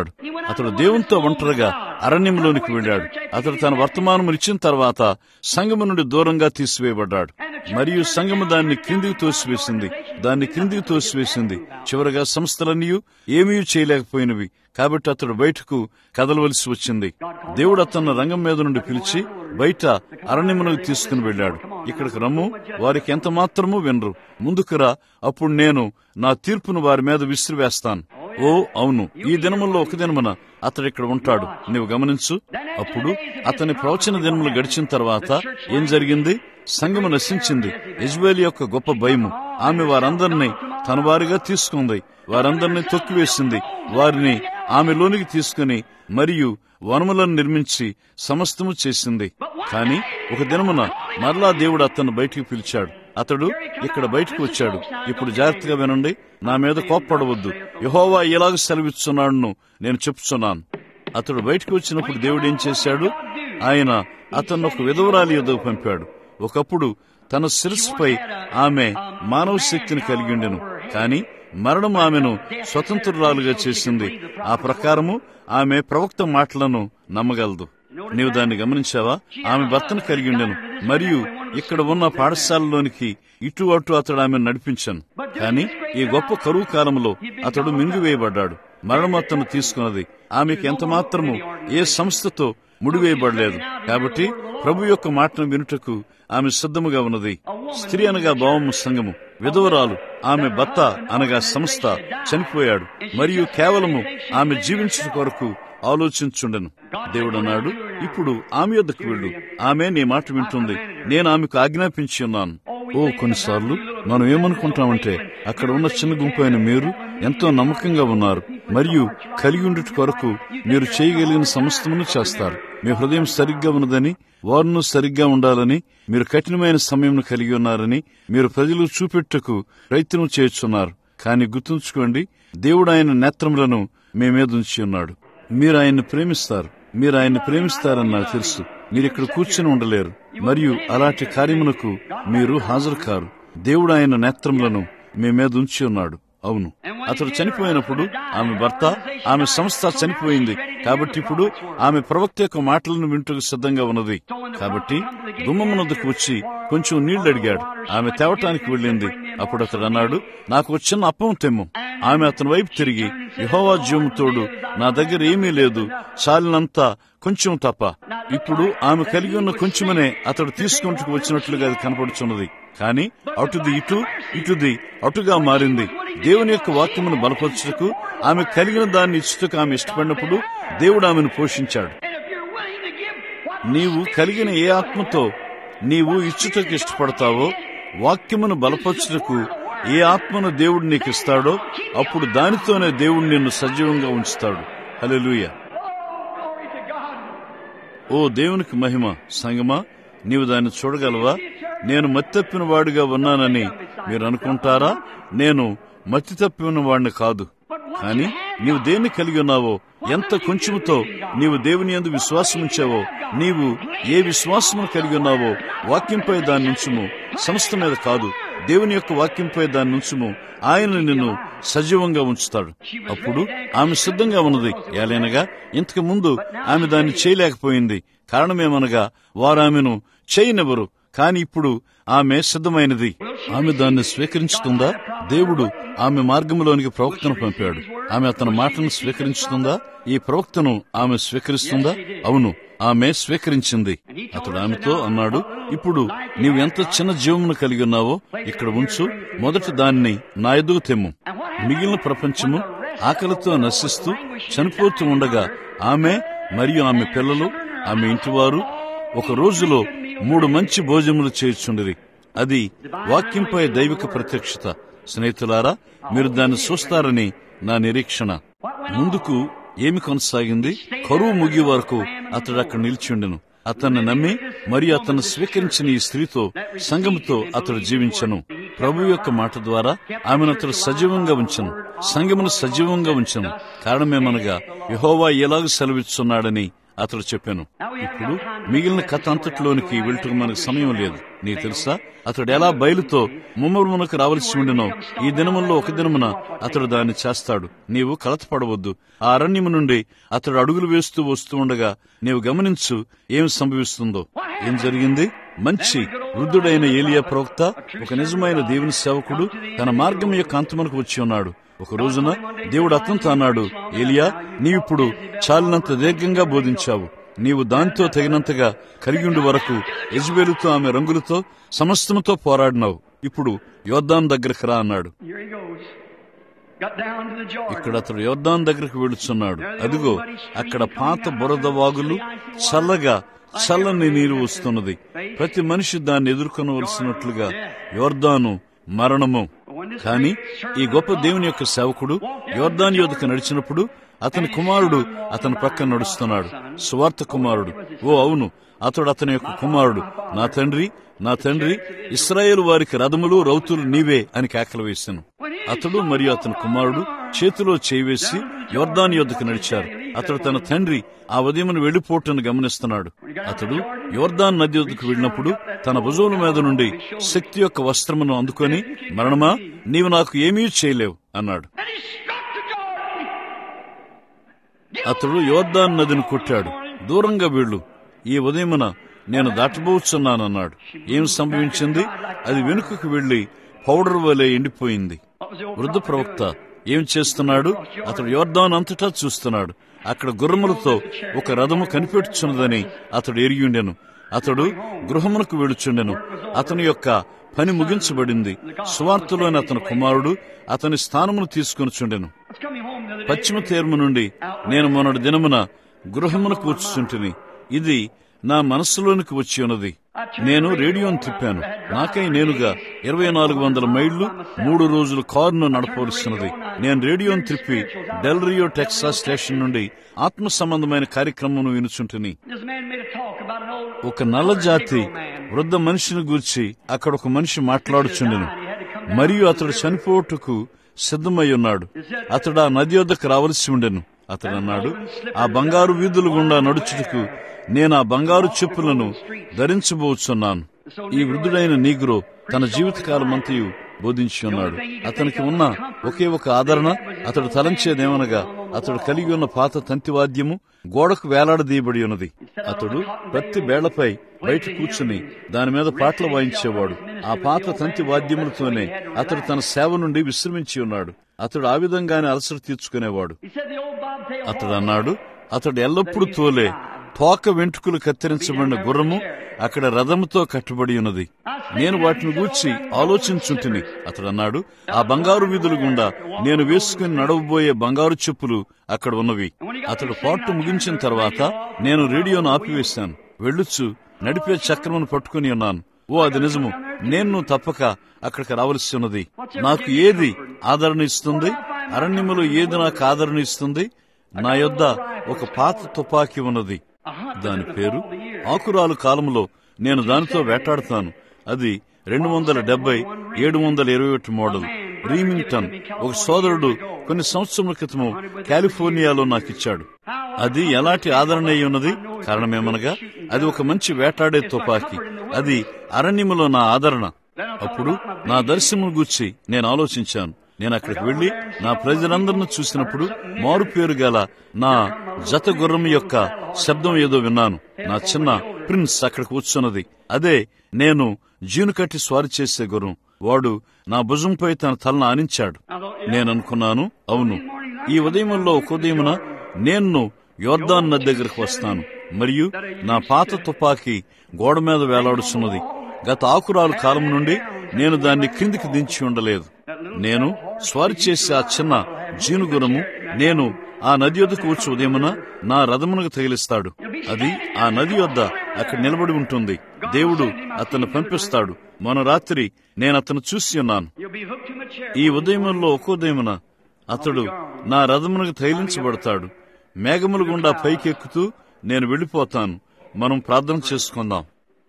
అతడు దేవునితో ఒంటరిగా అరణ్యంలోనికి వెళ్ళాడు అతడు తన వర్తమానం ఇచ్చిన తర్వాత సంగము నుండి దూరంగా తీసివేయబడ్డాడు మరియు సంగము దాన్ని క్రిందికి తోసివేసింది దాన్ని క్రిందికి తోసివేసింది చివరగా సంస్థలన్నీ ఏమీ చేయలేకపోయినవి కాబట్టి అతడు బయటకు కదలవలసి వచ్చింది దేవుడు అతన్ని రంగం మీద నుండి పిలిచి బయట అరణ్యమునకు తీసుకుని వెళ్ళాడు ఇక్కడికి రమ్ము వారికి ఎంత మాత్రమూ వినరు ముందుకు రా అప్పుడు నేను నా తీర్పును వారి మీద విసిరివేస్తాను ఓ అవును ఈ దినముల్లో ఒక దినమున అతడు ఇక్కడ ఉంటాడు నీవు గమనించు అప్పుడు అతని ప్రవచన దినములు గడిచిన తర్వాత ఏం జరిగింది సంఘము నశించింది ఇజ్రాయేల్ యొక్క గొప్ప భయము ఆమె వారందరినీ తన వారిగా తీసుకుంది వారందరినీ తొక్కివేసింది వారిని ఆమెలోనికి తీసుకుని మరియు వనములను నిర్మించి సమస్తము చేసింది కాని ఒక దినమున మరలా దేవుడు అతన్ని బయటికి పిలిచాడు అతడు ఇక్కడ బయటకు వచ్చాడు ఇప్పుడు జాగ్రత్తగా వినండి నా మీద కోప్పడవద్దు యహోవా ఎలాగ సెలవిస్తున్నాడును నేను చెప్తున్నాను అతడు బయటకు వచ్చినప్పుడు దేవుడు ఏం చేశాడు ఆయన అతన్ని ఒక విధవరాలి ఎదుగు పంపాడు ఒకప్పుడు తన శిరస్సుపై ఆమె మానవ శక్తిని కలిగి ఉండెను కాని మరణం ఆమెను స్వతంత్రురాలుగా చేసింది ఆ ప్రకారము ఆమె ప్రవక్త మాటలను నమ్మగలదు నీవు దాన్ని గమనించావా ఆమె భర్తను కలిగి ఉండెను మరియు ఇక్కడ ఉన్న పాఠశాలలోనికి ఇటు అటు అతడు ఆమెను నడిపించాను కానీ ఈ గొప్ప కరువు కాలంలో అతడు మింగివేయబడ్డాడు మరణం అతను తీసుకున్నది ఆమెకి ఎంత మాత్రము ఏ సంస్థతో ముడివేయబడలేదు కాబట్టి ప్రభు యొక్క మాటను వినుటకు ఆమె సిద్ధముగా ఉన్నది స్త్రీ అనగా భావము సంఘము విధవరాలు ఆమె భర్త అనగా సంస్థ చనిపోయాడు మరియు కేవలము ఆమె జీవించడం కొరకు ఆలోచించుండెను దేవుడు అన్నాడు ఇప్పుడు ఆమె యొద్దకు వెళ్ళు ఆమె నీ మాట వింటుంది నేను ఆమెకు ఆజ్ఞాపించి ఉన్నాను ఓ కొన్నిసార్లు మనం ఏమనుకుంటామంటే అక్కడ ఉన్న చిన్న గుంపు అయిన మీరు ఎంతో నమ్మకంగా ఉన్నారు మరియు కలిగి ఉండుట కొరకు మీరు చేయగలిగిన సమస్తమును చేస్తారు మీ హృదయం సరిగ్గా ఉన్నదని వారును సరిగ్గా ఉండాలని మీరు కఠినమైన సమయం కలిగి ఉన్నారని మీరు ప్రజలు చూపెట్టుకు ప్రయత్నం చేస్తున్నారు కానీ గుర్తుంచుకోండి దేవుడు ఆయన నేత్రములను మీ మీద ఉంచి ఉన్నాడు మీరు ఆయన్ని ప్రేమిస్తారు మీరు ఆయన్ని ప్రేమిస్తారని నాకు తెలుసు మీరు ఇక్కడ కూర్చుని ఉండలేరు మరియు అలాంటి కార్యమునకు మీరు హాజరు కారు దేవుడు ఆయన నేత్రములను మీ మీద ఉంచి ఉన్నాడు అవును అతడు చనిపోయినప్పుడు ఆమె భర్త ఆమె సంస్థ చనిపోయింది కాబట్టి ఇప్పుడు ఆమె ప్రవక్త యొక్క మాటలను వింటూ సిద్ధంగా ఉన్నది కాబట్టి గుమ్మమునద్దకు వచ్చి కొంచెం నీళ్లు అడిగాడు ఆమె తేవటానికి వెళ్ళింది అప్పుడు అతడు అన్నాడు నాకు ఒక చిన్న అప్పం తెమ్ము ఆమె అతని వైపు తిరిగి యహోవా జీవముతోడు నా దగ్గర ఏమీ లేదు చాలినంత కొంచెం తప్ప ఇప్పుడు ఆమె కలిగి ఉన్న కొంచెమనే అతడు తీసుకుంటూ వచ్చినట్లుగా అది కనపడుచున్నది కానీ అటుది ఇటు ఇటుది అటుగా మారింది దేవుని యొక్క వాక్యమును బలపరచుటకు ఆమె కలిగిన దాన్ని ఇచ్చుటకు ఆమె ఇష్టపడినప్పుడు దేవుడు ఆమెను పోషించాడు నీవు కలిగిన ఏ ఆత్మతో నీవు ఇచ్చుటకు ఇష్టపడతావో వాక్యమును బలపరచుటకు ఏ ఆత్మను దేవుడు నీకు ఇస్తాడో అప్పుడు దానితోనే దేవుడు నిన్ను సజీవంగా ఉంచుతాడు హలెలూయ ఓ దేవునికి మహిమ సంగమా నీవు దాన్ని చూడగలవా నేను మతి తప్పిన వాడిగా ఉన్నానని మీరు అనుకుంటారా నేను మతి తప్పిన వాడిని కాదు కానీ నీవు దేన్ని కలిగి ఉన్నావో ఎంత కొంచెముతో నీవు దేవుని ఎందు విశ్వాసం ఉంచావో నీవు ఏ విశ్వాసమును కలిగి ఉన్నావో వాక్యంపై దాని నుంచుము సంస్థ మీద కాదు దేవుని యొక్క వాక్యంపై దాని నుంచుము ఆయన నిన్ను సజీవంగా ఉంచుతాడు అప్పుడు ఆమె సిద్ధంగా ఉన్నది ఏలైనగా ఇంతకు ముందు ఆమె దాన్ని చేయలేకపోయింది కారణమేమనగా వారు ఆమెను చేయనివ్వరు కాని ఇప్పుడు ఆమె సిద్ధమైనది ఆమె దాన్ని స్వీకరించుతుందా దేవుడు ఆమె మార్గంలోనికి ప్రవక్తను పంపాడు ఆమె అతని మాటను స్వీకరించుతుందా ఈ ప్రవక్తను ఆమె స్వీకరిస్తుందా అవును ఆమె స్వీకరించింది అతడు ఆమెతో అన్నాడు ఇప్పుడు నీవు ఎంత చిన్న జీవమును కలిగి ఉన్నావో ఇక్కడ ఉంచు మొదట దాన్ని నా ఎదుగు తెమ్ము మిగిలిన ప్రపంచము ఆకలితో నశిస్తూ చనిపోతూ ఉండగా ఆమె మరియు ఆమె పిల్లలు ఆమె ఇంటివారు ఒక రోజులో మూడు మంచి భోజనములు చేర్చుండిరి అది వాక్యంపై దైవిక ప్రత్యక్షత స్నేహితులారా మీరు దాన్ని చూస్తారని నా నిరీక్షణ ముందుకు ఏమి కొనసాగింది కరువు ముగి వరకు అతడు అక్కడ నిలిచిండెను అతన్ని నమ్మి మరియు అతను స్వీకరించిన ఈ స్త్రీతో సంఘముతో అతడు జీవించను ప్రభు యొక్క మాట ద్వారా ఆమెను అతడు సజీవంగా ఉంచను సంఘమును సజీవంగా ఉంచను కారణమేమనగా యహోవా ఎలాగ సెలవిస్తున్నాడని అతడు చెప్పాను ఇప్పుడు మిగిలిన కథ అంతట్లోనికి వెళ్ళటం మనకు సమయం లేదు నీకు తెలుసా అతడు ఎలా బయలుతో ముమ్మరుమునకు రావలసి ఉండినో ఈ దినముల్లో ఒక దినమున అతడు దాన్ని చేస్తాడు నీవు కలతపడవద్దు ఆ అరణ్యము నుండి అతడు అడుగులు వేస్తూ వస్తూ ఉండగా నీవు గమనించు ఏం సంభవిస్తుందో ఏం జరిగింది మంచి వృద్ధుడైన ఏలియా ప్రవక్త ఒక నిజమైన దేవుని సేవకుడు తన మార్గం యొక్క అంతమునకు వచ్చి ఉన్నాడు ఒక రోజున దేవుడు అతనితో అన్నాడు ఏలియా నీవిప్పుడు చాలినంత దీర్ఘంగా బోధించావు నీవు దానితో తగినంతగా కలిగిండు వరకు యజ్బేలుతో ఆమె రంగులతో సమస్తముతో పోరాడినావు ఇప్పుడు యోద్ధాం దగ్గరకు రా అన్నాడు Here he goes. Got down to the Jordan. ఇక్కడ అతడు యోర్దాన్ దగ్గరకు వెళుచున్నాడు అదిగో అక్కడ పాత బురద వాగులు చల్లగా చల్లని నీరు వస్తున్నది ప్రతి మనిషి దాన్ని ఎదుర్కొనవలసినట్లుగా యోర్దాను మరణము కాని ఈ గొప్ప దేవుని యొక్క సేవకుడు యోర్దాన్ యోధకు నడిచినప్పుడు అతని కుమారుడు అతని ప్రక్కన నడుస్తున్నాడు సువార్త కుమారుడు ఓ అవును అతడు అతని యొక్క కుమారుడు నా తండ్రి నా తండ్రి ఇస్రాయేల్ వారికి రథములు రౌతులు నీవే అని కేకలు వేశాను అతడు మరియు అతని కుమారుడు చేతిలో చేయివేసి యోర్దాన్ యొద్దకు నడిచారు అతడు తన తండ్రి ఆ ఉదయమును వెళ్లిపోవటను గమనిస్తున్నాడు అతడు యోర్దాన్ నది వద్దకు వెళ్ళినప్పుడు తన భుజముల మీద నుండి శక్తి యొక్క వస్త్రమును అందుకొని మరణమా నీవు నాకు ఏమీ చేయలేవు అన్నాడు And he struck the Jordan. అతడు యోర్దాన్ నదిని కొట్టాడు దూరంగా వీళ్ళు ఈ ఉదయమున నేను దాటబోచున్నానన్నాడు ఏం సంభవించింది అది వెనుకకు వెళ్లి పౌడర్ వలె ఎండిపోయింది What was the old వృద్ధ ప్రవక్త ఏం చేస్తున్నాడు అతడు యోర్దాన్ అంతటా చూస్తున్నాడు అక్కడ గుర్రములతో ఒక రథము కనిపెట్టుచున్నదని అతడు ఎరిగిండెను అతడు గృహమునకు వెళుచుండెను అతని యొక్క పని ముగించబడింది సువార్తలోని అతని కుమారుడు అతని స్థానమును తీసుకుని చుండెను I was coming home the other day. పశ్చిమ తీర్ము నుండి నేను మొన్నటి దినమున గృహమునకు వచ్చుచుంటిని ఇది నా మనస్సులోనికి వచ్చి ఉన్నది నేను రేడియోను తిప్పాను నాకై నేనుగా ఇరవై నాలుగు వందల మైళ్లు మూడు రోజులు కారును నడపవలసినది నేను రేడియోను తిప్పి డెల్ రియో టెక్సాస్ స్టేషన్ నుండి ఆత్మ సంబంధమైన కార్యక్రమం వినుచుంటిని This man made a talk about an old ఒక నల్ల జాతి వృద్ధ మనిషిని గూర్చి అక్కడ ఒక మనిషి మాట్లాడుచుండెను మరియు అతడు చనిపోటుకు సిద్ధమై ఉన్నాడు అతడు ఆ నది వద్దకు రావలసి ఉండెను అతడు అన్నాడు ఆ బంగారు వీధుల గుండా నడుచుటకు నేను ఆ బంగారు చెప్పులను ధరించబోచున్నాను ఈ వృద్ధుడైన నీగ్రో తన జీవితకాలమంతయు బోధించి ఉన్నాడు అతనికి ఉన్న ఒకే ఒక ఆదరణ అతడు తలంచేదేమనగా అతడు కలిగి ఉన్న పాత తంతివాద్యము గోడకు వేలాడదీయబడి ఉన్నది అతడు ప్రతి బేళ్లపై బయట కూర్చుని దాని మీద పాటలు వాయించేవాడు ఆ పాత తంతి వాద్యములతోనే అతడు తన సేవ నుండి విశ్రమించి ఉన్నాడు అతడు ఆ విధంగానే అలసట తీర్చుకునేవాడు He said the old bobtail అతడు అన్నాడు అతడు ఎల్లప్పుడూ తోలే తోక వెంట్రుకలు కత్తిరించబడిన గుర్రము అక్కడ రథముతో కట్టబడి ఉన్నది నేను వాటిని గూర్చి ఆలోచించుంటిని అతడు అన్నాడు ఆ బంగారు వీధుల గుండా నేను వేసుకుని నడవబోయే బంగారు చెప్పులు అక్కడ ఉన్నవి అతడు పాటు ముగించిన తర్వాత నేను రేడియోను ఆపివేశాను వెళ్ళొచ్చు నడిపే చక్రమును పట్టుకుని ఉన్నాను ఓ అది నిజము నేను తప్పక అక్కడికి రావలసి ఉన్నది నాకు ఏది ఆదరణ ఇస్తుంది అరణ్యములో ఏది నాకు ఆదరణ ఇస్తుంది నా యొద్ద ఒక పాత తుపాకీ ఉన్నది దాని పేరు ఆకురాలు కాలంలో నేను దానితో వేటాడుతాను అది రెండు వందల డెబ్బై ఏడు వందల ఇరవై ఒకటి మోడల్ రీమింగ్టన్ ఒక సోదరుడు కొన్ని సంవత్సరముల క్రితము కాలిఫోర్నియాలో నాకు ఇచ్చాడు అది ఎలాంటి ఆదరణ అయి ఉన్నది కారణమేమనగా అది ఒక మంచి వేటాడే తుపాకీ అది అరణ్యములో నా ఆదరణ అప్పుడు నా దర్శనమును గూర్చి నేను ఆలోచించాను నేను అక్కడికి వెళ్లి నా ప్రజలందరిని చూసినప్పుడు మారు పేరు గల నా జత గుర్రం యొక్క శబ్దం ఏదో విన్నాను నా చిన్న ప్రిన్స్ అక్కడికి వచ్చున్నది అదే నేను జీను కట్టి స్వారీ చేసే గుర్రం వాడు నా భుజంపై తన తలను ఆనించాడు నేను అనుకున్నాను అవును ఈ ఉదయంలో ఒక ఉదయమున నేను యోర్దాన్ నది దగ్గరకు వస్తాను మరియు నా పాత తుపాకీ గోడ మీద వేలాడుచున్నది గత ఆకురాలు కాలం నుండి నేను దాన్ని క్రిందికి దించి ఉండలేదు నేను స్వారీ చేసే ఆ చిన్న జీనుగురము నేను ఆ నది వద్దకు వచ్చి ఉదయమున నా రథమునకు తగిలిస్తాడు అది ఆ నది వద్ద అక్కడ నిలబడి ఉంటుంది దేవుడు అతన్ని పంపిస్తాడు మొన్న రాత్రి నేను అతను చూసి ఉన్నాను You'll be hooked to my chair. ఈ ఉదయములో ఒక ఉదయమున అతడు నా రథమునకు తైలించబడతాడు మేఘముల గుండా పైకెక్కుతూ నేను వెళ్ళిపోతాను మనం ప్రార్థన చేసుకుందాం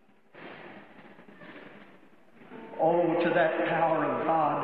Oh, to that power of God.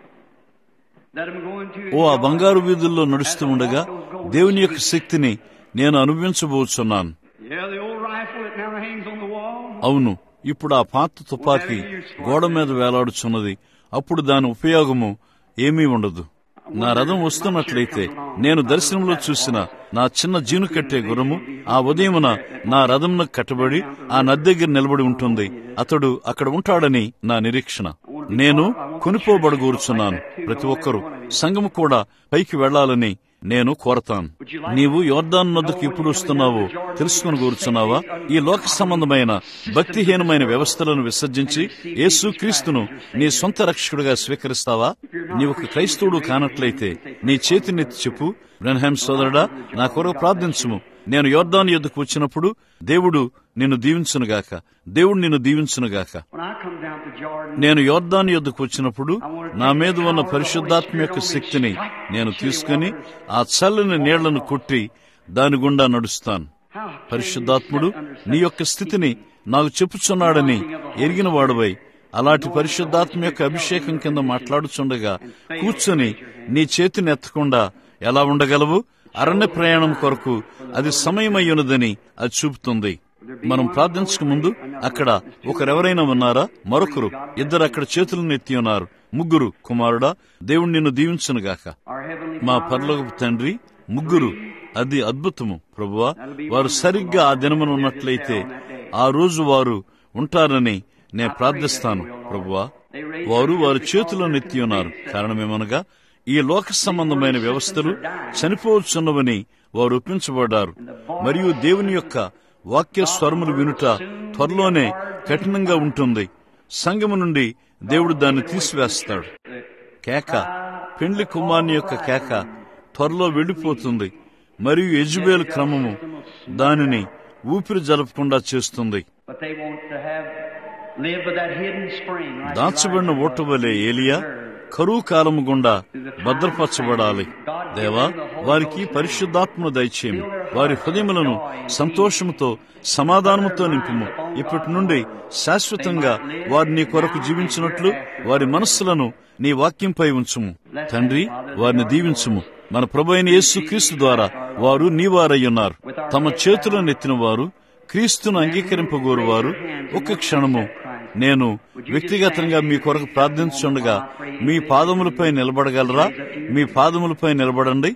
That I'm going to. ఓ ఆ బంగారు వీధుల్లో నడుస్తూ ఉండగా దేవుని యొక్క శక్తిని నేను అనుభవించబోచున్నాను Yeah, the old rifle that now hangs on the wall. అవును ఇప్పుడు ఆ పాత తుపాకీ గోడ మీద వేలాడుచున్నది అప్పుడు దాని ఉపయోగము ఏమీ ఉండదు నా రథం వస్తున్నట్లయితే నేను దర్శనంలో చూసిన నా చిన్న జీను కట్టే గుర్రము ఆ ఉదయమున నా రథంను కట్టబడి ఆ నది దగ్గర నిలబడి ఉంటుంది అతడు అక్కడ ఉంటాడని నా నిరీక్షణ నేను కొనిపోబడగూరుచున్నాను ప్రతి ఒక్కరూ సంఘము కూడా పైకి వెళ్లాలని నేను కోరతాను నీవు యోర్దాన్ నద్దుకు ఎప్పుడు వస్తున్నావో తెలుసుకుని కోరుచున్నావా ఈ లోక సంబంధమైన భక్తిహీనమైన వ్యవస్థలను విసర్జించి యేసు క్రీస్తును నీ సొంత రక్షకుడిగా స్వీకరిస్తావా నీవు ఒక క్రైస్తవుడు కానట్లయితే నీ చేతినెత్తి చెప్పు బ్రన్హామ్ సోదరుడా నా కొరకు ప్రార్థించుము నేను యోర్దాన్ యుద్ధకు వచ్చినప్పుడు దేవుడు నిన్ను దీవించునుగాక దేవుడు నిన్ను దీవించునుగాక When I come down to Jordan, నేను యోర్దాన్ యుద్ధకు వచ్చినప్పుడు నా మీద ఉన్న పరిశుద్ధాత్మ యొక్క శక్తిని నేను తీసుకుని ఆ చల్లని నీళ్లను కొట్టి దాని గుండా నడుస్తాను how పరిశుద్ధాత్ముడు నీ యొక్క స్థితిని నాకు చెప్పుచున్నాడని ఎరిగిన వాడువై అలాంటి పరిశుద్ధాత్మ యొక్క అభిషేకం కింద మాట్లాడుచుండగా కూర్చొని నీ చేతిని ఎత్తకుండా ఎలా ఉండగలవు అరణ్య ప్రయాణం కొరకు అది సమయమయ్యున్నదని అది చూపుతుంది మనం ప్రార్థించక ముందు అక్కడ ఒకరెవరైనా ఉన్నారా మరొకరు ఇద్దరు అక్కడ చేతులను ఎత్తి ఉన్నారు ముగ్గురు కుమారుడా దేవుడు నిన్ను దీవించునుగాక our heavenly మా పరలోకపు తండ్రి ముగ్గురు అది అద్భుతము ప్రభువా వారు సరిగ్గా ఆ దినమున ఉన్నట్లయితే ఆ రోజు వారు ఉంటారని నేను ప్రార్థిస్తాను ప్రభువా వారు వారి చేతులను ఎత్తి ఉన్నారు కారణమేమనగా ఈ లోక సంబంధమైన వ్యవస్థలు చనిపోవచ్చున్నవని వారు ఒప్పించబడ్డారు మరియు దేవుని యొక్క వాక్య స్వరములు వినుట త్వరలోనే కఠినంగా ఉంటుంది సంగము నుండి దేవుడు దాన్ని తీసివేస్తాడు కేక పెండ్లి కుమార్ని యొక్క కేక త్వరలో వెళ్ళిపోతుంది మరియు యజుబేలు క్రమము దానిని ఊపిరి జరపకుండా చేస్తుంది But they want to have live with that hidden spring. Like దాచబడిన Elijah ఓటు వలె ఏలియా కరువు కాలము గుండా భద్రపరచబడాలి దేవా వారికి పరిశుద్ధాత్మను దయచేయము వారి హృదయములను సంతోషముతో సమాధానముతో నింపుము ఇప్పటి నుండి శాశ్వతంగా వారి నీ కొరకు జీవించినట్లు వారి మనస్సులను నీ వాక్యంపై ఉంచుము తండ్రి వారిని దీవించుము మన ప్రభు అయిన యేసు క్రీస్తు ద్వారా వారు నీవారయ్యున్నారు తమ చేతులను ఎత్తిన వారు క్రీస్తును అంగీకరింపగోరు వారు ఒక్క క్షణము నేను వ్యక్తిగతంగా మీ కొరకు ప్రార్థించుండగా మీ పాదములపై నిలబడగలరా మీ పాదములపై నిలబడండి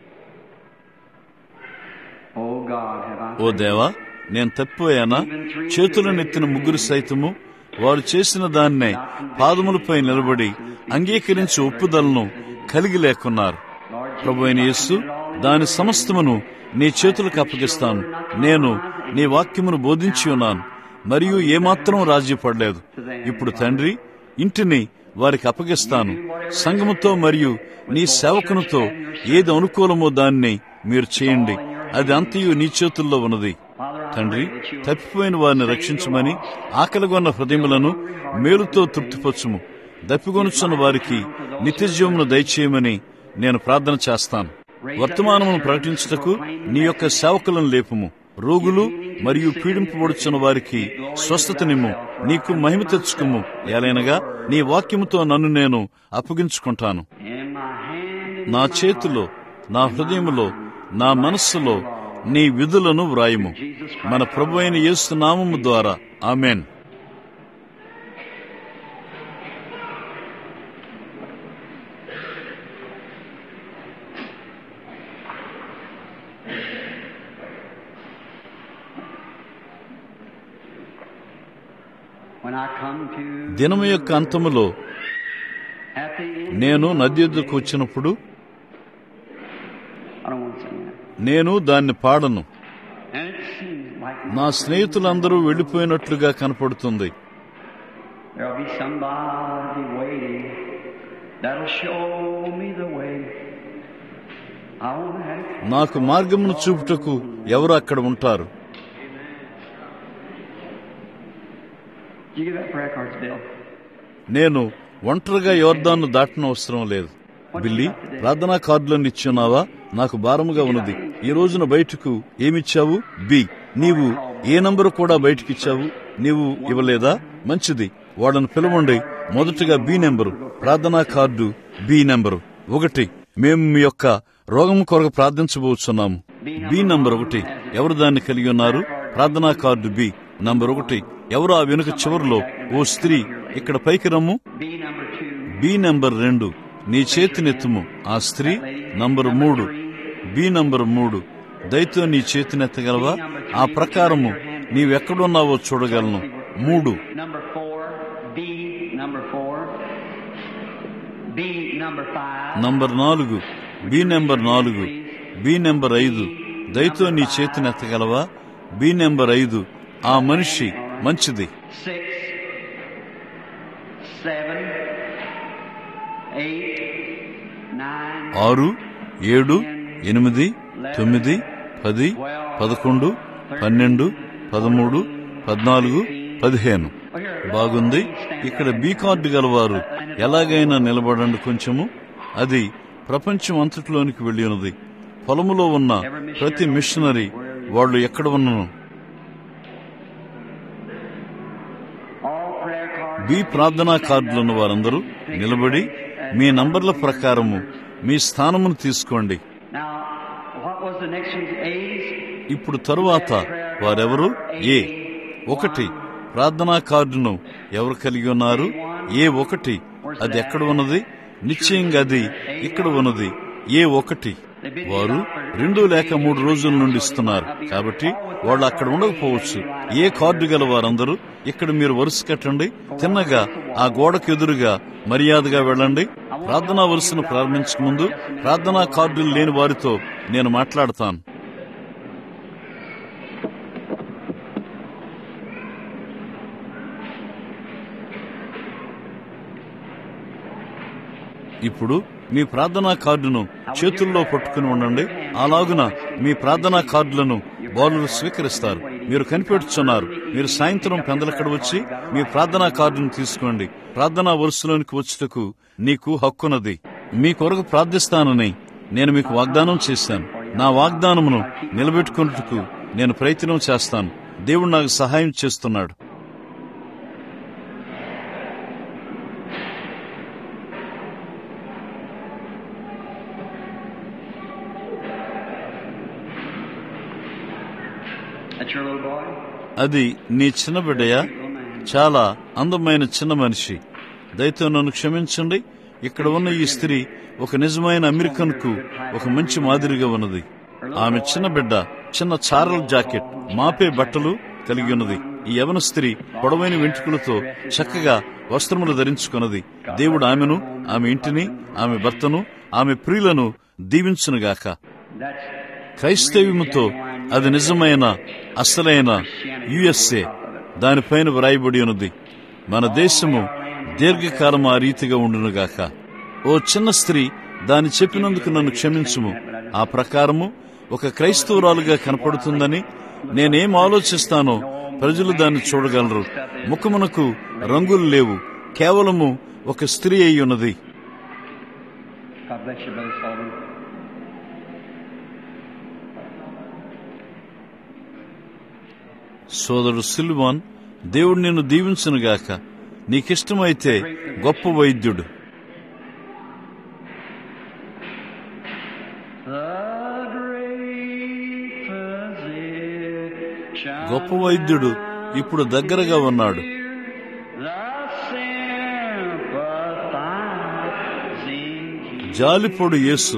Oh God, have I ఓ దేవా నేను తప్పిపోయానా చేతులనెత్తిన ముగ్గురు సైతము వారు చేసిన దాన్నే పాదములపై నిలబడి అంగీకరించి ఒప్పుదలను కలిగి లేకున్నారు ప్రభు అయిన యేస్సు దాని సమస్తమును నీ చేతులకు అప్పగిస్తాను నేను నీ వాక్యమును బోధించి ఉన్నాను మరియు ఏమాత్రం రాజీ పడలేదు ఇప్పుడు తండ్రి ఇంటిని వారికి అప్పగిస్తాను సంఘముతో మరియు నీ సేవకునితో ఏది అనుకూలమో దాన్ని మీరు చేయండి అది అంతయు నీ చేతుల్లో ఉన్నది తండ్రి తప్పిపోయిన వారిని రక్షించమని ఆకలిగొన్న హృదయములను మేలుతో తృప్తిపరచుము దప్పిగొనుచున్న వారికి నిత్యజీవమును దయచేయమని నేను ప్రార్థన చేస్తాను వర్తమానమును ప్రకటించుటకు నీ యొక్క సేవకులను లేపుము రోగులు మరియు పీడింపబడుచున్న వారికి స్వస్థతనిమ్ము నీకు మహిమ తెచ్చుకుము ఏలైనగా నీ వాక్యముతో నన్ను నేను అప్పగించుకుంటాను in my hand and నా చేతిలో నా హృదయములో నా మనస్సులో నీ విధులను వ్రాయము మన ప్రభు అయిన యేసు నామము ద్వారా ఆమెన్ when I come to దినము యొక్క అంతములో at the end, నేను నది ఎద్దుకు వచ్చినప్పుడు I don't want to sing that. నేను దాన్ని పాడను And it seems like నా స్నేహితులందరూ వెళ్లిపోయినట్లుగా కనపడుతుంది there'll be somebody waiting that'll show me the way. I want to have నాకు మార్గమును చూపుటకు ఎవరు అక్కడ ఉంటారు you give that prayer cards, Bill. నేను ఒంటరిగా యోర్దాన్ను దాటన అవసరం లేదు బిల్లి ప్రార్థనా కార్డులను ఇచ్చున్నావా నాకు భారముగా ఉన్నది ఈ రోజున బయటకు ఏమిచ్చావు బి నీవు ఏ నంబరు కూడా బయటకిచ్చావు నీవు ఇవ్వలేదా మంచిది వాళ్ళను పిలవండి మొదటగా బి నెంబరు ప్రార్థనా కార్డు బి నెంబరు ఒకటి మేము మీ యొక్క రోగం కొరకు ప్రార్థించబోతున్నాము బి నంబర్ ఒకటి ఎవరు దాన్ని కలిగి ఉన్నారు ప్రార్థనా కార్డు బి నంబర్ ఒకటి ఎవరు ఆ వెనుక చివరిలో ఓ స్త్రీ ఇక్కడ పైకి రమ్ము B number two. B number రెండు నీ చేతినెత్తుము ఆ స్త్రీ నంబర్ మూడు బి నంబర్ మూడు దయతో నీ చేతినెత్తగలవా ఆ ప్రకారము నీవెక్కడున్నావో చూడగలను మూడు Number four. B number four. B number five. Number నాలుగు బి నెంబర్ నాలుగు బి నెంబర్ ఐదు దయతో నీ చేతినెత్తగలవా బి నెంబర్ ఐదు ఆ మనిషి మంచిది Six. Seven. Eight. Nine. ఆరు ఏడు ఎనిమిది తొమ్మిది పది పదకొండు పన్నెండు పదమూడు పద్నాలుగు పదిహేను బాగుంది ఇక్కడ బీ కార్డు గలవారు ఎలాగైనా నిలబడండి కొంచెము అది ప్రపంచం అంతటిలోనికి వెళ్ళి ఉన్నది పొలములో ఉన్న ప్రతి మిషనరీ వాళ్ళు ఎక్కడ ఉన్నను All prayer cards. బి ప్రార్థనా కార్డులున్న వారందరూ నిలబడి మీ నంబర్ల ప్రకారము మీ స్థానమును తీసుకోండి Now, what was the next one? A's? ఇప్పుడు తరువాత వారెవరు ఏ ఒకటి ప్రార్థనా కార్డును ఎవరు కలిగి ఉన్నారు ఏ ఒకటి అది ఎక్కడ ఉన్నది నిశ్చయంగా అది ఇక్కడ ఉన్నది ఏ ఒకటి వారు రెండు లేక మూడు రోజుల నుండి ఇస్తున్నారు కాబట్టి వాళ్ళు అక్కడ ఉండకపోవచ్చు ఏ కార్డు గల వారందరూ ఇక్కడ మీరు వరుస కట్టండి తిన్నగా ఆ గోడకు ఎదురుగా మర్యాదగా వెళ్ళండి ప్రార్థనా వరుసను ప్రారంభించక ముందు ప్రార్థనా కార్డులు లేని వారితో నేను మాట్లాడతాను ఇప్పుడు మీ ప్రార్థనా కార్డును చేతుల్లో పట్టుకుని ఉండండి అలాగున మీ ప్రార్థనా కార్డులను బాలురు స్వీకరిస్తారు మీరు కనిపెట్టుచున్నారు మీరు సాయంత్రం పెందలక్కడ వచ్చి మీ ప్రార్థనా కార్డును తీసుకోండి ప్రార్థనా వరుసలోనికి వచ్చుటకు నీకు హక్కున్నది మీ కొరకు ప్రార్థిస్తానని నేను మీకు వాగ్దానం చేశాను నా వాగ్దానమును నిలబెట్టుకున్నట్టుకు నేను ప్రయత్నం చేస్తాను దేవుడు నాకు సహాయం చేస్తున్నాడు That's your little boy? అది నీ చిన్న బిడ్డయా చాలా అందమైన చిన్న మనిషి దయతో నన్ను క్షమించండి ఇక్కడ ఉన్న ఈ స్త్రీ ఒక నిజమైన అమెరికన్ కు ఒక మంచి మాదిరిగా ఉన్నది ఆమె చిన్న బిడ్డ చిన్న చారల్ జాకెట్ మాపే బట్టలు కలిగి ఉన్నది ఈ యవన స్త్రీ పొడవైన వెంట్రుకలతో చక్కగా వస్త్రములు ధరించుకున్నది దేవుడు ఆమెను ఆమె ఇంటిని ఆమె భర్తను ఆమె ప్రియులను దీవించునుగాక That's క్రైస్తవ్యముతో అది నిజమైన అసలైన యుఎస్ఏ దానిపైన వ్రాయబడి ఉన్నది మన దేశము దీర్ఘకాలం ఆ రీతిగా ఉండునుగాక ఓ చిన్న స్త్రీ దాని చెప్పినందుకు నన్ను క్షమించుము ఆ ప్రకారము ఒక క్రైస్తవురాలుగా కనపడుతుందని నేనేం ఆలోచిస్తానో ప్రజలు దాన్ని చూడగలరు ముఖమునకు రంగులు లేవు కేవలము ఒక స్త్రీ అయి ఉన్నది God bless you, Brother Sullivan. సోదరుడు సిల్వాన్ దేవుడు నిన్ను దీవించునుగాక నీకిష్టమైతే గొప్ప వైద్యుడు The great physician. గొప్ప వైద్యుడు ఇప్పుడు దగ్గరగా ఉన్నాడు The sympathizing. జాలిపోడు Yesu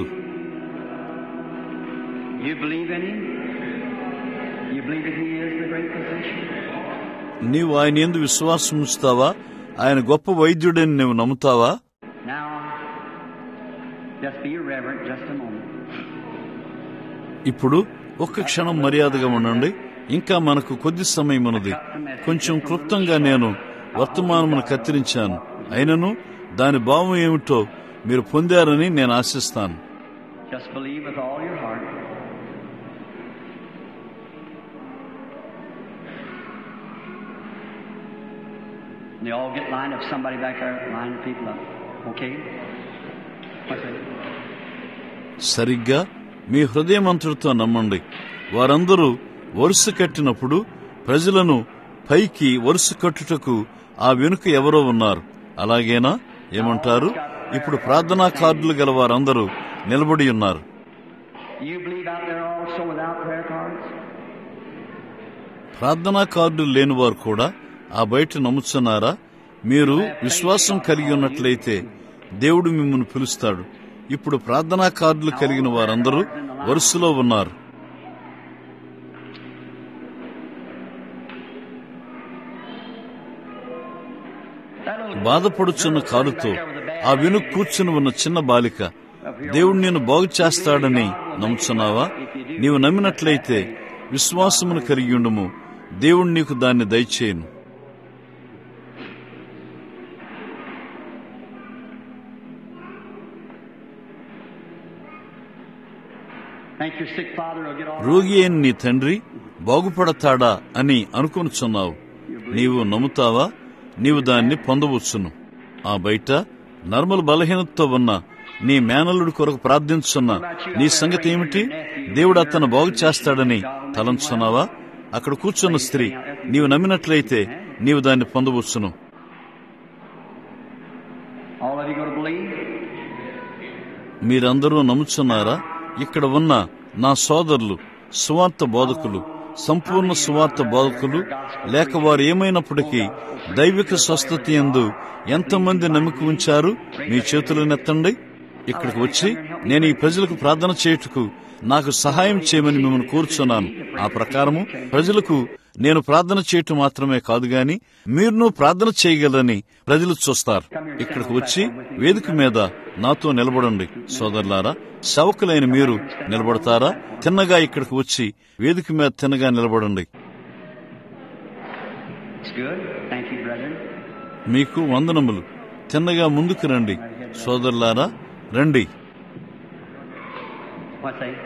You believe in him? You believe that he is the great physician? నీవు ఆయన ఎందు విశ్వాసం ఉంచుతావా ఆయన గొప్ప వైద్యుడని నీవు నమ్ముతావా Now, just be reverent just a moment. ఇప్పుడు ఒక్క క్షణం మర్యాదగా ఉండండి ఇంకా మనకు కొద్ది సమయం ఉన్నది కొంచెం క్లుప్తంగా నేను వర్తమానమును కత్తిరించాను అయినను దాని భావం ఏమిటో మీరు పొందారని నేను ఆశిస్తాను Just believe with all your heart. And they all get lined up. Somebody back there line the people up. Okay? What's that? సరిగ్గా మీ హృదయమంతుడితో నమ్మండి వారందరూ వరుస కట్టినప్పుడు ప్రజలను పైకి వరుస కట్టుటకు ఆ వెనుక ఎవరో ఉన్నారు అలాగేనా ఏమంటారు ఇప్పుడు ప్రార్థనా కార్డులు గల వారందరూ నిలబడి ఉన్నారు You believe out there also without prayer cards? ప్రార్థనా కార్డులు లేనివారు కూడా ఆ బయట నమ్ముతున్నారా మీరు విశ్వాసం కలిగి ఉన్నట్లయితే దేవుడు మిమ్మల్ని పిలుస్తాడు ఇప్పుడు ప్రార్థనా కార్డులు కలిగిన వారందరూ వరుసలో ఉన్నారు That little బాధపడుచున్న కాలుతో ఆ వెనుక కూర్చుని ఉన్న చిన్న బాలిక దేవుడు నేను బాగు చేస్తాడని నమ్ముచున్నావా నీవు నమ్మినట్లయితే విశ్వాసమును కలిగి ఉండుము దేవుడు నీకు దాన్ని దయచేయను think your sick father will get all right. రోగి అయిన నీ తండ్రి బాగుపడతాడా అని అనుకొనుచున్నావు నీవు నమ్ముతావా నీవు దాన్ని పొందవచ్చును ఆ బయట నర్మల్ బలహీనతతో ఉన్న నీ మేనల్లుడి కొరకు ప్రార్థించున్న నీ సంగతి ఏమిటి దేవుడు అతను బాగు చేస్తాడని తలంచున్నావా అక్కడ కూర్చున్న స్త్రీ నీవు నమ్మినట్లయితే నీవు దాన్ని పొందవచ్చును All of you going to believe? మీరందరూ నమ్ముచున్నారా ఇక్కడ ఉన్న నా సోదరులు సువార్త బోధకులు సంపూర్ణ సువార్త బోధకులు లేక వారు ఏమైనప్పటికీ దైవిక స్వస్థత ఎందు ఎంతమంది నమ్మిక ఉంచారు మీ చేతులనెత్తండి ఇక్కడికి వచ్చి నేను ఈ ప్రజలకు ప్రార్థన చేయుటకు నాకు సహాయం చేయమని మిమ్మల్ని కోరుచున్నాను ఆ ప్రకారము ప్రజలకు నేను ప్రార్థన చేయటం మాత్రమే కాదు గాని మీరును ప్రార్థన చేయగలని ప్రజలు చూస్తారు ఇక్కడికి వచ్చి వేదిక మీద నాతో నిలబడండి సోదరులారా సేవకులైన మీరు నిలబడతారా తిన్నగా ఇక్కడికి వచ్చి వేదిక మీద తిన్నగా నిలబడండి It's good. Thank you, brethren. మీకు వందనములు తిన్నగా ముందుకు రండి సోదరులారా రండి What's that?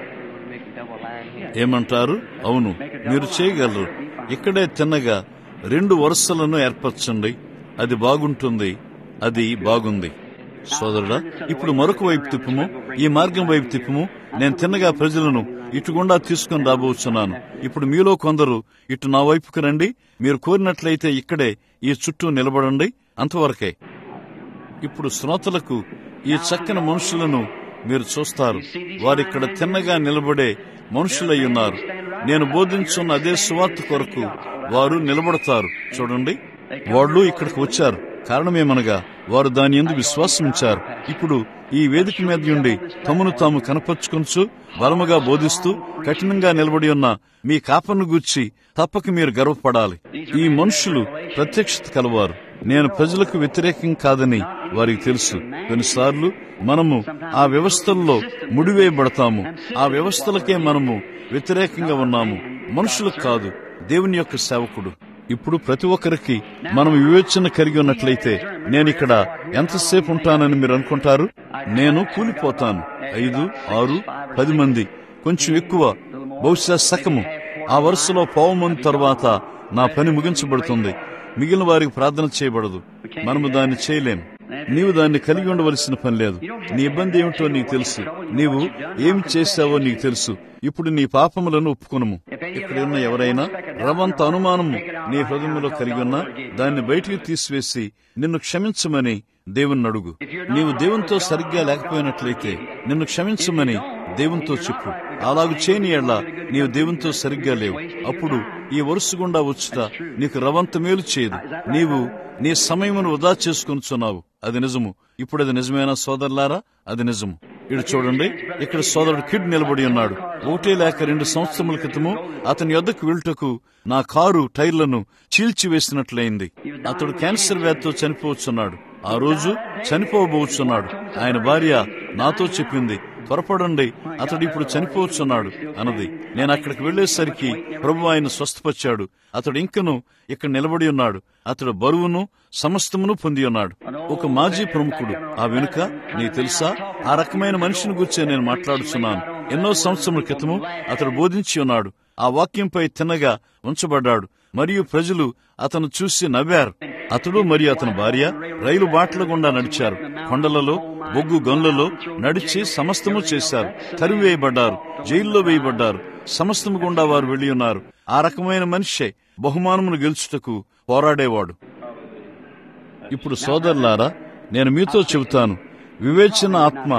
ఏమంటారు అవును మీరు చేయగలరు ఇక్కడే తిన్నగా రెండు వరుసలను ఏర్పరచండి అది బాగుంటుంది అది బాగుంది సోదరుడా ఇప్పుడు మరొక వైపు తిప్పుము ఈ మార్గం వైపు తిప్పుము నేను తిన్నగా ప్రజలను ఇటుగుండా తీసుకుని రాబోతున్నాను ఇప్పుడు మీలో కొందరు ఇటు నా వైపుకు రండి మీరు కోరినట్లయితే ఇక్కడే ఈ చుట్టూ నిలబడండి అంతవరకే ఇప్పుడు శ్రోతలకు ఈ చక్కని మనుషులను మీరు చూస్తారు వారిక్కడ తిన్నగా నిలబడే మనుషులై ఉన్నారు నేను బోధించున్న అదే సువార్త కొరకు వారు నిలబడతారు చూడండి వాళ్ళు ఇక్కడికి వచ్చారు కారణమేమనగా వారు దాని ఎందు విశ్వాసం ఉంచారు ఇప్పుడు ఈ వేదిక మీద నుండి తమను తాము కనపరుచుకొంచు బలముగా బోధిస్తూ కఠినంగా నిలబడి ఉన్న మీ కాపను గూర్చి తప్పక మీరు గర్వపడాలి ఈ మనుషులు ప్రత్యక్షత కలవారు నేను ప్రజలకు వ్యతిరేకం కాదని వారికి తెలుసు కొన్నిసార్లు మనము ఆ వ్యవస్థల్లో ముడివేయబడతాము ఆ వ్యవస్థలకే మనము వ్యతిరేకంగా ఉన్నాము మనుషులకు కాదు దేవుని యొక్క సేవకుడు ఇప్పుడు ప్రతి ఒక్కరికి మనం వివేచన కలిగి ఉన్నట్లయితే నేను ఇక్కడ ఎంతసేపు ఉంటానని మీరు అనుకుంటారు నేను కూలిపోతాను ఐదు ఆరు పది మంది కొంచెం ఎక్కువ బహుశా సకము ఆ వరుసలో పోవమంది తర్వాత నా పని ముగించబడుతుంది మిగిలిన వారికి ప్రార్థన చేయబడదు మనము దాన్ని చేయలేం నీవు దాన్ని కలిగి ఉండవలసిన పని లేదు నీ ఇబ్బంది ఏమిటో నీకు తెలుసు నీవు ఏమి చేశావో నీకు తెలుసు ఇప్పుడు నీ పాపములను ఒప్పుకొనము ఇక్కడ ఉన్న ఎవరైనా రవంత అనుమానము నీ హృదయంలో కలిగి ఉన్నా దాన్ని బయటికి తీసివేసి నిన్ను క్షమించమని దేవుని అడుగు నీవు దేవునితో సరిగ్గా లేకపోయినట్లయితే నిన్ను క్షమించమని దేవునితో చెప్పు అలాగు చేయని ఎడ్ల నీవు దేవునితో సరిగ్గా లేవు అప్పుడు ఈ వరుస గుండా వచ్చుట నీకు రవంత మేలు చేయదు నీవు నీ సమయమును వృధా చేసుకొనుచున్నావు అది నిజము ఇప్పుడు అది నిజమేనా సోదరులారా అది నిజము ఇటు చూడండి ఇక్కడ సోదరుడు కిడ్ నిలబడి ఉన్నాడు ఒకటే లేక రెండు సంవత్సరముల క్రితము అతని యొద్దకు వెళ్ళుటకు నా కారు టైర్లను చీల్చివేసినట్లయింది అతడు క్యాన్సర్ వ్యాధితో చనిపోవచ్చున్నాడు ఆ రోజు చనిపోబోచున్నాడు ఆయన భార్య నాతో చెప్పింది త్వరపడండి అతడు ఇప్పుడు చనిపోవచ్చున్నాడు అన్నది నేను అక్కడికి వెళ్లేసరికి ప్రభు ఆయన స్వస్థపరిచాడు అతడు ఇంకను ఇక్కడ నిలబడి ఉన్నాడు అతడు బరువును సమస్తమును పొంది ఉన్నాడు ఒక మాజీ ప్రముఖుడు ఆ వెనుక నీకు తెలుసా ఆ రకమైన మనిషిని గురించి నేను మాట్లాడుతున్నాను ఎన్నో సంవత్సరముల క్రితము అతడు బోధించి ఉన్నాడు ఆ వాక్యంపై తిన్నగా ఉంచబడ్డాడు మరియు ప్రజలు అతను చూసి నవ్వారు అతడు మరియు అతని భార్య రైలు బాటల గుండా నడిచారు కొండలలో బొగ్గు గన్లలో నడిచి సమస్తము చేశారు తరివేయబడ్డారు జైల్లో వేయబడ్డారు సమస్తము గుండా వారు వెళ్లి ఉన్నారు ఆ రకమైన మనిషే బహుమానమును గెలుచుటకు పోరాడేవాడు ఇప్పుడు సోదరులారా నేను మీతో చెబుతాను వివేచన ఆత్మ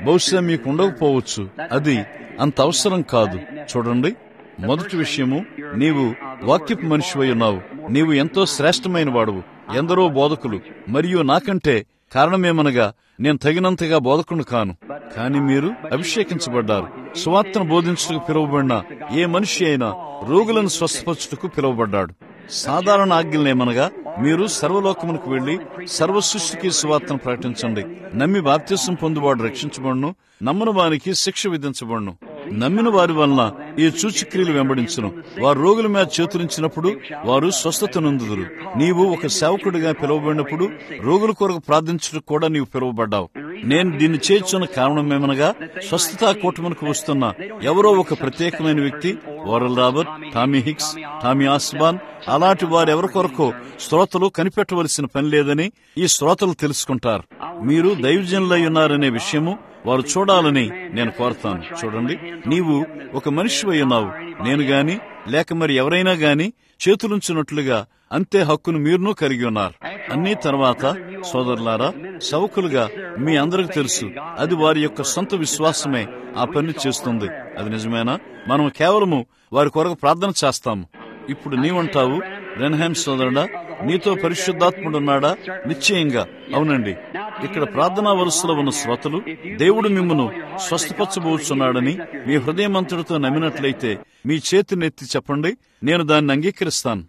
బహుశా మీకు ఉండకపోవచ్చు అది అంత అవసరం కాదు చూడండి మొదటి విషయము నీవు వాక్యపు మనిషివై ఉన్నావు నీవు ఎంతో శ్రేష్టమైన వాడువు ఎందరో బోధకులు మరియు నాకంటే కారణమేమనగా నేను తగినంతగా బోధకుడు కాను కానీ మీరు అభిషేకించబడ్డారు సువార్తను బోధించుటకు పిలువబడిన ఏ మనిషి అయినా రోగులను స్వస్థపరచుటకు పిలువబడ్డాడు సాధారణ ఆజ్ఞలనేమనగా మీరు సర్వలోకమునకు వెళ్లి సర్వ సృష్టికి సువార్తను ప్రకటించండి నమ్మి బాప్త్యసం పొందువాడు రక్షించబడును నమ్మని వారికి శిక్ష విధించబడును నమ్మిన వారి వలన ఈ సూచక్రియలు వెంబడించును వారు రోగుల మీద చేతులించినప్పుడు వారు స్వస్థత నొందుదురు నీవు ఒక సేవకుడిగా పిలువబడినప్పుడు రోగుల కొరకు ప్రార్థించడానికి కూడా నీవు పిలువబడ్డావు నేను దీన్ని చేర్చున్న కారణమేమనగా స్వస్థతా కూటమికి వస్తున్న ఎవరో ఒక ప్రత్యేకమైన వ్యక్తి Oral Robert Tommy Hicks Tommy Osborn అలాంటి వారు ఎవరి కొరకు శ్రోతలు కనిపెట్టవలసిన పని లేదని ఈ శ్రోతలు తెలుసుకుంటారు మీరు దైవజనులై ఉన్నారనే విషయము వారు చూడాలని నేను కోరుతాను చూడండి నీవు ఒక మనిషి ఉన్నావు నేను గాని లేక మరి ఎవరైనా గాని చేతులుంచినట్లుగా అంతే హక్కును మీరును కలిగి ఉన్నారు అన్ని తర్వాత సోదరులారా సౌకులుగా మీ అందరికి తెలుసు అది వారి యొక్క సొంత విశ్వాసమే ఆ పని చేస్తుంది అది నిజమేనా మనం కేవలము వారి కొరకు ప్రార్థన చేస్తాము ఇప్పుడు నీవంటావు రెన్హామ్ సోదరుడా నీతో పరిశుద్ధాత్ముడున్నాడా నిశ్చయంగా అవునండి ఇక్కడ ప్రార్థనా వరుసలో ఉన్న శ్రోతలు దేవుడు మిమ్మను స్వస్థపరచబోచున్నాడని మీ హృదయమంతుడితో నమ్మినట్లయితే మీ చేతినెత్తి చెప్పండి నేను దాన్ని అంగీకరిస్తాను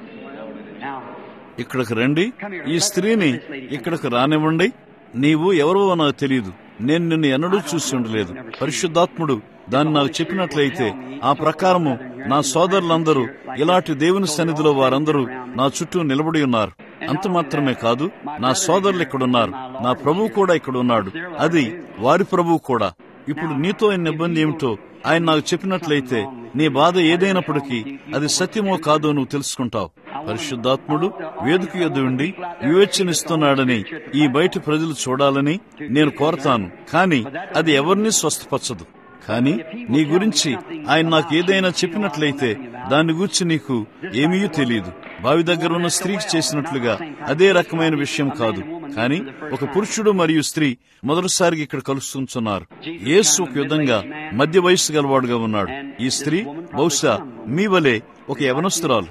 ఇక్కడికి రండి ఈ స్త్రీని ఇక్కడికి రానివ్వండి నీవు ఎవరో నాకు తెలియదు నేను నిన్ను ఎన్నడూ చూసి ఉండలేదు పరిశుద్ధాత్ముడు దాన్ని నాకు చెప్పినట్లయితే ఆ ప్రకారము నా సోదరులందరూ ఇలాంటి దేవుని సన్నిధిలో వారందరూ నా చుట్టూ నిలబడి ఉన్నారు అంత మాత్రమే కాదు నా సోదరులు ఇక్కడున్నారు నా ప్రభువు కూడా ఇక్కడ ఉన్నాడు అది వారి ప్రభువు కూడా ఇప్పుడు నీతో ఆయన ఇబ్బంది ఏమిటో ఆయన నాకు చెప్పినట్లయితే నీ బాధ ఏదైనప్పటికీ అది సత్యమో కాదో నువ్వు తెలుసుకుంటావు పరిశుద్ధాత్ముడు వేదిక యొద్ద ఉండి వివేచనిస్తున్నాడని ఈ బయట ప్రజలు చూడాలని నేను కోరతాను కానీ అది ఎవరిని స్వస్థపరచదు కానీ నీ గురించి ఆయన నాకు ఏదైనా చెప్పినట్లయితే దాని గురించి నీకు ఏమీ తెలియదు బావి దగ్గర ఉన్న స్త్రీకి చేసినట్లుగా అదే రకమైన విషయం కాదు కానీ ఒక పురుషుడు మరియు స్త్రీ మొదటిసారిగా ఇక్కడ కలుస్తుంటున్నారు యేసు ఒక విధంగా మధ్య వయస్సు గలవాడుగా ఉన్నాడు ఈ స్త్రీ బహుశా మీ వలె ఒక యవనస్తురాలు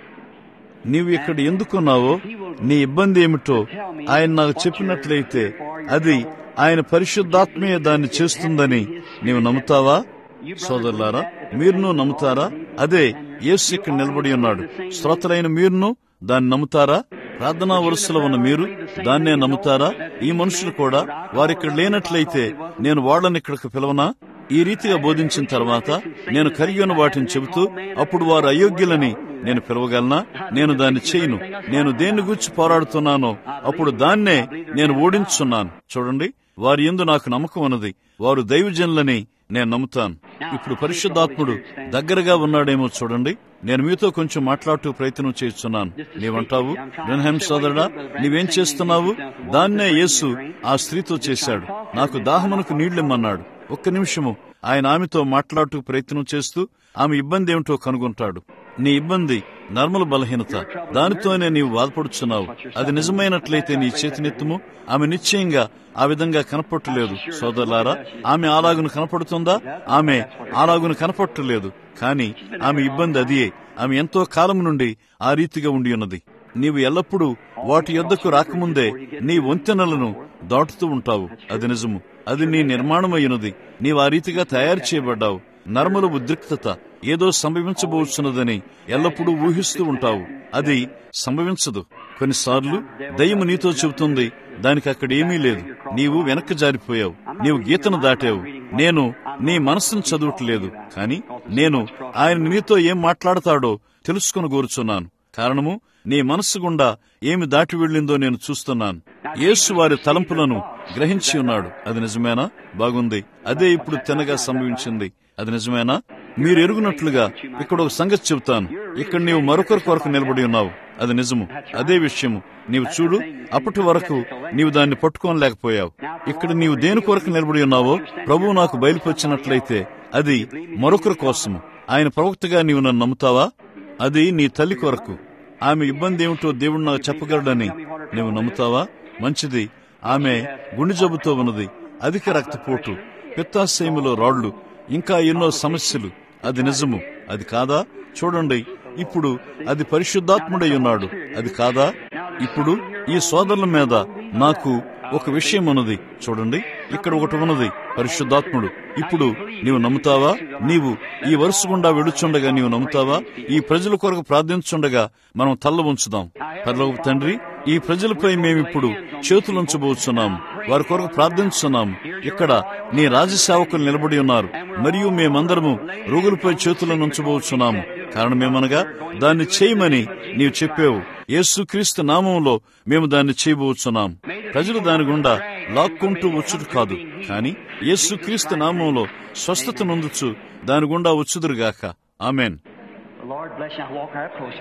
నీవు ఇక్కడ ఎందుకున్నావో నీ ఇబ్బంది ఏమిటో ఆయన నాకు చెప్పినట్లయితే అది ఆయన పరిశుద్ధాత్మీయ దాన్ని చేస్తుందని నీవు నమ్ముతావా సోదరులారా మీరును నమ్ముతారా అదే యేసు ఇక్కడ నిలబడి ఉన్నాడు శ్రోతలైన మీరును దాన్ని నమ్ముతారా ప్రార్థనా వరుసలో ఉన్న మీరు దాన్నే నమ్ముతారా ఈ మనుషులు కూడా వారిక్కడ లేనట్లయితే నేను వాళ్ళని ఇక్కడికి పిలవనా ఈ రీతిగా బోధించిన తర్వాత నేను కలిగి ఉన్న వాటిని చెబుతూ అప్పుడు వారు అయోగ్యులని నేను పిలవగలనా నేను దాన్ని చేయను నేను దేన్ని గురించి పోరాడుతున్నానో అప్పుడు దాన్నే నేను ఓడించున్నాను చూడండి వారి ఎందు నాకు నమ్మకం ఉన్నది వారు దైవజనులని నేను నమ్ముతాను ఇప్పుడు పరిశుద్ధాత్ముడు దగ్గరగా ఉన్నాడేమో చూడండి నేను మీతో కొంచెం మాట్లాడుతూ ప్రయత్నం చేస్తున్నాను నీవంటావు బ్రహ్మ సోదరుడా నీవేం చేస్తున్నావు దాన్నే యేసు ఆ స్త్రీతో చేశాడు నాకు దాహమునకు నీళ్లిమ్మన్నాడు ఒక్క నిమిషము ఆయన ఆమెతో మాట్లాడుతూ ప్రయత్నం చేస్తూ ఆమె ఇబ్బంది ఏమిటో కనుగొంటాడు నీ ఇబ్బంది నర్మల బలహీనత దానితోనే నీవు బాధపడుచున్నావు అది నిజమైనట్లయితే నీ చేతినెత్తుము ఆమె నిశ్చయంగా ఆ విధంగా కనపట్టలేదు సోదరులారా ఆమె అలాగును కనపడుతుందా ఆమె అలాగును కనపట్టలేదు కానీ ఆమె ఇబ్బంది అదియే ఆమె ఎంతో కాలం నుండి ఆ రీతిగా ఉండి ఉన్నది నీవు ఎల్లప్పుడూ వాటి యొద్దకు రాకముందే నీ వంతెనలను దాటుతూ ఉంటావు అది నిజము అది నీ నిర్మాణమైనది నీవు ఆ రీతిగా తయారు చేయబడ్డావు నర్మల ఉద్రిక్తత ఏదో సంభవించబోతున్నదని ఎల్లప్పుడూ ఊహిస్తూ ఉంటావు అది సంభవించదు కొన్నిసార్లు దయ్యము నీతో చెబుతుంది దానికి అక్కడ ఏమీ లేదు నీవు వెనక్కి జారిపోయావు నీవు గీతను దాటావు నేను నీ మనసును చదవట్లేదు కానీ నేను ఆయన నీతో ఏం మాట్లాడతాడో తెలుసుకుని కోరుచున్నాను కారణము నీ మనస్సు గుండా ఏమి దాటి వెళ్ళిందో నేను చూస్తున్నాను యేసు వారి తలంపులను గ్రహించి ఉన్నాడు అది నిజమేనా బాగుంది అదే ఇప్పుడు తినగా సంభవించింది అది నిజమేనా మీరు ఎరుగునట్లుగా ఇక్కడ ఒక సంగతి చెబుతాను ఇక్కడ నీవు మరొకరి కొరకు నిలబడి ఉన్నావు అది నిజము అదే విషయము నీవు చూడు అప్పటి వరకు నీవు దాన్ని పట్టుకోలేకపోయావు ఇక్కడ నీవు దేని కొరకు నిలబడి ఉన్నావో ప్రభువు నాకు బయలుపరిచినట్లయితే అది మరొకరి కోసము ఆయన ప్రవక్తగా నీవు నన్ను నమ్ముతావా అది నీ తల్లి కొరకు ఆమె ఇబ్బంది ఏమిటో దేవుడు నాకు చెప్పగలడని నీవు నమ్ముతావా మంచిది ఆమె గుండె జబ్బుతో ఉన్నది అధిక రక్తపోటు పిత్తాశయములో రాళ్లు ఇంకా ఎన్నో సమస్యలు అది నిజము అది కాదా చూడండి ఇప్పుడు అది పరిశుద్ధాత్ముడై ఉన్నాడు అది కాదా ఇప్పుడు ఈ సోదరుల మీద నాకు ఒక విషయం ఉన్నది చూడండి ఇక్కడ ఒకటి ఉన్నది పరిశుద్ధాత్ముడు ఇప్పుడు నీవు నమ్ముతావా నీవు ఈ వరుస గుండా వెడుచుండగా నీవు నమ్ముతావా ఈ ప్రజల కొరకు ప్రార్థించుండగా మనం తల్ల ఉంచుదాం పర్లోక తండ్రి ఈ ప్రజలపై మేమిప్పుడు చేతులుంచబోతున్నాం వారి కొరకు ప్రార్థించున్నాం ఇక్కడ నీ రాజసేవకులు నిలబడి ఉన్నారు మరియు మేమందరము రోగులపై చేతులను ఉంచబోతున్నాము కారణమేమనగా దాన్ని చేయమని నీవు చెప్పావు యేసుక్రీస్తు నామంలో మేము దాన్ని చేయబోతున్నాం ప్రజలు దాని గుండా లాక్కుంటూ వచ్చుడు కాదు కాని యేసుక్రీస్తు నామంలో స్వస్థత నొందుచు దాని గుండా వచ్చుదురుగాక ఆమెన్ The Lord bless you. Now walk right closer.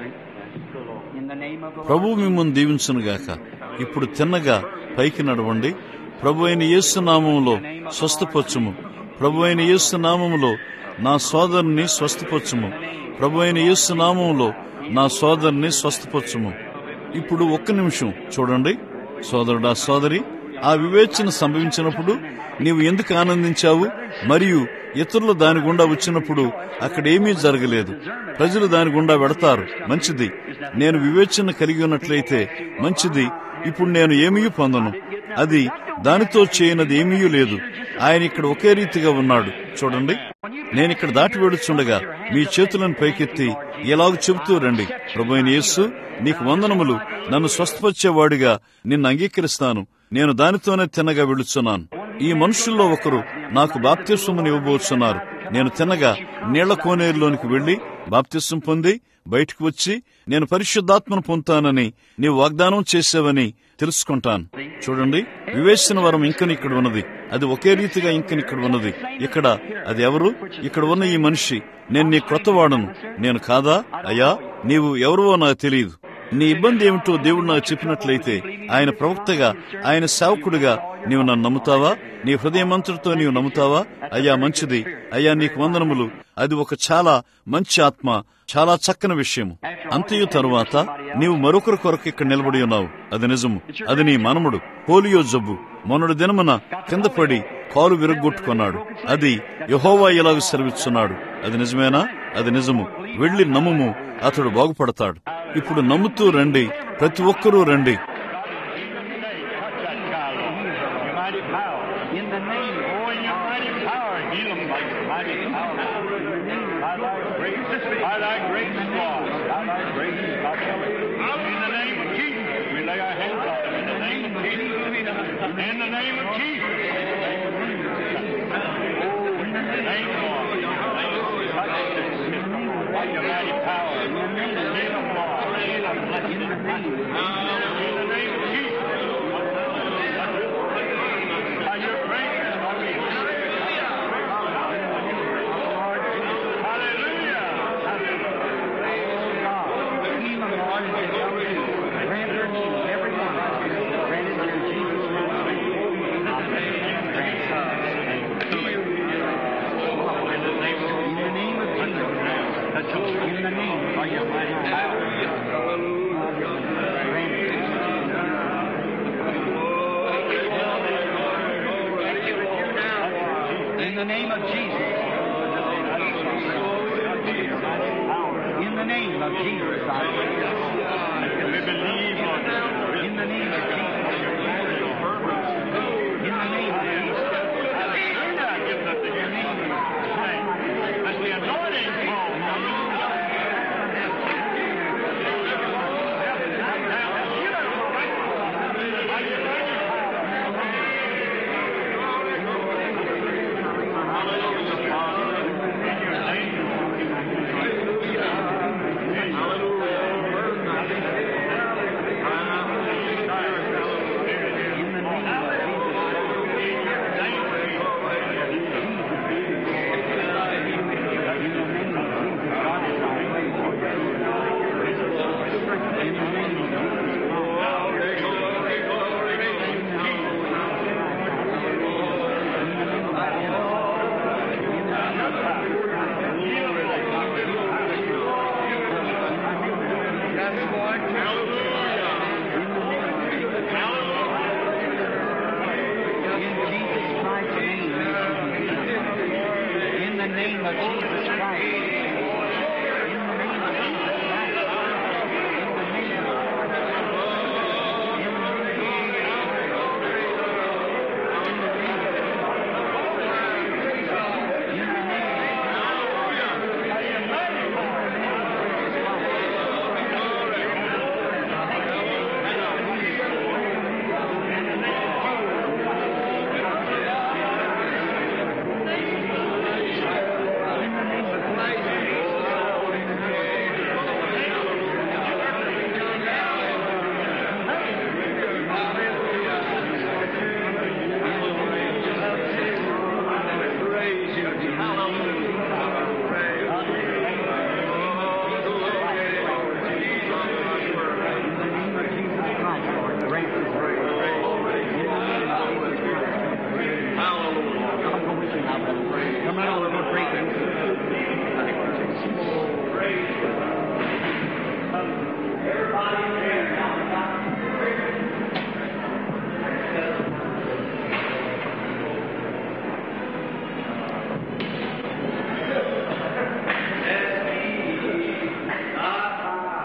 In the name of the Lord. ప్రభు మిమ్మల్ని దీవించునుగాక ఇప్పుడు తిన్నగా పైకి నడవండి ప్రభు అయిన యేసు నామములో స్వస్థపరచుము ప్రభు అయిన యేసు నామములో నా సోదరుని స్వస్థపరచుము ప్రభు అయిన యేసు నామములో నా సోదరుని స్వస్థపరచుము ఇప్పుడు ఒక్క నిమిషం చూడండి సోదరుడా సోదరి ఆ వివేచన సంభవించినప్పుడు నీవు ఎందుకు ఆనందించావు మరియు ఇతరులు దాని గుండా వచ్చినప్పుడు అక్కడ ఏమీ జరగలేదు ప్రజలు దాని గుండా వెడతారు మంచిది నేను వివేచన కలిగి ఉన్నట్లయితే మంచిది ఇప్పుడు నేను ఏమీ పొందను అది దానితో చేయనది ఏమీ లేదు ఆయన ఇక్కడ ఒకే రీతిగా ఉన్నాడు చూడండి నేను ఇక్కడ దాటి వేడుచుండగా మీ చేతులను పైకెత్తి ఎలాగ చెబుతూ రండి ప్రభు యేసు నీకు వందనములు నన్ను స్వస్థపరిచేవాడిగా నిన్ను అంగీకరిస్తాను నేను దానితోనే తిన్నగా వెళుచున్నాను ఈ మనుషుల్లో ఒకరు నాకు బాప్తిస్వముని ఇవ్వబోతున్నారు నేను తిన్నగా నీళ్ల కోనేరులోనికి వెళ్లి బాప్తిస్వం పొంది బయటకు వచ్చి నేను పరిశుద్ధాత్మను పొందుతానని నీవు వాగ్దానం చేసావని తెలుసుకుంటాను చూడండి వివేచన వరం ఇంకని ఇక్కడ ఉన్నది అది ఒకే రీతిగా ఇంకని ఇక్కడ ఉన్నది ఇక్కడ అది ఎవరు ఇక్కడ ఉన్న ఈ మనిషి నేను నీ క్రొత్త వాడను నేను కాదా అయ్యా నీవు ఎవరువో నాకు తెలియదు నీ ఇబ్బంది ఏమిటో దేవుడు నాకు చెప్పినట్లయితే ఆయన ప్రవక్తగా ఆయన సేవకుడిగా నీవు నన్ను నమ్ముతావా నీ హృదయమంతుడితో నీవు నమ్ముతావా అయ్యా మంచిది అయ్యా నీకు వందనములు అది ఒక చాలా మంచి ఆత్మ చాలా చక్కని విషయం అంతయు తరువాత నీవు మరొకరి కొరకు ఇక్కడ నిలబడి ఉన్నావు అది నిజము అది నీ మనముడు పోలియో జబ్బు మొన్నటి దినమున కింద పడి కాలు విరగ్గొట్టుకున్నాడు అది యహోవా ఎలాగ సెలవిస్తున్నాడు అది నిజమేనా అది నిజము వెళ్లి నమ్ముము అతడు బాగుపడతాడు ఇప్పుడు నమ్ముతూ రండి ప్రతి ఒక్కరూ రండి Your mighty power. In the name Oh, in your mighty power, heal them by your mighty power. By thy grace, by thy grace, Lord. By thy grace, God. In the name of Jesus, we lay our hands on them. In the name of Jesus. In the name of Jesus. Oh, in the name, Lord. By your mighty power. Heal them, Lord. Heal them. Bless them. In the name of Jesus. By your grace, Lord, we In the name by your mighty power. In the name of Jesus. In the name of Jesus. I pray. We believe, Lord. In the name of Jesus. In the name of Jesus. Hallelujah. Give us the healing. As the anointing falls.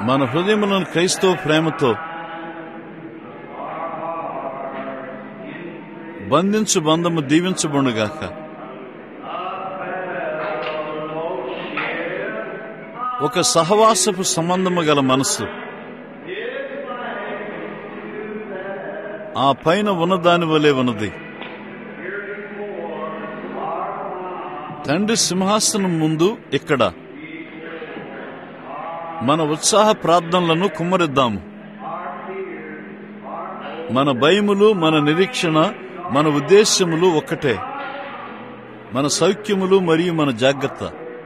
మన హృదయములను క్రైస్తవ ప్రేమతో బంధించు బంధము దీవించబడుగాక ఒక సహవాసపు సంబంధము గల మనస్సు ఆ పైన ఉన్నదాని వలె ఉన్నది తండ్రి సింహాసనం ముందు ఇక్కడ మన ఉత్సాహ ప్రార్థనలను కుమ్మరిద్దాము మన భయములు మన నిరీక్షణ మన ఉద్దేశ్యములు ఒక్కటే మన సౌఖ్యములు మరియు మన జాగ్రత్త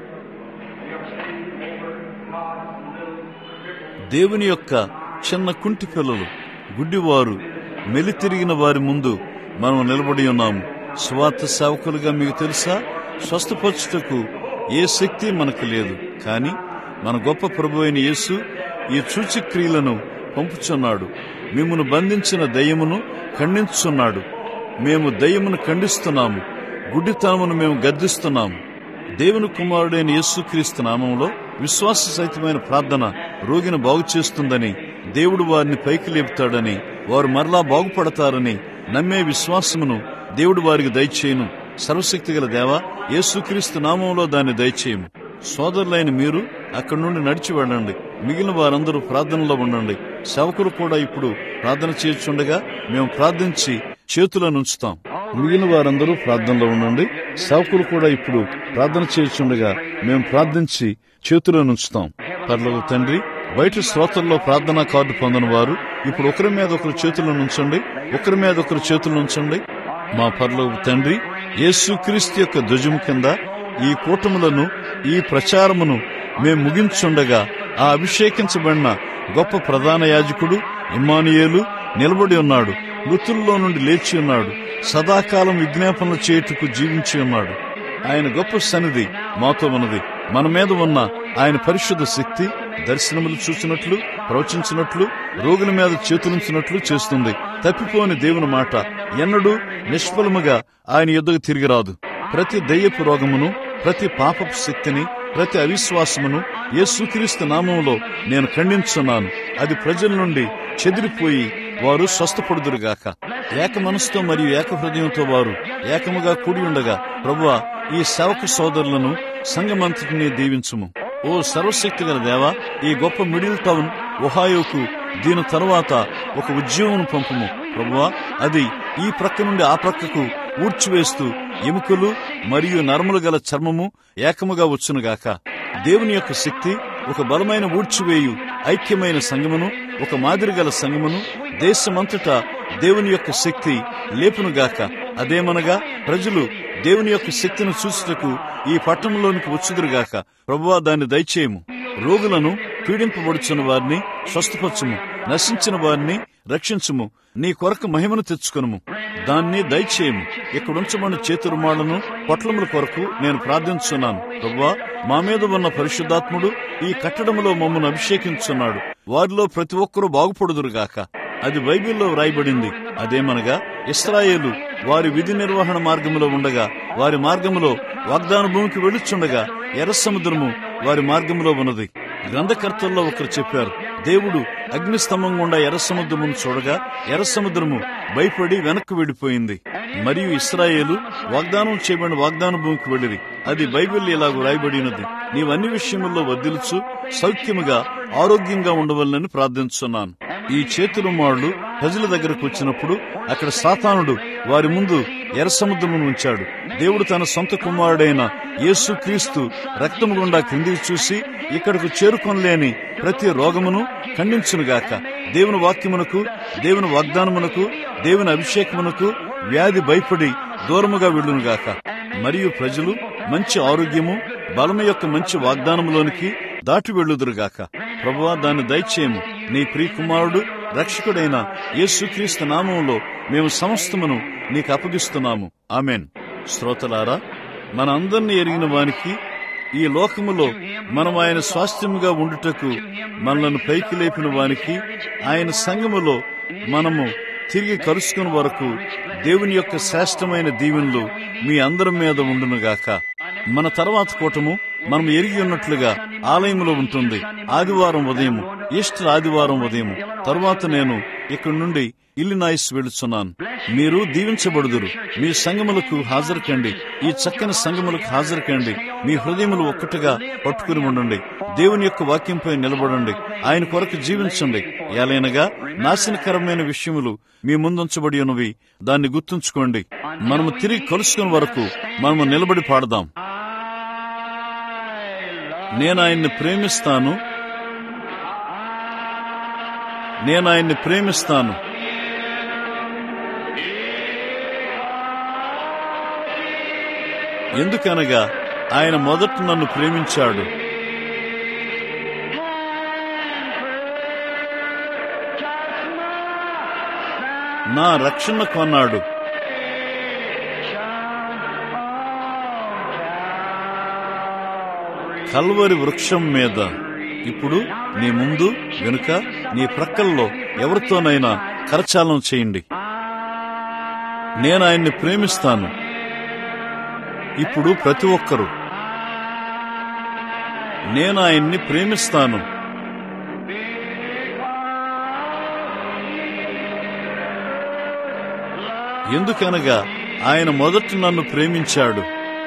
దేవుని యొక్క చిన్న కుంటి పిల్లలు గుడ్డివారు మెలితిరిగిన వారి ముందు మనం నిలబడి ఉన్నాము స్వార్థ సేవకులుగా మీకు తెలుసా స్వస్థపరచుటకు ఏ శక్తి మనకు లేదు కానీ మన గొప్ప ప్రభు అయిన యేసు ఈ సూచక్రియలను పంపుచున్నాడు మిమ్మను బంధించిన దయ్యమును ఖండించుచున్నాడు మేము దయ్యమును ఖండిస్తున్నాము గుడ్డితనమును మేము గద్దిస్తున్నాము దేవుని కుమారుడైన యేసుక్రీస్తు నామంలో విశ్వాస సహితమైన ప్రార్థన రోగిని బాగు చేస్తుందని దేవుడు వారిని పైకి లేపుతాడని వారు మరలా బాగుపడతారని నమ్మే విశ్వాసమును దేవుడు వారికి దయచేయును సర్వశక్తిగల దేవ యేసుక్రీస్తు నామంలో దాన్ని దయచేయము సోదరులైన మీరు అక్కడి నుండి నడిచి వెళ్ళండి మిగిలిన వారందరూ ప్రార్థనలో ఉండండి సేవకులు కూడా ఇప్పుడు ప్రార్థన చేయుచుండగా మేము ప్రార్థించి చేతులను ఉంచుతాం మిగిలిన వారందరూ ప్రార్థనలో ఉండండి సేవకులు కూడా ఇప్పుడు ప్రార్థన చేయుచుండగా మేము ప్రార్థించి చేతులను ఉంచుతాం పర్లకు తండ్రి బయట శ్రోతల్లో ప్రార్థనా కార్డు పొందిన వారు ఇప్పుడు ఒకరి మీద ఒకరు చేతులను ఉంచండి ఒకరి మీద ఒకరు చేతులను ఉంచండి మా పర్లోపు తండ్రి యేసుక్రీస్తు యొక్క ధ్వజము కింద ఈ కూటములను ఈ ప్రచారమును మేము ముగించుండగా ఆ అభిషేకించబడిన గొప్ప ప్రధాన యాజకుడు ఇమ్మానియేలు నిలబడి ఉన్నాడు మృతుల్లో నుండి లేచి ఉన్నాడు సదాకాలం విజ్ఞాపనలు చేయుటకు జీవించి ఉన్నాడు ఆయన గొప్ప సన్నిధి మాతో ఉన్నది మన మీద ఉన్న ఆయన పరిశుద్ధ శక్తి దర్శనములు చూసినట్లు ప్రవచించినట్లు రోగుల మీద చేతులుంచినట్లు చేస్తుంది తప్పిపోని దేవుని మాట ఎన్నడూ నిష్ఫలముగా ఆయన ఎద్దుకు తిరిగిరాదు ప్రతి దయ్యపు రోగమును ప్రతి పాపపు శక్తిని ప్రతి అవిశ్వాసమును యేసుక్రీస్తు నామంలో నేను ఖండించున్నాను అది ప్రజల నుండి చెదిరిపోయి వారు స్వస్థపడుదురుగాక ఏక మనసుతో మరియు ఏక హృదయంతో వారు ఏకముగా కూడి ఉండగా ప్రభువా ఈ సేవక సోదరులను సంగమంతటిని దీవించుము ఓ సర్వశక్తి గల దేవా ఈ గొప్ప మిడిల్ టౌన్ ఒహాయోకు దీని తరువాత ఒక ఉద్యోగం పంపుము ప్రభువా అది ఈ ప్రక్క నుండి ఆ ప్రక్కకు ఊడ్చివేస్తూ ఎముకలు మరియు నరములు గల చర్మము ఏకముగా వచ్చునుగాక దేవుని యొక్క శక్తి ఒక బలమైన ఊడ్చివేయు ఐక్యమైన సంగమును ఒక మాదిరి గల సంగమును దేశమంతటా దేవుని యొక్క శక్తి లేపునుగాక అదేమనగా ప్రజలు దేవుని యొక్క శక్తిని చూసుటకు ఈ పట్టణంలోనికి వచ్చుదురుగాక ప్రభువా దాన్ని దయచేయము రోగులను పీడింపబడుచున్న వారిని స్వస్థపరచుము నశించిన వారిని రక్షించుము నీ కొరకు మహిమను తెచ్చుకొనుము దాన్ని దయచేయము ఇక్కడుంచమని చేతి రుమాళ్లను పొట్లముల కొరకు నేను ప్రార్థించున్నాను ప్రభువా మా మీద ఉన్న పరిశుద్ధాత్ముడు ఈ కట్టడములో మమ్మల్ని అభిషేకించున్నాడు వారిలో ప్రతి ఒక్కరూ బాగుపడుదురుగాక అది బైబిల్లో వ్రాయబడింది అదేమనగా ఇస్రాయేలు వారి విధి నిర్వహణ మార్గములో ఉండగా వారి మార్గములో వాగ్దాన భూమికి వెళ్ళుచుండగా ఎర్ర సముద్రము వారి మార్గములో ఉన్నది గ్రంథకర్తల్లో ఒకరు చెప్పారు దేవుడు అగ్నిస్తంభం గుండా ఎర్ర సముద్రమును చూడగా ఎర్ర సముద్రము భయపడి వెనక్కు వెళ్లిపోయింది మరియు ఇస్రాయేలు వాగ్దానం చేయబడిన వాగ్దాన భూమికి వెళ్ళిరి అది బైబిల్ ఇలాగ రాయబడినది నీవన్ని విషయముల్లో వదిలుచు సౌఖ్యముగా ఆరోగ్యంగా ఉండవలనని ప్రార్థించున్నాను ఈ చేతులుమాళ్ళు ప్రజల దగ్గరకు వచ్చినప్పుడు అక్కడ సాతానుడు వారి ముందు ఎర్ర సముద్రమును ఉంచాడు దేవుడు తన సొంత కుమారుడైన యేసు క్రీస్తు రక్తము గుండా క్రిందికి చూసి ఇక్కడకు చేరుకొనలేని ప్రతి రోగమును ఖండించునుగాక దేవుని వాక్యమునకు దేవుని వాగ్దానమునకు దేవుని అభిషేకమునకు వ్యాధి భయపడి దూరముగా వెళ్ళునుగాక మరియు ప్రజలు మంచి ఆరోగ్యము బలము యొక్క మంచి వాగ్దానములోనికి దాటి వెళ్ళుదురుగాక ప్రభువా దాన్ని దయచేయము నీ ప్రియకుమారుడు రక్షకుడైన యేసుక్రీస్తు నామంలో మేము సమస్తమును నీకు అప్పగిస్తున్నాము ఆమెన్ శ్రోతలారా మన అందరినీ ఎరిగిన వానికి ఈ లోకములో మనం ఆయన స్వాస్థ్యముగా ఉండుటకు మనలను పైకి లేపిన వానికి ఆయన సంఘములో మనము తిరిగి కలుసుకుని వరకు దేవుని యొక్క శ్రేష్టమైన దీవెనలు మీ అందరి మీద ఉండునుగాక మన తర్వాత కూటము మనం ఎరిగి ఉన్నట్లుగా ఆలయంలో ఉంటుంది ఆదివారం ఉదయం ఈస్టర్ ఆదివారం ఉదయం తరువాత నేను ఇక్కడి నుండి ఇల్లినాయిస్ వెళుచున్నాను మీరు దీవించబడుదురు మీ సంగములకు హాజరు కండి ఈ చక్కని సంగములకు హాజరు కండి మీ హృదయములు ఒక్కటిగా పట్టుకుని ఉండండి దేవుని యొక్క వాక్యంపై నిలబడండి ఆయన కొరకు జీవించండి ఏలైనగా నాశనకరమైన విషయములు మీ ముందుంచబడి ఉన్నవి దాన్ని గుర్తుంచుకోండి మనము తిరిగి కలుసుకుని వరకు మనము నిలబడి పాడదాం నేను ఆయన్ని ప్రేమిస్తాను నేను ఆయన్ని ప్రేమిస్తాను ఎందుకనగా ఆయన మొదట నన్ను ప్రేమించాడు నా రక్షణ కొన్నాడు కల్వరి వృక్షం మీద ఇప్పుడు నీ ముందు వెనుక నీ ప్రక్కల్లో ఎవరితోనైనా కరచాలనం చేయండి నేను ఆయన్ని ప్రేమిస్తాను ఇప్పుడు ప్రతి ఒక్కరూ నేను ఆయన్ని ప్రేమిస్తాను ఎందుకనగా ఆయన మొదట నన్ను ప్రేమించాడు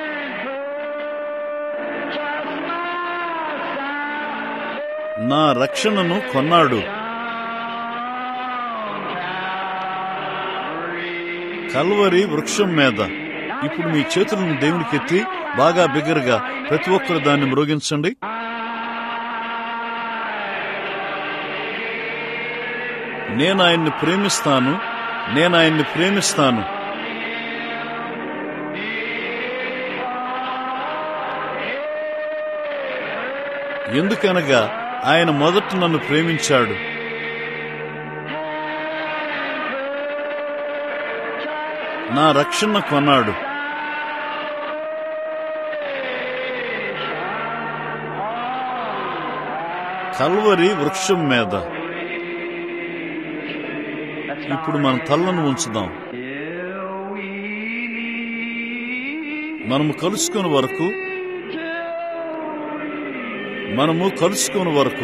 నా రక్షణను కొన్నాడు కల్వరి వృక్షం మీద ఇప్పుడు మీ చేతులను దేవునికెత్తి బాగా బిగ్గరగా ప్రతి ఒక్కరు దాన్ని మ్రోగించండి నేను ఆయన్ని ప్రేమిస్తాను నేను ఆయన్ని ప్రేమిస్తాను ఎందుకనగా ఆయన మొదట నన్ను ప్రేమించాడు నా రక్షణ కొన్నాడు కల్వరి వృక్షం మీద ఇప్పుడు మన తలను ఉంచుదాం మనము కలుసుకుని వరకు మనము కలుసుకుని వరకు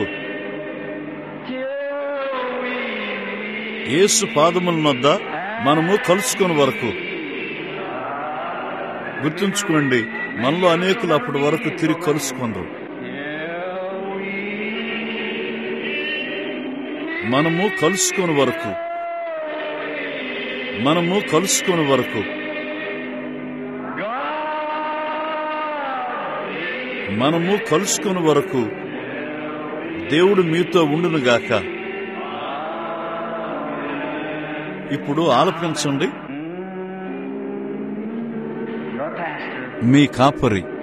యేసు పాదముల వద్ద మనము కలుసుకుని వరకు గుర్తుంచుకోండి మనలో అనేకులు అప్పటి వరకు తిరిగి కలుసుకున్నారు మనము కలుసుకుని వరకు మనము కలుసుకుని వరకు మనము కలుసుకుని వరకు దేవుడు మీతో ఉండునుగాక ఇప్పుడు ఆలపించండి Your pastor. మీ కాపరి